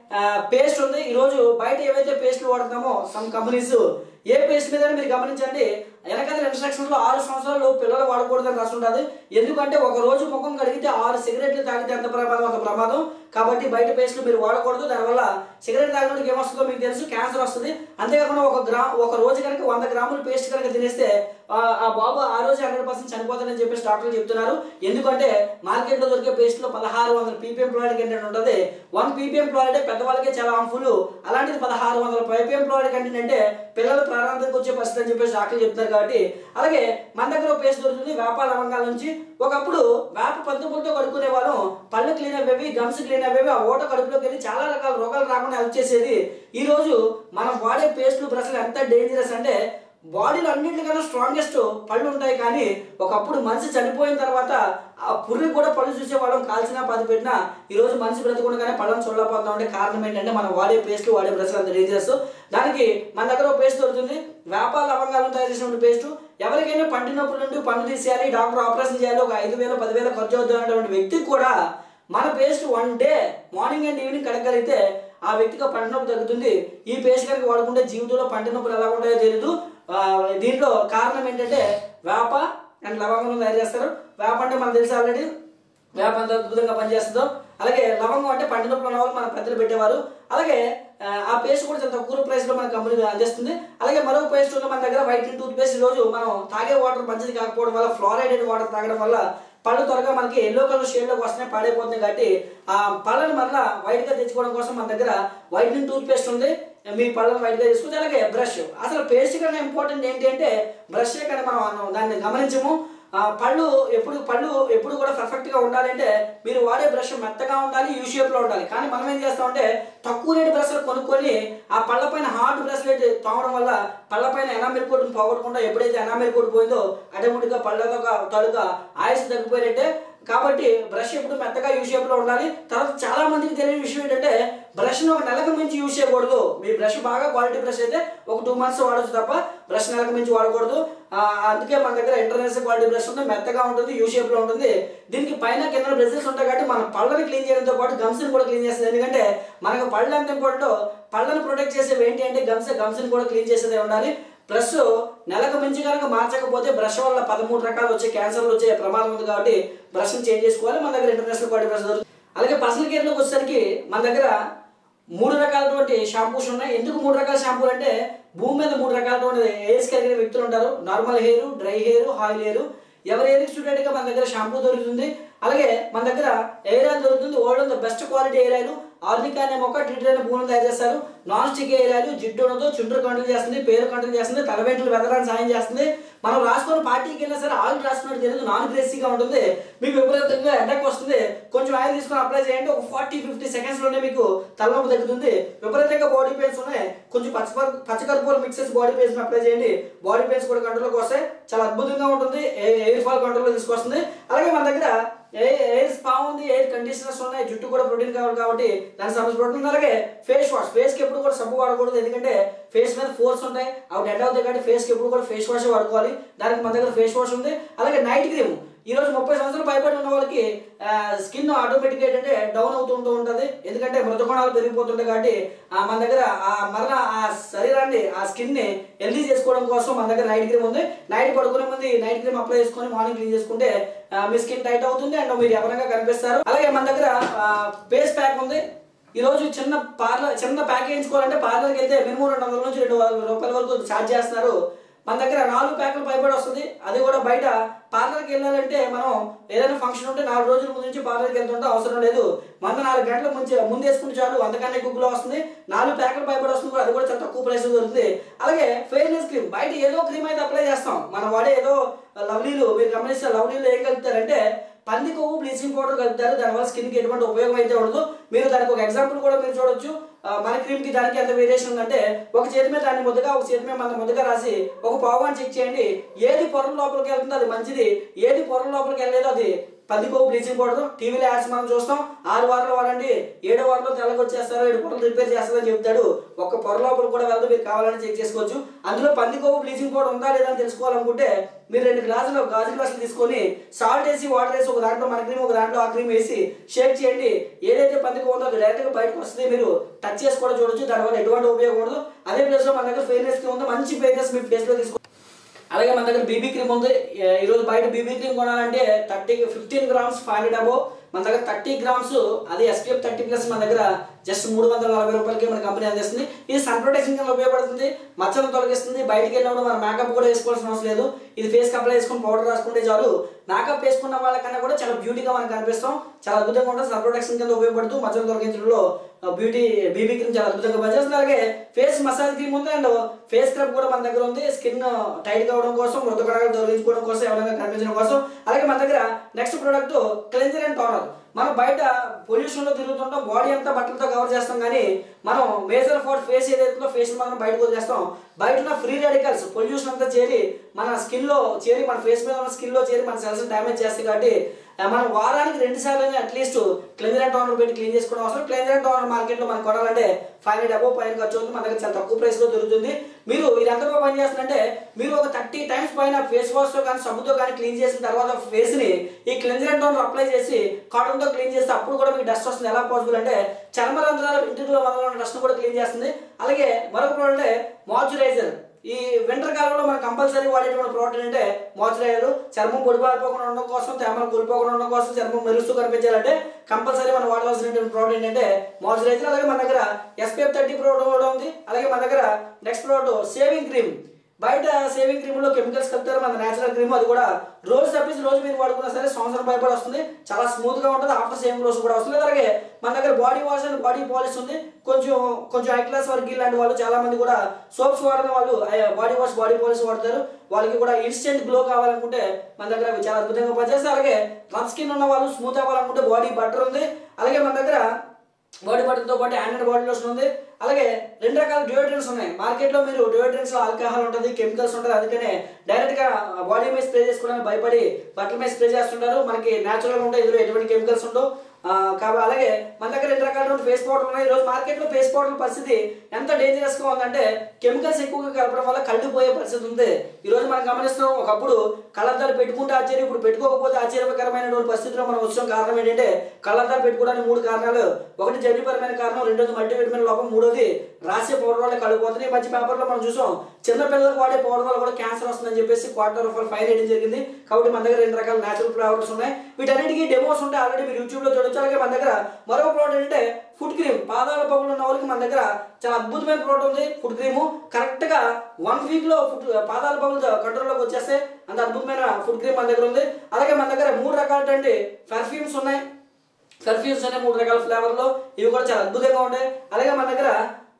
పేస్ట్ ఉంది ఈరోజు బయట ఏవైతే పేస్ట్లు వాడుతున్నామో సమ్ కంపెనీస్ ఏ పేస్ట్ మీద మీరు గమనించండి వెనకాల ఇన్స్ట్రక్షన్స్ లో ఆరు సంవత్సరాలు పిల్లలు వాడకూడదని రాసి ఉంటుంది ఎందుకంటే ఒక రోజు ముఖం కడిగితే ఆరు సిగరెట్లు తాగితే ఎంత ప్రమాదం అంత ప్రమాదం కాబట్టి బయట పేస్ట్లు మీరు వాడకూడదు దానివల్ల సిగరెట్ తాగినోడికి ఏమొస్తుందో మీకు తెలుసు క్యాన్సర్ వస్తుంది అంతేకాకుండా ఒక గ్రా ఒక రోజు కనుక వంద గ్రాములు పేస్ట్ కనుక తినేస్తే ఆ ఆ బాబు ఆ రోజు హండ్రెడ్ పర్సెంట్ చనిపోతాడని చెప్పేసి డాక్టర్లు చెప్తున్నారు ఎందుకంటే మార్కెట్లో దొరికే పేస్ట్ లో పదహారు వందల పీపీఎం ఫ్లోరైడ్ కంటెంట్ ఉంటుంది వన్ పీపీఎం ఫ్లోరైడ్ పెద్దవాళ్ళకే చాలా హార్మ్ఫుల్ అలాంటిది పదహారు వందల పీపీఎం ఫ్లోరైడ్ కంటెంట్ అంటే పిల్లలు ప్రారంభానికి వచ్చే పరిస్థితి అని చెప్పేసి డాక్టర్లు చెప్తున్నారు కాబట్టి అలాగే మన దగ్గర ఒక పేస్ట్ దొరుకుతుంది వేప లవంగాల నుంచి ఒకప్పుడు వేప పంతుపులతో కడుక్కునే వాళ్ళం పళ్ళు క్లీన్ అయ్యేవి గమ్స్ క్లీన్ అయ్యేవి ఆ ఓట కడుపులోకి వెళ్ళి చాలా రకాల రోగాలు రాకుండా హెల్ప్ చేసేది ఈ రోజు మనం వాడే పేస్ట్లు బ్రష్లు ఎంత డేంజరస్ అంటే బాడీలో అన్నింటికన్నా స్ట్రాంగెస్ట్ పళ్ళు ఉంటాయి కానీ ఒకప్పుడు మనిషి చనిపోయిన తర్వాత ఆ పుర్రి కూడా పళ్ళు చూసేవాళ్ళం కాల్చినా పది పెట్టినా ఈ రోజు మనిషి బ్రతకుండగానే పళ్ళని చూడలేకపోతాం అంటే కారణం ఏంటంటే మనం వాడే పేస్ట్లు వాడే బ్రష్లు అంత డేంజరస్ దానికి మన దగ్గర ఒక పేస్ట్ దొరుకుతుంది వేప లవంగాలను తయారు చేసిన పేస్ట్ ఎవరికైనా పంటి నొప్పుల నుండి పండు తీసేయాలి డాక్టర్ ఆపరేషన్ చేయాలి ఒక ఐదు వేల పదివేల ఖర్చు అవుతున్నటువంటి వ్యక్తికి కూడా మన paste one day morning and evening కడగలిగితే ఆ వ్యక్తికి ఆ పంట నొప్పి తగ్గుతుంది ఈ పేస్ట్ కనుక వాడుకుంటే జీవితంలో పంట నొప్పులు ఎలా ఉంటాయో తెలియదు ఆ, దీంట్లో కారణం ఏంటంటే వేప అండ్ లవంగం తయారు చేస్తారు వేప అంటే మనకు తెలుసు ఆల్రెడీ వేప ఎంత అద్భుతంగా పనిచేస్తుందో అలాగే లవంగం అంటే పంట నొప్పులు ఉన్న వాళ్ళు మన పెద్దలు పెట్టేవారు అలాగే ఆ, ఆ పేస్ట్ కూడా చాలా తక్కువ ప్రైస్ లో మన కంపెనీ అందిస్తుంది అలాగే మరో పేస్ట్ ఉన్న మన దగ్గర వైట్ టూత్ పేస్ట్ ఈ రోజు మనం తాగే వాటర్ మంచిది కాకపోవడం వల్ల ఫ్లోరైడెడ్ వాటర్ తాగడం వల్ల పళ్ళు త్వరగా మనకి ఎల్లో కలర్ షేడ్ లోకి వస్తున్నాయి పాడైపోతున్నాయి కాబట్టి ఆ పళ్ళని మరలా వైట్ గా తెచ్చుకోవడం కోసం మన దగ్గర వైట్నింగ్ టూత్ పేస్ట్ ఉంది మీ పళ్ళని వైట్ గా తీసుకుంటే అలాగే బ్రష్ అసలు పేస్ట్ కన్నా ఇంపార్టెంట్ ఏంటి అంటే బ్రష్ కానీ మనం అన్నాం. దాన్ని గమనించము ఆ, పళ్ళు ఎప్పుడు పళ్ళు ఎప్పుడు కూడా పర్ఫెక్ట్ గా ఉండాలంటే మీరు వాడే బ్రష్ మెత్తగా ఉండాలి యూ షేప్ లో ఉండాలి కానీ మనం ఏం చేస్తామంటే తక్కువ రేటు బ్రష్లు కొనుక్కొని ఆ పళ్ళ పైన హార్డ్ బ్రష్లెట్ తోమడం వల్ల పళ్ళ పైన ఎనామిల్ కోట్ని పోగొట్టకుండా ఎప్పుడైతే ఎనామిల్ కోట్ పోయిందో ఆటోమేటిక్ గా పళ్ళతో తాలూకా ఆయుష్ తగ్గిపోయినట్టే కాబట్టి బ్రష్ ఎప్పుడు మెత్తగా యూ షేప్ లో ఉండాలి తర్వాత చాలా మందికి తెలియని విషయం ఏంటంటే బ్రష్ ఒక నెలకు మించి యూజ్ చేయకూడదు మీ బ్రష్ బాగా క్వాలిటీ బ్రష్ అయితే ఒక టూ మంత్స్ వాడచ్చు తప్ప బ్రష్ నెలకు మించి వాడకూడదు ఆ, అందుకే మన దగ్గర ఇంటర్నేషనల్ క్వాలిటీ బ్రష్ ఉంది మెత్తగా ఉంటుంది యూ షేప్ లో ఉంటుంది దీనికి పైన కింద బ్రషెస్ ఉంటాయి కాబట్టి మన పళ్ళని క్లీన్ చేయడంతో పాటు గమ్స్ ని కూడా క్లీన్ చేస్తుంది ఎందుకంటే మనకు పళ్ళు ఎంత ఇంపార్టెంటో పళ్ళని ప్రొటెక్ట్ చేసేవి ఏంటి అంటే గమ్స్ గమ్స్ ని కూడా క్లీన్ చేసేదే ఉండాలి ప్లస్ నెలకు మించి కనుక మార్చకపోతే బ్రష్ వల్ల పదమూడు రకాలు వచ్చే క్యాన్సర్లు వచ్చే ప్రమాదం ఉంది కాబట్టి బ్రష్ చేంజ్ చేసుకోవాలి మన దగ్గర ఇంటర్నేషనల్ క్వాలిటీ బ్రష్ దొరుకుతుంది అలాగే పర్సనల్ కేర్లోకి వచ్చేసరికి మన దగ్గర మూడు రకాలటువంటి షాంపూస్ ఉన్నాయి ఎందుకు మూడు రకాల షాంపూలు అంటే భూమి మీద మూడు రకాలటువంటి హెయిర్స్ కలిగిన వ్యక్తులు ఉంటారు normal hair dry hair oil hair ఎవరి హెయిర్ స్టూడెంట్ గా మన దగ్గర షాంపూ దొరుకుతుంది అలాగే మన దగ్గర ఎయిర్ ఆయిల్ దొరుకుతుంది world best quality hair oil ఆర్నిక్ అనే మొక్క ట్రీట్ అయిన భూమిని తయారు చేస్తారు నాన్ స్టిక్ ఎయిర్ ఆయిల్ జిడ్డు ఉండదు చుండ్రు కంట్రోల్ చేస్తుంది పేరు కంట్రోల్ చేస్తుంది తల వెంట్రులు వెదరాన్ని సాయం చేస్తుంది మనం రాసుకొని పార్టీకి వెళ్ళినా సరే ఆయిల్ రాసుకున్నట్టు తెలియదు నాన్ గ్రేసీగా ఉంటుంది మీకు విపరీతంగా ఎండకు వస్తుంది కొంచెం ఆయిల్ తీసుకొని అప్లై చేయండి ఒక ఫార్టీ ఫిఫ్టీ సెకండ్స్ లోనే మీకు తలనొప్పి తగ్గుతుంది విపరీతంగా బాడీ పెయిన్స్ ఉన్నాయి కొంచెం పచ్చ పచ్చకర్పూరం మిక్సెస్ బాడీ పెయిన్స్ అప్లై చేయండి బాడీ పెయిన్స్ కూడా కంట్రోల్కి వస్తాయి చాలా అద్భుతంగా ఉంటుంది ఎయిర్ ఫాల్ కంట్రోల్ తీసుకొస్తుంది అలాగే మన దగ్గర ఎయిర్ స్పా ఉంది ఎయిర్ కండిషనర్స్ ఉన్నాయి జుట్టు కూడా ప్రోటీన్ కావాలి కాబట్టి దానికి సంబంధించి ప్రోటీన్ ఉంది అలాగే ఫేస్ వాష్ ఫేస్ కి ఎప్పుడు కూడా సబ్బు వాడకూడదు ఎందుకంటే ఫేస్ మీద ఫోర్స్ ఉంటాయి అవి డెడ్ అవుతాయి కాబట్టి ఫేస్ కి ఎప్పుడు కూడా ఫేస్ వాష్ వాడుకోవాలి దానికి మన దగ్గర ఫేస్ వాష్ ఉంది అలాగే నైట్ క్రీమ్ ఈ రోజు ముప్పై సంవత్సరాలు పైబడి ఉన్న వాళ్ళకి స్కిన్ ఆటోమేటిక్ ఏంటంటే డౌన్ అవుతుంటూ ఉంటుంది ఎందుకంటే మృతకోణాలు పెరిగిపోతుంటాయి కాబట్టి ఆ, మన దగ్గర ఆ మరణ ఆ శరీరాన్ని ఆ స్కిన్ ని హెల్దీ చేసుకోవడం కోసం మన దగ్గర నైట్ క్రీమ్ ఉంది నైట్ పడుకునే ముందు నైట్ క్రీమ్ అప్లై చేసుకొని మార్నింగ్ క్లీన్ చేసుకుంటే ఆ, మీ స్కిన్ టైట్ అవుతుంది అండ్ మీరు ఎవరంగా కనిపిస్తారు అలాగే మన దగ్గర ఫేస్ ప్యాక్ ఉంది ఈ రోజు చిన్న పార్లర్ చిన్న ప్యాక్ వేయించుకోవాలంటే పార్లర్కి వెళ్తే మినిమం రెండు వందల నుంచి రెండు వందల రూపాయల వరకు ఛార్జ్ చేస్తున్నారు మన దగ్గర నాలుగు ప్యాకులు పైబడి వస్తుంది అది కూడా బయట పార్లర్కి వెళ్ళాలంటే మనం ఏదైనా ఫంక్షన్ ఉంటే నాలుగు రోజుల ముందు నుంచి పార్లర్కి వెళ్తుంటే అవసరం లేదు మన నాలుగు గంటల ముందు ముందు వేసుకుని చాలు అంతకన్నా కుక్కులో వస్తుంది నాలుగు ప్యాకులు పైబడి వస్తుంది కూడా అది కూడా చాలా తక్కువ ప్రైస్ దొరుకుతుంది అలాగే ఫెయిర్నెస్ క్రీమ్ బయట ఏదో క్రీమ్ అయితే అప్లై చేస్తాం మనం వాడే ఏదో లవ్లీలు మీరు గమనిస్తే లవ్లీలు ఏం కలుపుతారంటే పంది కొవ్వు బ్లీచింగ్ పౌడర్ కలుపుతారు దానివల్ల స్కిన్ కి ఎటువంటి ఉపయోగం అయితే ఉండదు మీరు దానికి ఒక ఎగ్జాంపుల్ కూడా మీరు చూడొచ్చు ఆ, మన క్రీమ్ కి దానికి ఎంత వేరియేషన్ ఉందంటే ఒక చేతి మీద దాన్ని ముద్దగా ఒక చేతి మీద మన ముద్దగా రాసి ఒక పావుగాని చెక్ చేయండి ఏది పొరం లోపలికి వెళ్తుందో అది మంచిది ఏది పొరం లోపలికి వెళ్ళలేదో అది పందికొవ్వు బ్లీచింగ్ పౌడర్ టీవీలో యాడ్స్ మనం చూస్తాం ఆరు వారాలు వాడండి ఏడో వారంలో తెల్లకి వచ్చేస్తారు ఏడు పొరలు రిపేర్ చేస్తారని చెప్తాడు ఒక్క పొర లోపల కూడా వెళ్తే మీరు కావాలని చెక్ చేసుకోవచ్చు అందులో పందికొవ్వు బ్లీచింగ్ పౌడర్ ఉందా లేదా అని తెలుసుకోవాలనుకుంటే మీరు రెండు గ్లాసులు గాజు గ్లాసులు తీసుకొని సాల్ట్ వేసి వాటర్ వేసి ఒక దాంట్లో మన క్రీమ్ ఒక దాంట్లో ఆ క్రీమ్ వేసి షేక్ చేయండి ఏదైతే పందికొవ్వు ఉందో అది డైరెక్ట్గా బయటకు వస్తుంది మీరు టచ్ చేసి కూడా చూడొచ్చు దానివల్ల ఎటువంటి ఉపయోగం ఉండదు అదే ప్లేస్లో మన దగ్గర ఫెయిర్నెస్ క్రీమ్ ఉంది మంచి ఫెయిర్నెస్ మీ ఫేస్లో తీసుకో అలాగే మన దగ్గర బీబీ క్రీమ్ ఉంది ఏ- ఈరోజు బయట బీబీ క్రీమ్ కొనాలంటే thirty fifteen grams five hundred above మన దగ్గర థర్టీ గ్రామ్స్ అది ఎస్పీఎఫ్ థర్టీ ప్లస్ మన దగ్గర జస్ట్ మూడు వందల నలభై రూపాయలకి మన కంపెనీ అందిస్తుంది ఇది సన్ ప్రొటెక్షన్ కింద ఉపయోగపడుతుంది మచ్చలను తొలగిస్తుంది బయటికి వెళ్ళినప్పుడు మన మేకప్ కూడా వేసుకోవాల్సిన అవసరం లేదు ఇది ఫేస్ అప్లై చేసుకుని పౌడర్ రాసుకుంటే చాలు మేకప్ వేసుకున్న వాళ్ళకన్నా కూడా చాలా బ్యూటీగా మనకు కనిపిస్తాం చాలా అద్భుతంగా ఉంటుంది సన్ ప్రొటెక్షన్ కింద ఉపయోగపడుతూ మచ్చలు తొలగించడంలో బ్యూటీ బీబీ క్రీమ్ చాలా అద్భుతంగా పనిచేస్తుంది అలాగే ఫేస్ మసాజ్ క్రీమ్ ఉంది అండ్ ఫేస్ స్క్రబ్ కూడా మన దగ్గర ఉంది స్కిన్ టైట్ కావడం కోసం మృత కణాలు తొలగించుకోవడం కోసం ఎవరైనా కనిపించడం కోసం అలాగే మన దగ్గర next product cleanser and toner మనం బయట పొల్యూషన్ లో తిరుగుతుంటాం బాడీ అంతా బట్టలతో కవర్ చేస్తాం కానీ మనం మేజర్ ఫర్ ఫేస్ ఏదైతే ఫేస్ మనం బయటకు వదిలేస్తాం బయట ఉన్న ఫ్రీ రాడికల్స్ పొల్యూషన్ అంతా చేరి మన స్కిన్ లో చేరి మన ఫేస్ మీద ఉన్న స్కిన్ లో చేరి మన సెల్స్ డ్యామేజ్ చేస్తాయి కాబట్టి ఆ, మనం వారానికి రెండు సార్లు అట్లీస్ట్ క్లెన్జర్ అండ్ టోనర్ పెట్టి క్లీన్ చేసుకోవడం అవసరం క్లెన్జర్ అండ్ టోనర్ మార్కెట్ లో మనం కొనాలంటే ఫైవ్ హండ్రెడ్ అబో పైన ఖర్చు అవుతుంది మన దగ్గర చాలా తక్కువ ప్రైస్ లో దొరుకుతుంది మీరు ఇది ఎంత పని చేస్తుందంటే మీరు ఒక థర్టీ టైమ్స్ పైన ఫేస్ వాష్ తో కానీ సబ్బుతో కానీ క్లీన్ చేసిన తర్వాత ఫేస్ ని ఈ క్లెన్జర్ అండ్ టోనర్ అప్లై చేసి కాటన్ తో క్లీన్ చేస్తే అప్పుడు కూడా మీకు డస్ట్ వస్తుంది ఎలా పాసిబుల్ అంటే చర్మ రంధ్రాల ఇంటిలో వల్ల డస్ట్ కూడా క్లీన్ చేస్తుంది అలాగే మరొక ప్రోడక్ట్ మాయిశ్చరైజర్ ఈ వింటర్ కాలంలో మనం కంపల్సరీ వాడేటువంటి ప్రోడక్ట్ అంటే మాయిశ్చరైజర్ చర్మం పొడిపారిపోకుండా ఉండడం కోసం తేమను కోల్పోకుండా ఉండడం కోసం చర్మం మెరుస్తూ కనిపించాలంటే కంపల్సరీ మనం వాడవలసినటువంటి ప్రోడక్ట్ ఏంటంటే మాయిశ్చరైజర్ అలాగే మన దగ్గర ఎస్పీఎఫ్ థర్టీ ప్రోడక్ట్ కూడా ఉంది అలాగే మన దగ్గర నెక్స్ట్ ప్రోడక్ట్ సేవింగ్ క్రీమ్ బయట సేవింగ్ క్రీమ్ లో కెమికల్స్ కలుపుతారు మన నేచురల్ క్రీమ్ అది కూడా రోజు తప్పించి రోజు మీరు వాడుకున్నా సరే సంవత్సరం పైపడి వస్తుంది చాలా స్మూత్ గా ఉంటుంది ఆఫ్టర్ సేవింగ్ రోజు కూడా వస్తుంది అలాగే మన దగ్గర body wash and body polish ఉంది కొంచెం కొంచెం హై క్లాస్ వరకు ఇలాంటి వాళ్ళు చాలా మంది కూడా సోప్స్ వాడిన వాళ్ళు బాడీ వాష్ బాడీ పాలిష్ వాడతారు వాళ్ళకి కూడా ఇన్స్టెంట్ గ్లో కావాలనుకుంటే మన దగ్గర అవి చాలా అద్భుతంగా పనిచేస్తాయి అలాగే రఫ్ స్కిన్ ఉన్న వాళ్ళు స్మూత్ అవ్వాలనుకుంటే బాడీ బటర్ ఉంది అలాగే మన దగ్గర బాడీ బటర్తో పాటు హ్యాండ్ అండ్ బాడీ లోషన్ ఉంది అలాగే రెండు రకాల డియోడ్రెంట్స్ ఉన్నాయి మార్కెట్ లో మీరు డియోడ్రెంట్స్ లో ఆల్కహాల్ ఉంటుంది కెమికల్స్ ఉంటుంది అందుకనే డైరెక్ట్ గా బాడీ మీద స్ప్రే చేసుకోవడానికి భయపడి బట్టల మీద స్ప్రే చేస్తుంటారు మనకి న్యాచురల్ గా ఉంటాయి ఇందులో ఎటువంటి కెమికల్స్ ఉండవు ఆ, కాబట్టి అలాగే మన దగ్గర రెండు రకాలైన ఫేస్ పౌడర్ ఉన్నాయి ఈరోజు మార్కెట్ లో ఫేస్ పౌడర్ పరిస్థితి ఎంత డేంజరస్ గా ఉందంటే కెమికల్స్ ఎక్కువగా కలపడం వల్ల కళ్ళు పోయే పరిస్థితి ఉంది ఈ రోజు మనం గమనిస్తున్నాం ఒకప్పుడు కళ్ళద్దాలు పెట్టుకుంటే ఆశ్చర్యం ఇప్పుడు పెట్టుకోకపోతే ఆశ్చర్యకరమైనటువంటి పరిస్థితిలో మనం వచ్చిన కారణం ఏంటంటే కళ్ళద్దాలు పెట్టుకోవడానికి మూడు కారణాలు ఒకటి జన్యుపరమైన కారణం రెండోది మల్టీవిటమిన్ లోపం మూడోది రాసే పౌడర్ వల్ల కళ్ళు పోతుంది ఈ మధ్య పేపర్లో మనం చూసాం చిన్న పిల్లలకు వాడే పౌడర్ వల్ల కూడా క్యాన్సర్ వస్తుందని చెప్పేసి క్వార్టర్ ఆఫ్ ఫైన్ వేయడం జరిగింది కాబట్టి మన దగ్గర రెండు రకాల నేచురల్ ఫ్లేవర్స్ ఉన్నాయి వీటన్నిటికీ డెమోస్ ఉంటాయి ఆల్రెడీ మీరు యూట్యూబ్ లో చూడొచ్చు అలాగే మన దగ్గర మరో ప్రోడక్ట్ ఏంటంటే ఫుడ్ క్రీమ్ పాదాల పగులు ఉన్న వాళ్ళకి మన దగ్గర చాలా అద్భుతమైన ప్రోడక్ట్ ఉంది ఫుడ్ క్రీమ్ కరెక్ట్ గా వన్ వీక్ లో ఫుడ్ పాదాల పగులు కంట్రోల్లోకి వచ్చేస్తే అంత అద్భుతమైన ఫుడ్ క్రీమ్ మన దగ్గర ఉంది అలాగే మన దగ్గర మూడు రకాలటువంటి పర్ఫ్యూమ్స్ ఉన్నాయి పర్ఫ్యూమ్స్ అనే మూడు రకాల ఫ్లేవర్లో ఇవి కూడా చాలా అద్భుతంగా ఉంటాయి అలాగే మన దగ్గర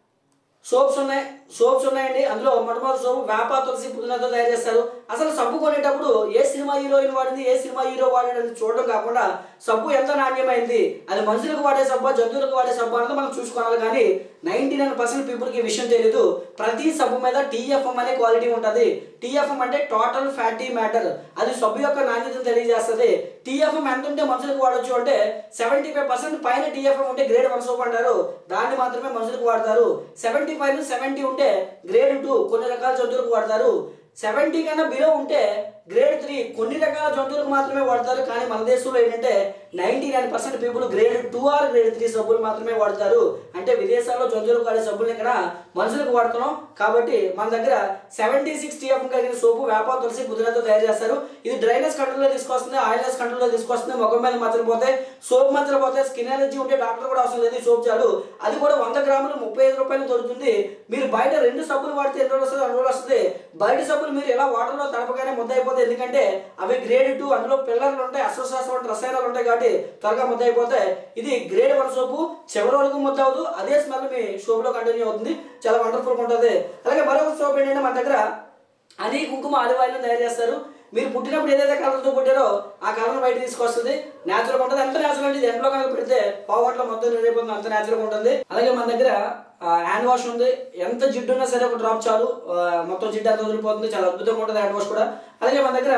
సోప్స్ ఉన్నాయి సోప్స్ ఉన్నాయండి అందులో మొట్టమొదటి సోపు వేప తులసి పుదీనాతో తయారు చేస్తారు అసలు సబ్బు కొనేటప్పుడు ఏ సినిమా హీరోయిన్ వాడింది ఏ సినిమా హీరో వాడాడని చూడడం కాకుండా సబ్బు ఎంత నాణ్యమైంది అది మనుషులకు వాడే సబ్బా జంతువులకు వాడే సబ్బు అనేది మనం చూసుకోవాలి కానీ నైన్టీ నైన్ పర్సెంట్ పీపుల్కి ఈ విషయం తెలియదు ప్రతి సబ్బు మీద టీఎఫ్ఎం అనే క్వాలిటీ ఉంటుంది టీఎఫ్ఎం అంటే టోటల్ ఫ్యాటీ మ్యాటర్ అది సబ్బు యొక్క నాణ్యతను తెలియజేస్తుంది టీఎఫ్ఎం ఎంత ఉంటే మనుషులకు వాడొచ్చు అంటే సెవెంటీ ఫైవ్ పర్సెంట్ పైన టీఎఫ్ఎం ఉంటే గ్రేడ్ వన్ సోప్ అంటారు దాన్ని మాత్రమే మనుషులకు వాడతారు సెవెంటీ ఫైవ్ సెవెంటీ ఉంటే గ్రేడ్ టూ కొన్ని రకాల జంతువులకు వాడతారు సెవెంటీ కన్నా బిలో ఉంటే గ్రేడ్ త్రీ కొన్ని రకాల జంతువులకు మాత్రమే వాడతారు కానీ మన దేశంలో ఏంటంటే ninety nine percent people grade two or grade three సబ్బులు మాత్రమే వాడతారు అంటే విదేశాల్లో జంతువులకు వాడే సబ్బులు ఇక్కడ మనుషులకు వాడుతున్నాం కాబట్టి మన దగ్గర సెవెంటీ సిక్స్ టీఎఫ్ కలిగిన సోపు వేప తులసి పుదీనాతో తయారు చేస్తారు ఇది డ్రైనెస్ కంట్రోల్లో తీసుకొస్తుంది ఆయిల్నెస్ కంట్రోల్లో తీసుకొస్తుంది ముఖం మీద మచ్చలు పోతాయి సోప్ మచ్చలు పోతాయి స్కిన్ ఎలర్జీ ఉంటే డాక్టర్ కూడా అవసరం లేదు ఈ సోప్ చాలు అది కూడా వంద గ్రాములు ముప్పై ఐదు రూపాయలు దొరుకుతుంది మీరు బయట రెండు సబ్బులు వాడితే ఎన్ని రోజులు వస్తుంది రెండు రోజులు వస్తుంది బయట సబ్బులు మీరు ఎలా వాటర్లో తడపగానే ముద్ద అయిపోతాయి ఎందుకంటే అవి గ్రేడ్ టూ అందులో పిల్లర్లు ఉంటాయి అశ్వశాస్త్రం వంటి రసాయనాలు ఉంటాయి కాబట్టి త్వరగా ముద్ద అయిపోతాయి ఇది గ్రేడ్ వన్ సోపు చివరి వరకు ముద్ద అవుతుంది అదే స్మెల్ మీ సోపులో కంటిన్యూ అవుతుంది చాలా వండర్ఫుల్గా ఉంటుంది అలాగే మరొక సోప్ ఏంటంటే మన దగ్గర అది కుంకుమ ఆలివ్ ఆయిల్ తయారు చేస్తారు మీరు పుట్టినప్పుడు ఏదైతే కలర్తో పుట్టారో ఆ కలర్ బయట తీసుకొస్తుంది న్యాచురల్గా ఉంటుంది ఎంత న్యాచురల్ అంటే ఇది ఎండలో కనుక పెడితే పావుగంటలో మొత్తం నిండిపోతుంది అంత న్యాచురల్గా ఉంటుంది అలాగే మన దగ్గర హ్యాండ్ వాష్ ఉంది ఎంత జిడ్డు ఉన్నా సరే ఒక డ్రాప్ చాలు ఆ, మొత్తం జిడ్డు అంతా వదిలిపోతుంది చాలా అద్భుతంగా ఉంటుంది హ్యాండ్ వాష్ కూడా అలాగే మన దగ్గర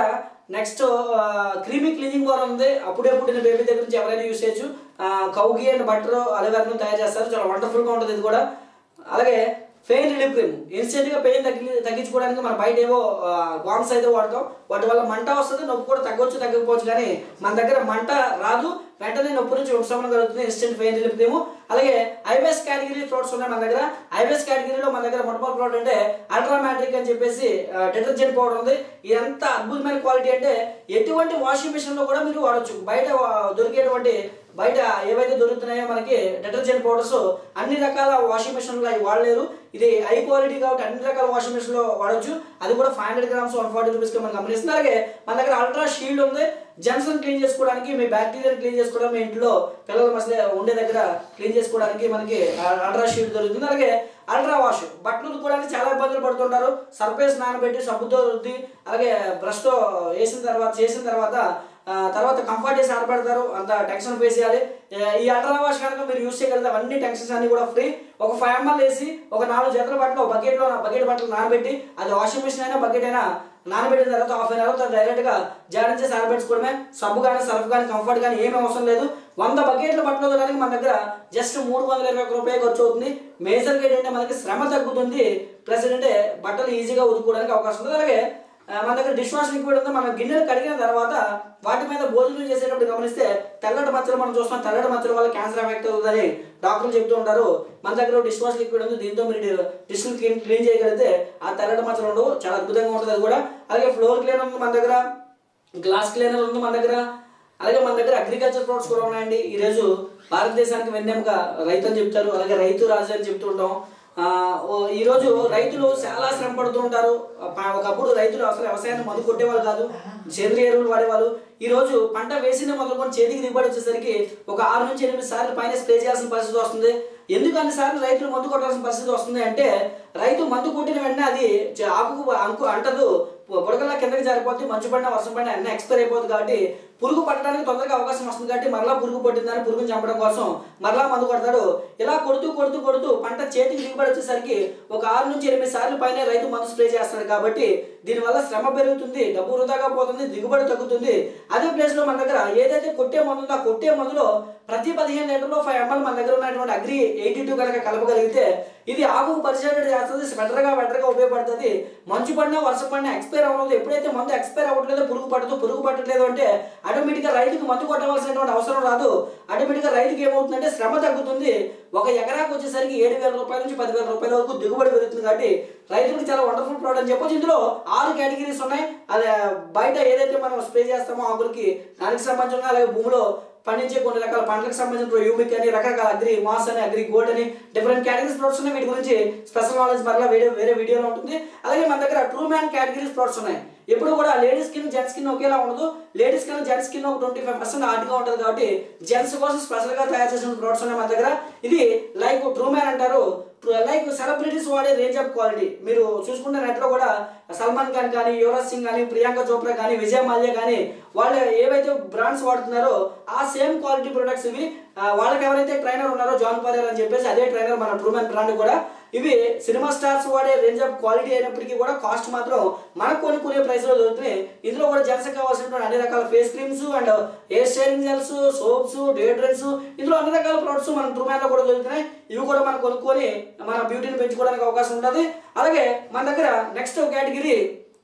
నెక్స్ట్ క్రీమీ క్లీనింగ్ పౌడర్ ఉంది అప్పుడే పుట్టిన బేబీ దగ్గర నుంచి ఎవరైనా యూస్ చేయొచ్చు కౌగి అండ్ బటర్ అలవేర్ను తయారు చేస్తారు చాలా వండర్ఫుల్గా ఉంటుంది ఇది కూడా అలాగే పెయిన్ రిలీఫ్ క్రీమ్ ఇన్స్టెంట్గా పెయిన్ తగ్గి తగ్గించుకోవడానికి మనం బయట ఏవో బాంబ్స్ అయితే వాడతాం వాటి వల్ల మంట వస్తుంది నొప్పి కూడా తగ్గొచ్చు తగ్గకపోవచ్చు కానీ మన దగ్గర మంట రాదు వెంటనే నొప్పి నుంచి ఉపశమనం కలుగుతుంది ఇన్స్టెంట్ పెయిన్ రిలీఫ్ క్రీమ్ అలాగే ఐబిఎస్ కేటగిరీ ఫ్లోట్స్ ఉన్నాయి మన దగ్గర ఐబిఎస్ కేటగిరీలో మన దగ్గర మొట్టమొదటి ఫ్లోట్ అంటే అల్ట్రా మ్యాట్రిక్ అని చెప్పేసి డిటర్జెంట్ పౌడర్ ఉంది ఇది ఎంత అద్భుతమైన క్వాలిటీ అంటే ఎటువంటి వాషింగ్ మిషన్ లో కూడా మీరు వాడచ్చు బయట వా- దొరికేటువంటి బయట ఏవైతే దొరుకుతున్నాయో మనకి డిటర్జెంట్ పౌడర్స్ అన్ని రకాల వాషింగ్ మిషన్లో అవి వాడలేరు ఇది హై క్వాలిటీ కాబట్టి అన్ని రకాల వాషింగ్ మిషన్ లో వాడచ్చు అది కూడా five hundred grams one forty rupees మనకు గమనిస్తుంది అలాగే మన దగ్గర అల్ట్రా షీల్డ్ ఉంది జెన్సన్ క్లీన్ చేసుకోవడానికి మీ బ్యాక్టీరియా క్లీన్ చేసుకోవడం మీ ఇంట్లో పిల్లల మసలే ఉండే దగ్గర క్లీన్ చేసుకోవడానికి మనకి అల్ట్రా షీల్డ్ దొరుకుతుంది అలాగే అల్ట్రా వాష్ బట్టలు ఉతుక్కోవడానికి చాలా ఇబ్బందులు పడుతుంటారు సర్ఫేస్ నానబెట్టి సబ్బుతో రుద్ది అలాగే బ్రష్తో వేసిన తర్వాత చేసిన తర్వాత ఆ, తర్వాత కంఫర్ట్ చేసి ఆడబెడతారు అంత టెన్షన్ ఫేస్ చేయాలి ఏ, ఈ అల్ట్రా వాష్ కనుక మీరు యూస్ చేయగలిగితే అవన్నీ టెన్షన్స్ అన్ని కూడా ఫ్రీ ఒక ఫైవ్ ఎంఎల్ వేసి ఒక నాలుగు జతల బట్టలు బకెట్లో బకెట్ బట్టలు నానబెట్టి అది వాషింగ్ మిషన్ అయినా బకెట్ అయినా నానబెట్టిన తర్వాత హాఫ్ అన్ అవర్ డైరెక్ట్ గా జాయిన్ చేసి ఆరబెట్టుకోవడమే సబ్బు కానీ సర్ఫ్ కానీ కంఫర్ట్ కానీ ఏమీ అవసరం లేదు వంద బకెట్ల బట్టలు వదలడానికి మన దగ్గర జస్ట్ మూడు వందల ఇరవై ఒక్క రూపాయలు ఖర్చు అవుతుంది మేజర్గా ఏంటంటే మనకి శ్రమ తగ్గుతుంది ప్లస్ ఏంటంటే బట్టలు ఈజీగా ఉతుక్కోవడానికి అవకాశం ఉంది అలాగే ఆ, మన దగ్గర డిష్ వాష్ లిక్విడ్ ఉంది మన గిన్నెలు కడిగిన తర్వాత వాటి మీద భోజనం చేసేటప్పుడు గమనిస్తే తెల్లటి మచ్చలు మనం చూస్తాం తెల్లటి మచ్చల వల్ల క్యాన్సర్ ఎఫెక్ట్ అవుతుందని డాక్టర్లు చెప్తూ ఉంటారు మన దగ్గర డిష్ వాష్ లిక్విడ్ ఉంది దీంతో మీరు డిష్ క్లీన్ క్లీన్ చేయగలిగితే ఆ తెల్లటి మచ్చలు ఉండవు చాలా అద్భుతంగా ఉంటుంది అది కూడా అలాగే ఫ్లోర్ క్లీనర్ ఉంది మన దగ్గర గ్లాస్ క్లీనర్ ఉంది మన దగ్గర అలాగే మన దగ్గర అగ్రికల్చర్ ప్రొడక్ట్స్ కూడా ఉన్నాయండి ఈరోజు భారతదేశానికి వెన్నెముక రైతు అని చెప్తారు అలాగే రైతు రాజు అని చెప్తూ ఉంటాం ఆ, ఓ- ఈరోజు రైతులు చాలా శ్రమ పడుతూ ఉంటారు ప- ఒకప్పుడు రైతులు అసలు వ్యవసాయాన్ని మందు కొట్టేవాళ్ళు కాదు సేంద్రియ ఎరువులు వాడేవాళ్ళు ఈ రోజు పంట వేసిన మొదలుకొని చేతికి దిగుబడి వచ్చేసరికి ఒక ఆరు నుంచి ఎనిమిది సార్లు పైన స్ప్రే చేయాల్సిన పరిస్థితి వస్తుంది ఎందుకు అన్నిసార్లు రైతులు మందు కొట్టాల్సిన పరిస్థితి వస్తుంది అంటే రైతు మందు కొట్టిన వెంటనే అది చ- ఆకుకు అంకు అంటదు బుడకల్లా కిందకి జారిపోతుంది మంచు పడినా వర్షం పడినా అన్నీ ఎక్స్పైర్ అయిపోతుంది కాబట్టి పురుగు పట్టడానికి తొందరగా అవకాశం వస్తుంది కాబట్టి మరలా పురుగు పట్టిందని పురుగుని చంపడం కోసం మరలా మందు కొడతాడు ఇలా కొడుతూ కొడుతూ కొడుతూ పంట చేతికి దిగుబడి వచ్చేసరికి ఒక ఆరు నుంచి ఎనిమిది సార్లు పైన రైతు మందు స్ప్రే చేస్తాడు కాబట్టి దీనివల్ల శ్రమ పెరుగుతుంది డబ్బు వృధాగా పోతుంది దిగుబడి తగ్గుతుంది అదే ప్లేస్ లో మన దగ్గర ఏదైతే కొట్టే మందు ఉందో ఆ కొట్టే మందులో ప్రతి పదిహేను లీటర్లో ఫైవ్ ఎంఎల్ మన దగ్గర ఉన్నటువంటి అగ్రి ఎయిటీ టూ కనుక కలపగలిగితే ఇది ఆకు పరిచయం చేస్తుంది బెటర్గా బెటర్గా ఉపయోగపడుతుంది మంచు పడినా వర్షం పడినా ఎక్స్పైర్ అవ్వలేదు ఎప్పుడైతే మందు ఎక్స్పైర్ అవ్వట్లేదో పురుగు పట్టదు పురుగు పట్టట్లేదు అంటే ఆటోమేటిక్గా రైతుకి మందు కొట్టవలసినటువంటి అవసరం రాదు ఆటోమేటిక్గా రైతుకి ఏమవుతుందంటే శ్రమ తగ్గుతుంది ఒక ఎకరాకు వచ్చేసరికి ఏడు వేల రూపాయల నుంచి పదివేల రూపాయల వరకు దిగుబడి పెరుగుతుంది కాబట్టి రైతులకు చాలా వండర్ఫుల్ ప్రోడక్ట్ అని చెప్పొచ్చు ఇందులో ఆరు కేటగిరీస్ ఉన్నాయి అది బయట ఏదైతే మనం స్ప్రే చేస్తామో ఆకులకి దానికి సంబంధించిన అలాగే భూమిలో పండించే కొన్ని రకాల పంటలకు సంబంధించిన యూమిక్ అని రకరకాల అగ్రి మాస్ అని అగ్రి గోల్డ్ అని డిఫరెంట్ కేటగిరీస్ ప్రొడక్ట్స్ ఉన్నాయి వీటి గురించి స్పెషల్ నాలెడ్జ్ మరలా వేరే వేరే వీడియోలో ఉంటుంది అలాగే మన దగ్గర ట్రూ మ్యాన్ కేటగిరీస్ ప్రొడక్ట్స్ ఉన్నాయి ఎప్పుడు కూడా లేడీస్ స్కిన్ జెంట్స్ స్కిన్ ఒకేలా ఉండదు లేడీస్ కన్నా జెంట్స్ స్కిన్ ఒక ట్వంటీ ఫైవ్ పర్సెంట్ హార్డ్గా ఉంటుంది కాబట్టి జెంట్స్ కోసం స్పెషల్ గా తయారు చేసిన ప్రొడక్ట్స్ ఉన్నాయి మన దగ్గర ఇది లైక్ ట్రూ మ్యాన్ అంటారు లైక్ సెలబ్రిటీస్ వాడే రేంజ్ ఆఫ్ క్వాలిటీ మీరు చూసుకుంటే నెట్లో కూడా సల్మాన్ ఖాన్ కానీ యువరాజ్ సింగ్ కానీ ప్రియాంక చోప్రా కానీ విజయ్ మాల్యా కానీ వాళ్ళు ఏవైతే బ్రాండ్స్ వాడుతున్నారో ఆ సేమ్ క్వాలిటీ ప్రొడక్ట్స్ ఇవి ఆ, వాళ్ళకి ఎవరైతే ట్రైనర్ ఉన్నారో జాన్ పరేర్ అని చెప్పేసి అదే ట్రైనర్ మన ట్రూమెన్ బ్రాండ్ కూడా ఇవి సినిమా స్టార్స్ వాడే రేంజ్ ఆఫ్ క్వాలిటీ అయినప్పటికీ కూడా కాస్ట్ మాత్రం మనకు కొనుక్కునే ప్రైస్ లో దొరుకుతున్నాయి ఇందులో కూడా జెంట్స్ కావాల్సినటువంటి అన్ని రకాల face creams and hair styling gels soaps deodorants ఇందులో అన్ని రకాల ప్రొడక్ట్స్ మన ట్రూమ్యాన్ లో కూడా దొరుకుతున్నాయి ఇవి కూడా మనం కొనుక్కొని మన బ్యూటీని పెంచుకోవడానికి అవకాశం ఉంటుంది అలాగే మన దగ్గర next category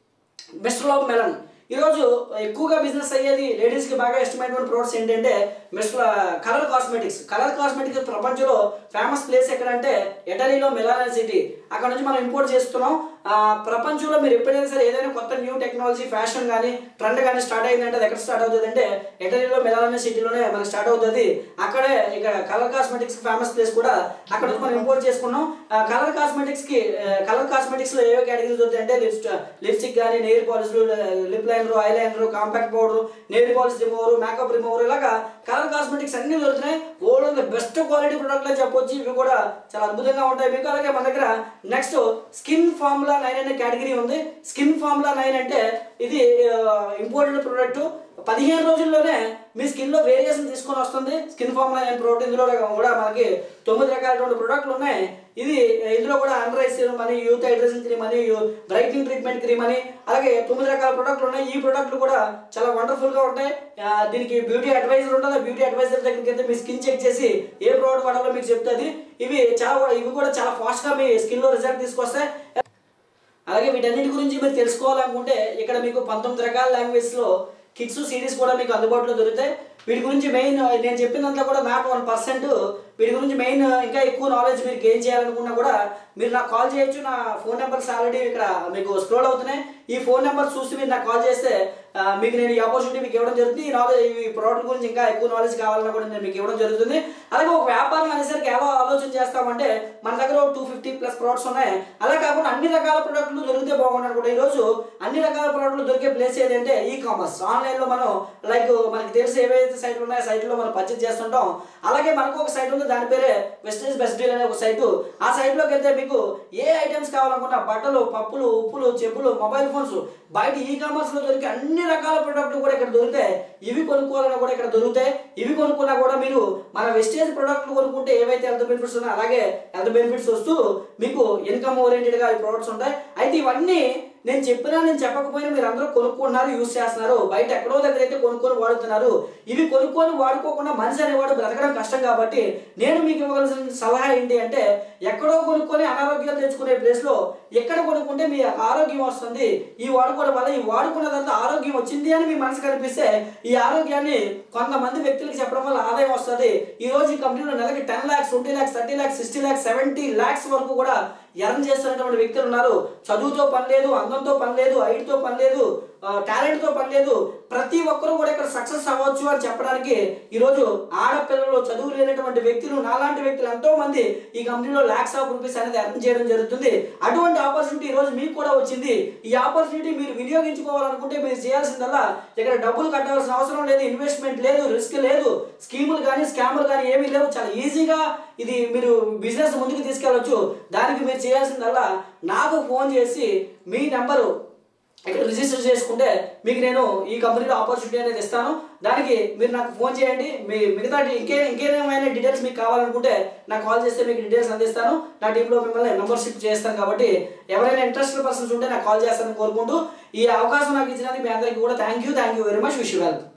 mister of Milan ఈరోజు ఎక్కువగా బిజినెస్ అయ్యేది లేడీస్కి బాగా ఇష్టమైనటువంటి ప్రొడక్ట్స్ ఏంటంటే mister colour cosmetics colour cosmetics ప్రపంచంలో ఫేమస్ ప్లేస్ ఎక్కడంటే ఇటలీలో మిలాన్ సిటీ అక్కడ నుంచి మనం ఇంపోర్ట్ చేస్తున్నాం ఆ, ప్రపంచంలో మీరు ఎప్పుడైనా సరే ఏదైనా కొత్త న్యూ టెక్నాలజీ ఫ్యాషన్ కానీ ట్రెండ్ కానీ స్టార్ట్ అయిందంటే అది ఎక్కడ స్టార్ట్ అవుతుంది అంటే ఇటలీలో మిలాన్ సిటీలోనే మనకి స్టార్ట్ అవుతుంది అక్కడే ఇక్కడ కలర్ కాస్మెటిక్స్ ఫేమస్ ప్లేస్ కూడా అక్కడ నుంచి మనం ఇంపోర్ట్ చేసుకున్నాం కలర్ కాస్మెటిక్స్ కి కలర్ కాస్మెటిక్స్ లో ఏవో కేటగిరీస్ వస్తాయి అంటే లిప్స్ట్ లిప్స్టిక్ కానీ nail polish lip liner eye liner compact powder nail polish remover makeup remover ఇలాగా కలర్ కాస్మెటిక్స్ అన్ని దొరుకుతున్నాయి world the best quality product అని చెప్పొచ్చు ఇవి కూడా చాలా అద్భుతంగా ఉంటాయి మీకు అలాగే మన దగ్గర నెక్స్ట్ స్కిన్ ఫార్ములా నైన్ అనే కేటగిరీ ఉంది స్కిన్ ఫార్ములా నైన్ అంటే ఇది ఇంపార్టెంట్ ప్రోడక్ట్ పదిహేను రోజుల్లోనే మీ స్కిన్ లో వేరియేషన్ తీసుకొని వస్తుంది స్కిన్ ఫార్ములా నైన్ ప్రోడక్ట్ ఇందులో కూడా మనకి తొమ్మిది రకాలైనటువంటి ప్రోడక్ట్లు ఉన్నాయి ఇది ఇందులో కూడా అండర్ ఐ సీరం అని యూత్ హైడ్రేషన్ క్రీమ్ అని బ్రైట్నింగ్ ట్రీట్మెంట్ క్రీమ్ అని అలాగే తొమ్మిది రకాల ప్రొడక్ట్లు ఉన్నాయి ఈ ప్రొడక్ట్లు కూడా చాలా వండర్ఫుల్ గా ఉంటాయి ఆ, దీనికి బ్యూటీ అడ్వైజర్ ఉంటుంది ఆ బ్యూటీ అడ్వైజర్ దగ్గరికి వెళ్తే మీ స్కిన్ చెక్ చేసి ఏ ప్రోడక్ట్ వాడాలో మీకు చెప్తుంది ఇవి చాలా ఇవి కూడా చాలా ఫాస్ట్ గా మీ స్కిన్ లో రిజల్ట్ తీసుకొస్తాయి అలాగే వీటన్నిటి గురించి మీరు తెలుసుకోవాలనుకుంటే ఇక్కడ మీకు పంతొమ్మిది రకాల లాంగ్వేజ్ లో కిడ్స్ సిరీస్ కూడా మీకు అందుబాటులో దొరుకుతాయి వీటి గురించి మెయిన్ నేను చెప్పినంత కూడా నాట్ వన్ పర్సెంట్ వీటి గురించి మెయిన్ ఇంకా ఎక్కువ నాలెడ్జ్ మీరు గెయిన్ చేయాలనుకున్నా కూడా మీరు నాకు కాల్ చేయొచ్చు నా ఫోన్ నెంబర్స్ ఆల్రెడీ ఇక్కడ మీకు స్క్రోల్ అవుతున్నాయి ఈ ఫోన్ నెంబర్ చూసి మీరు నాకు కాల్ చేస్తే ఆ, మీకు నేను ఈ ఆపర్చునిటీ మీకు ఇవ్వడం జరుగుతుంది ఈ నాలెడ్జ్ ఈ ప్రోడక్ట్ గురించి ఇంకా ఎక్కువ నాలెడ్జ్ కావాలన్నా కూడా నేను మీకు ఇవ్వడం జరుగుతుంది అలాగే ఒక వ్యాపారం అనేసరికి ఎలా ఆలోచన చేస్తామంటే మన దగ్గర టూ ఫిఫ్టీ ప్లస్ ప్రోడక్ట్స్ ఉన్నాయి అలా కాకుండా అన్ని రకాల ప్రోడక్ట్లు దొరికితే బాగుంటుంది కూడా ఈరోజు అన్ని రకాల ప్రోడక్ట్లు దొరికే ప్లేస్ ఏదంటే ఈ కామర్స్ ఆన్లైన్లో మనం లైక్ మనకి తెలిసి ఏవైతే సైట్లు ఉన్నాయో సైట్లో మనం పర్చేజ్ చేస్తుంటాం అలాగే మనకు ఒక సైట్ ఉంది దాని పేరే వెస్టేజ్ బెస్ట్ డీల్ అనే ఒక సైటు ఆ సైట్లోకి వెళ్తే మీకు ఏ ఐటమ్స్ కావాలనుకున్నా బట్టలు పప్పులు ఉప్పులు చెప్పులు మొబైల్ ఫోన్స్ బయట ఈ కామర్స్ లో దొరికే అన్ని రకాల ప్రొడక్ట్లు కూడా ఇక్కడ దొరుకుతాయి ఇవి కొనుక్కోవాలన్నా కూడా ఇక్కడ దొరుకుతాయి ఇవి కొనుక్కున్నా కూడా మీరు మన వెస్టేజ్ ప్రొడక్ట్లు కొనుక్కుంటే ఏవైతే హెల్త్ బెనిఫిట్స్ ఉన్నాయో అలాగే హెల్త్ బెనిఫిట్స్ వస్తూ మీకు ఇన్కమ్ ఓరియంటెడ్ గా ఈ ప్రొడక్ట్స్ ఉంటాయి అయితే ఇవన్నీ నేను చెప్పినా నేను చెప్పకపోయినా మీరు అందరూ కొనుక్కుంటున్నారు యూస్ చేస్తున్నారు బయట ఎక్కడో దగ్గర అయితే కొనుక్కొని వాడుతున్నారు ఇవి కొనుక్కొని వాడుకోకుండా మనిషి అనేవాడు బ్రతకడం కష్టం కాబట్టి నేను మీకు ఇవ్వవలసిన సలహా ఏంటి అంటే ఎక్కడో కొనుక్కొని అనారోగ్యాలు తెచ్చుకునే ప్లేస్ లో ఎక్కడ కొనుక్కుంటే మీ ఆరోగ్యం వస్తుంది ఈ వాడుకోవడం వల్ల ఈ వాడుకున్న తర్వాత ఆరోగ్యం వచ్చింది అని మీ మనసు కనిపిస్తే ఈ ఆరోగ్యాన్ని కొంతమంది వ్యక్తులకు చెప్పడం వల్ల ఆదాయం వస్తుంది ఈ రోజు ఈ కంపెనీలో నెలకి ten lakhs twenty lakhs thirty lakhs sixty lakhs seventy lakhs వరకు కూడా ఎర్న్ చేస్తున్నటువంటి వ్యక్తులు ఉన్నారు చదువుతో పని లేదు అందంతో పని లేదు హైట్తో పని లేదు టాలెంట్ తో పని లేదు ప్రతి ఒక్కరూ కూడా ఇక్కడ సక్సెస్ అవ్వచ్చు అని చెప్పడానికి ఈరోజు ఆడపిల్లలు చదువు లేనటువంటి వ్యక్తులు నాలాంటి వ్యక్తులు ఎంతో మంది ఈ కంపెనీలో లాక్స్ ఆఫ్ రూపీస్ అనేది ఎర్న్ చేయడం జరుగుతుంది అటువంటి ఆపర్చునిటీ ఈ రోజు మీకు కూడా వచ్చింది ఈ ఆపర్చునిటీ మీరు వినియోగించుకోవాలనుకుంటే మీరు చేయాల్సిందల్లా ఇక్కడ డబ్బులు కట్టవలసిన అవసరం లేదు ఇన్వెస్ట్మెంట్ లేదు రిస్క్ లేదు స్కీములు కానీ స్కాములు కానీ ఏమీ లేవు చాలా ఈజీగా ఇది మీరు బిజినెస్ ముందుకు తీసుకెళ్ళొచ్చు దానికి మీరు చేయాల్సిందల్లా నాకు ఫోన్ చేసి మీ నెంబరు ఇక్కడ రిజిస్టర్ చేసుకుంటే మీకు నేను ఈ కంపెనీలో ఆపర్చునిటీ అనేది ఇస్తాను దానికి మీరు నాకు ఫోన్ చేయండి మీ మిగతా డి- ఇంకే ఇంకేమైనా డీటెయిల్స్ మీకు కావాలనుకుంటే నాకు కాల్ చేస్తే మీకు డీటెయిల్స్ అందిస్తాను నా టీంలో మిమ్మల్ని మెంబర్షిప్ చేస్తాను కాబట్టి ఎవరైనా ఇంట్రెస్టెడ్ పర్సన్స్ ఉంటే నాకు కాల్ చేస్తానని కోరుకుంటూ ఈ అవకాశం నాకు ఇచ్చినందుకు మీ అందరికీ కూడా thank you thank you very much wish well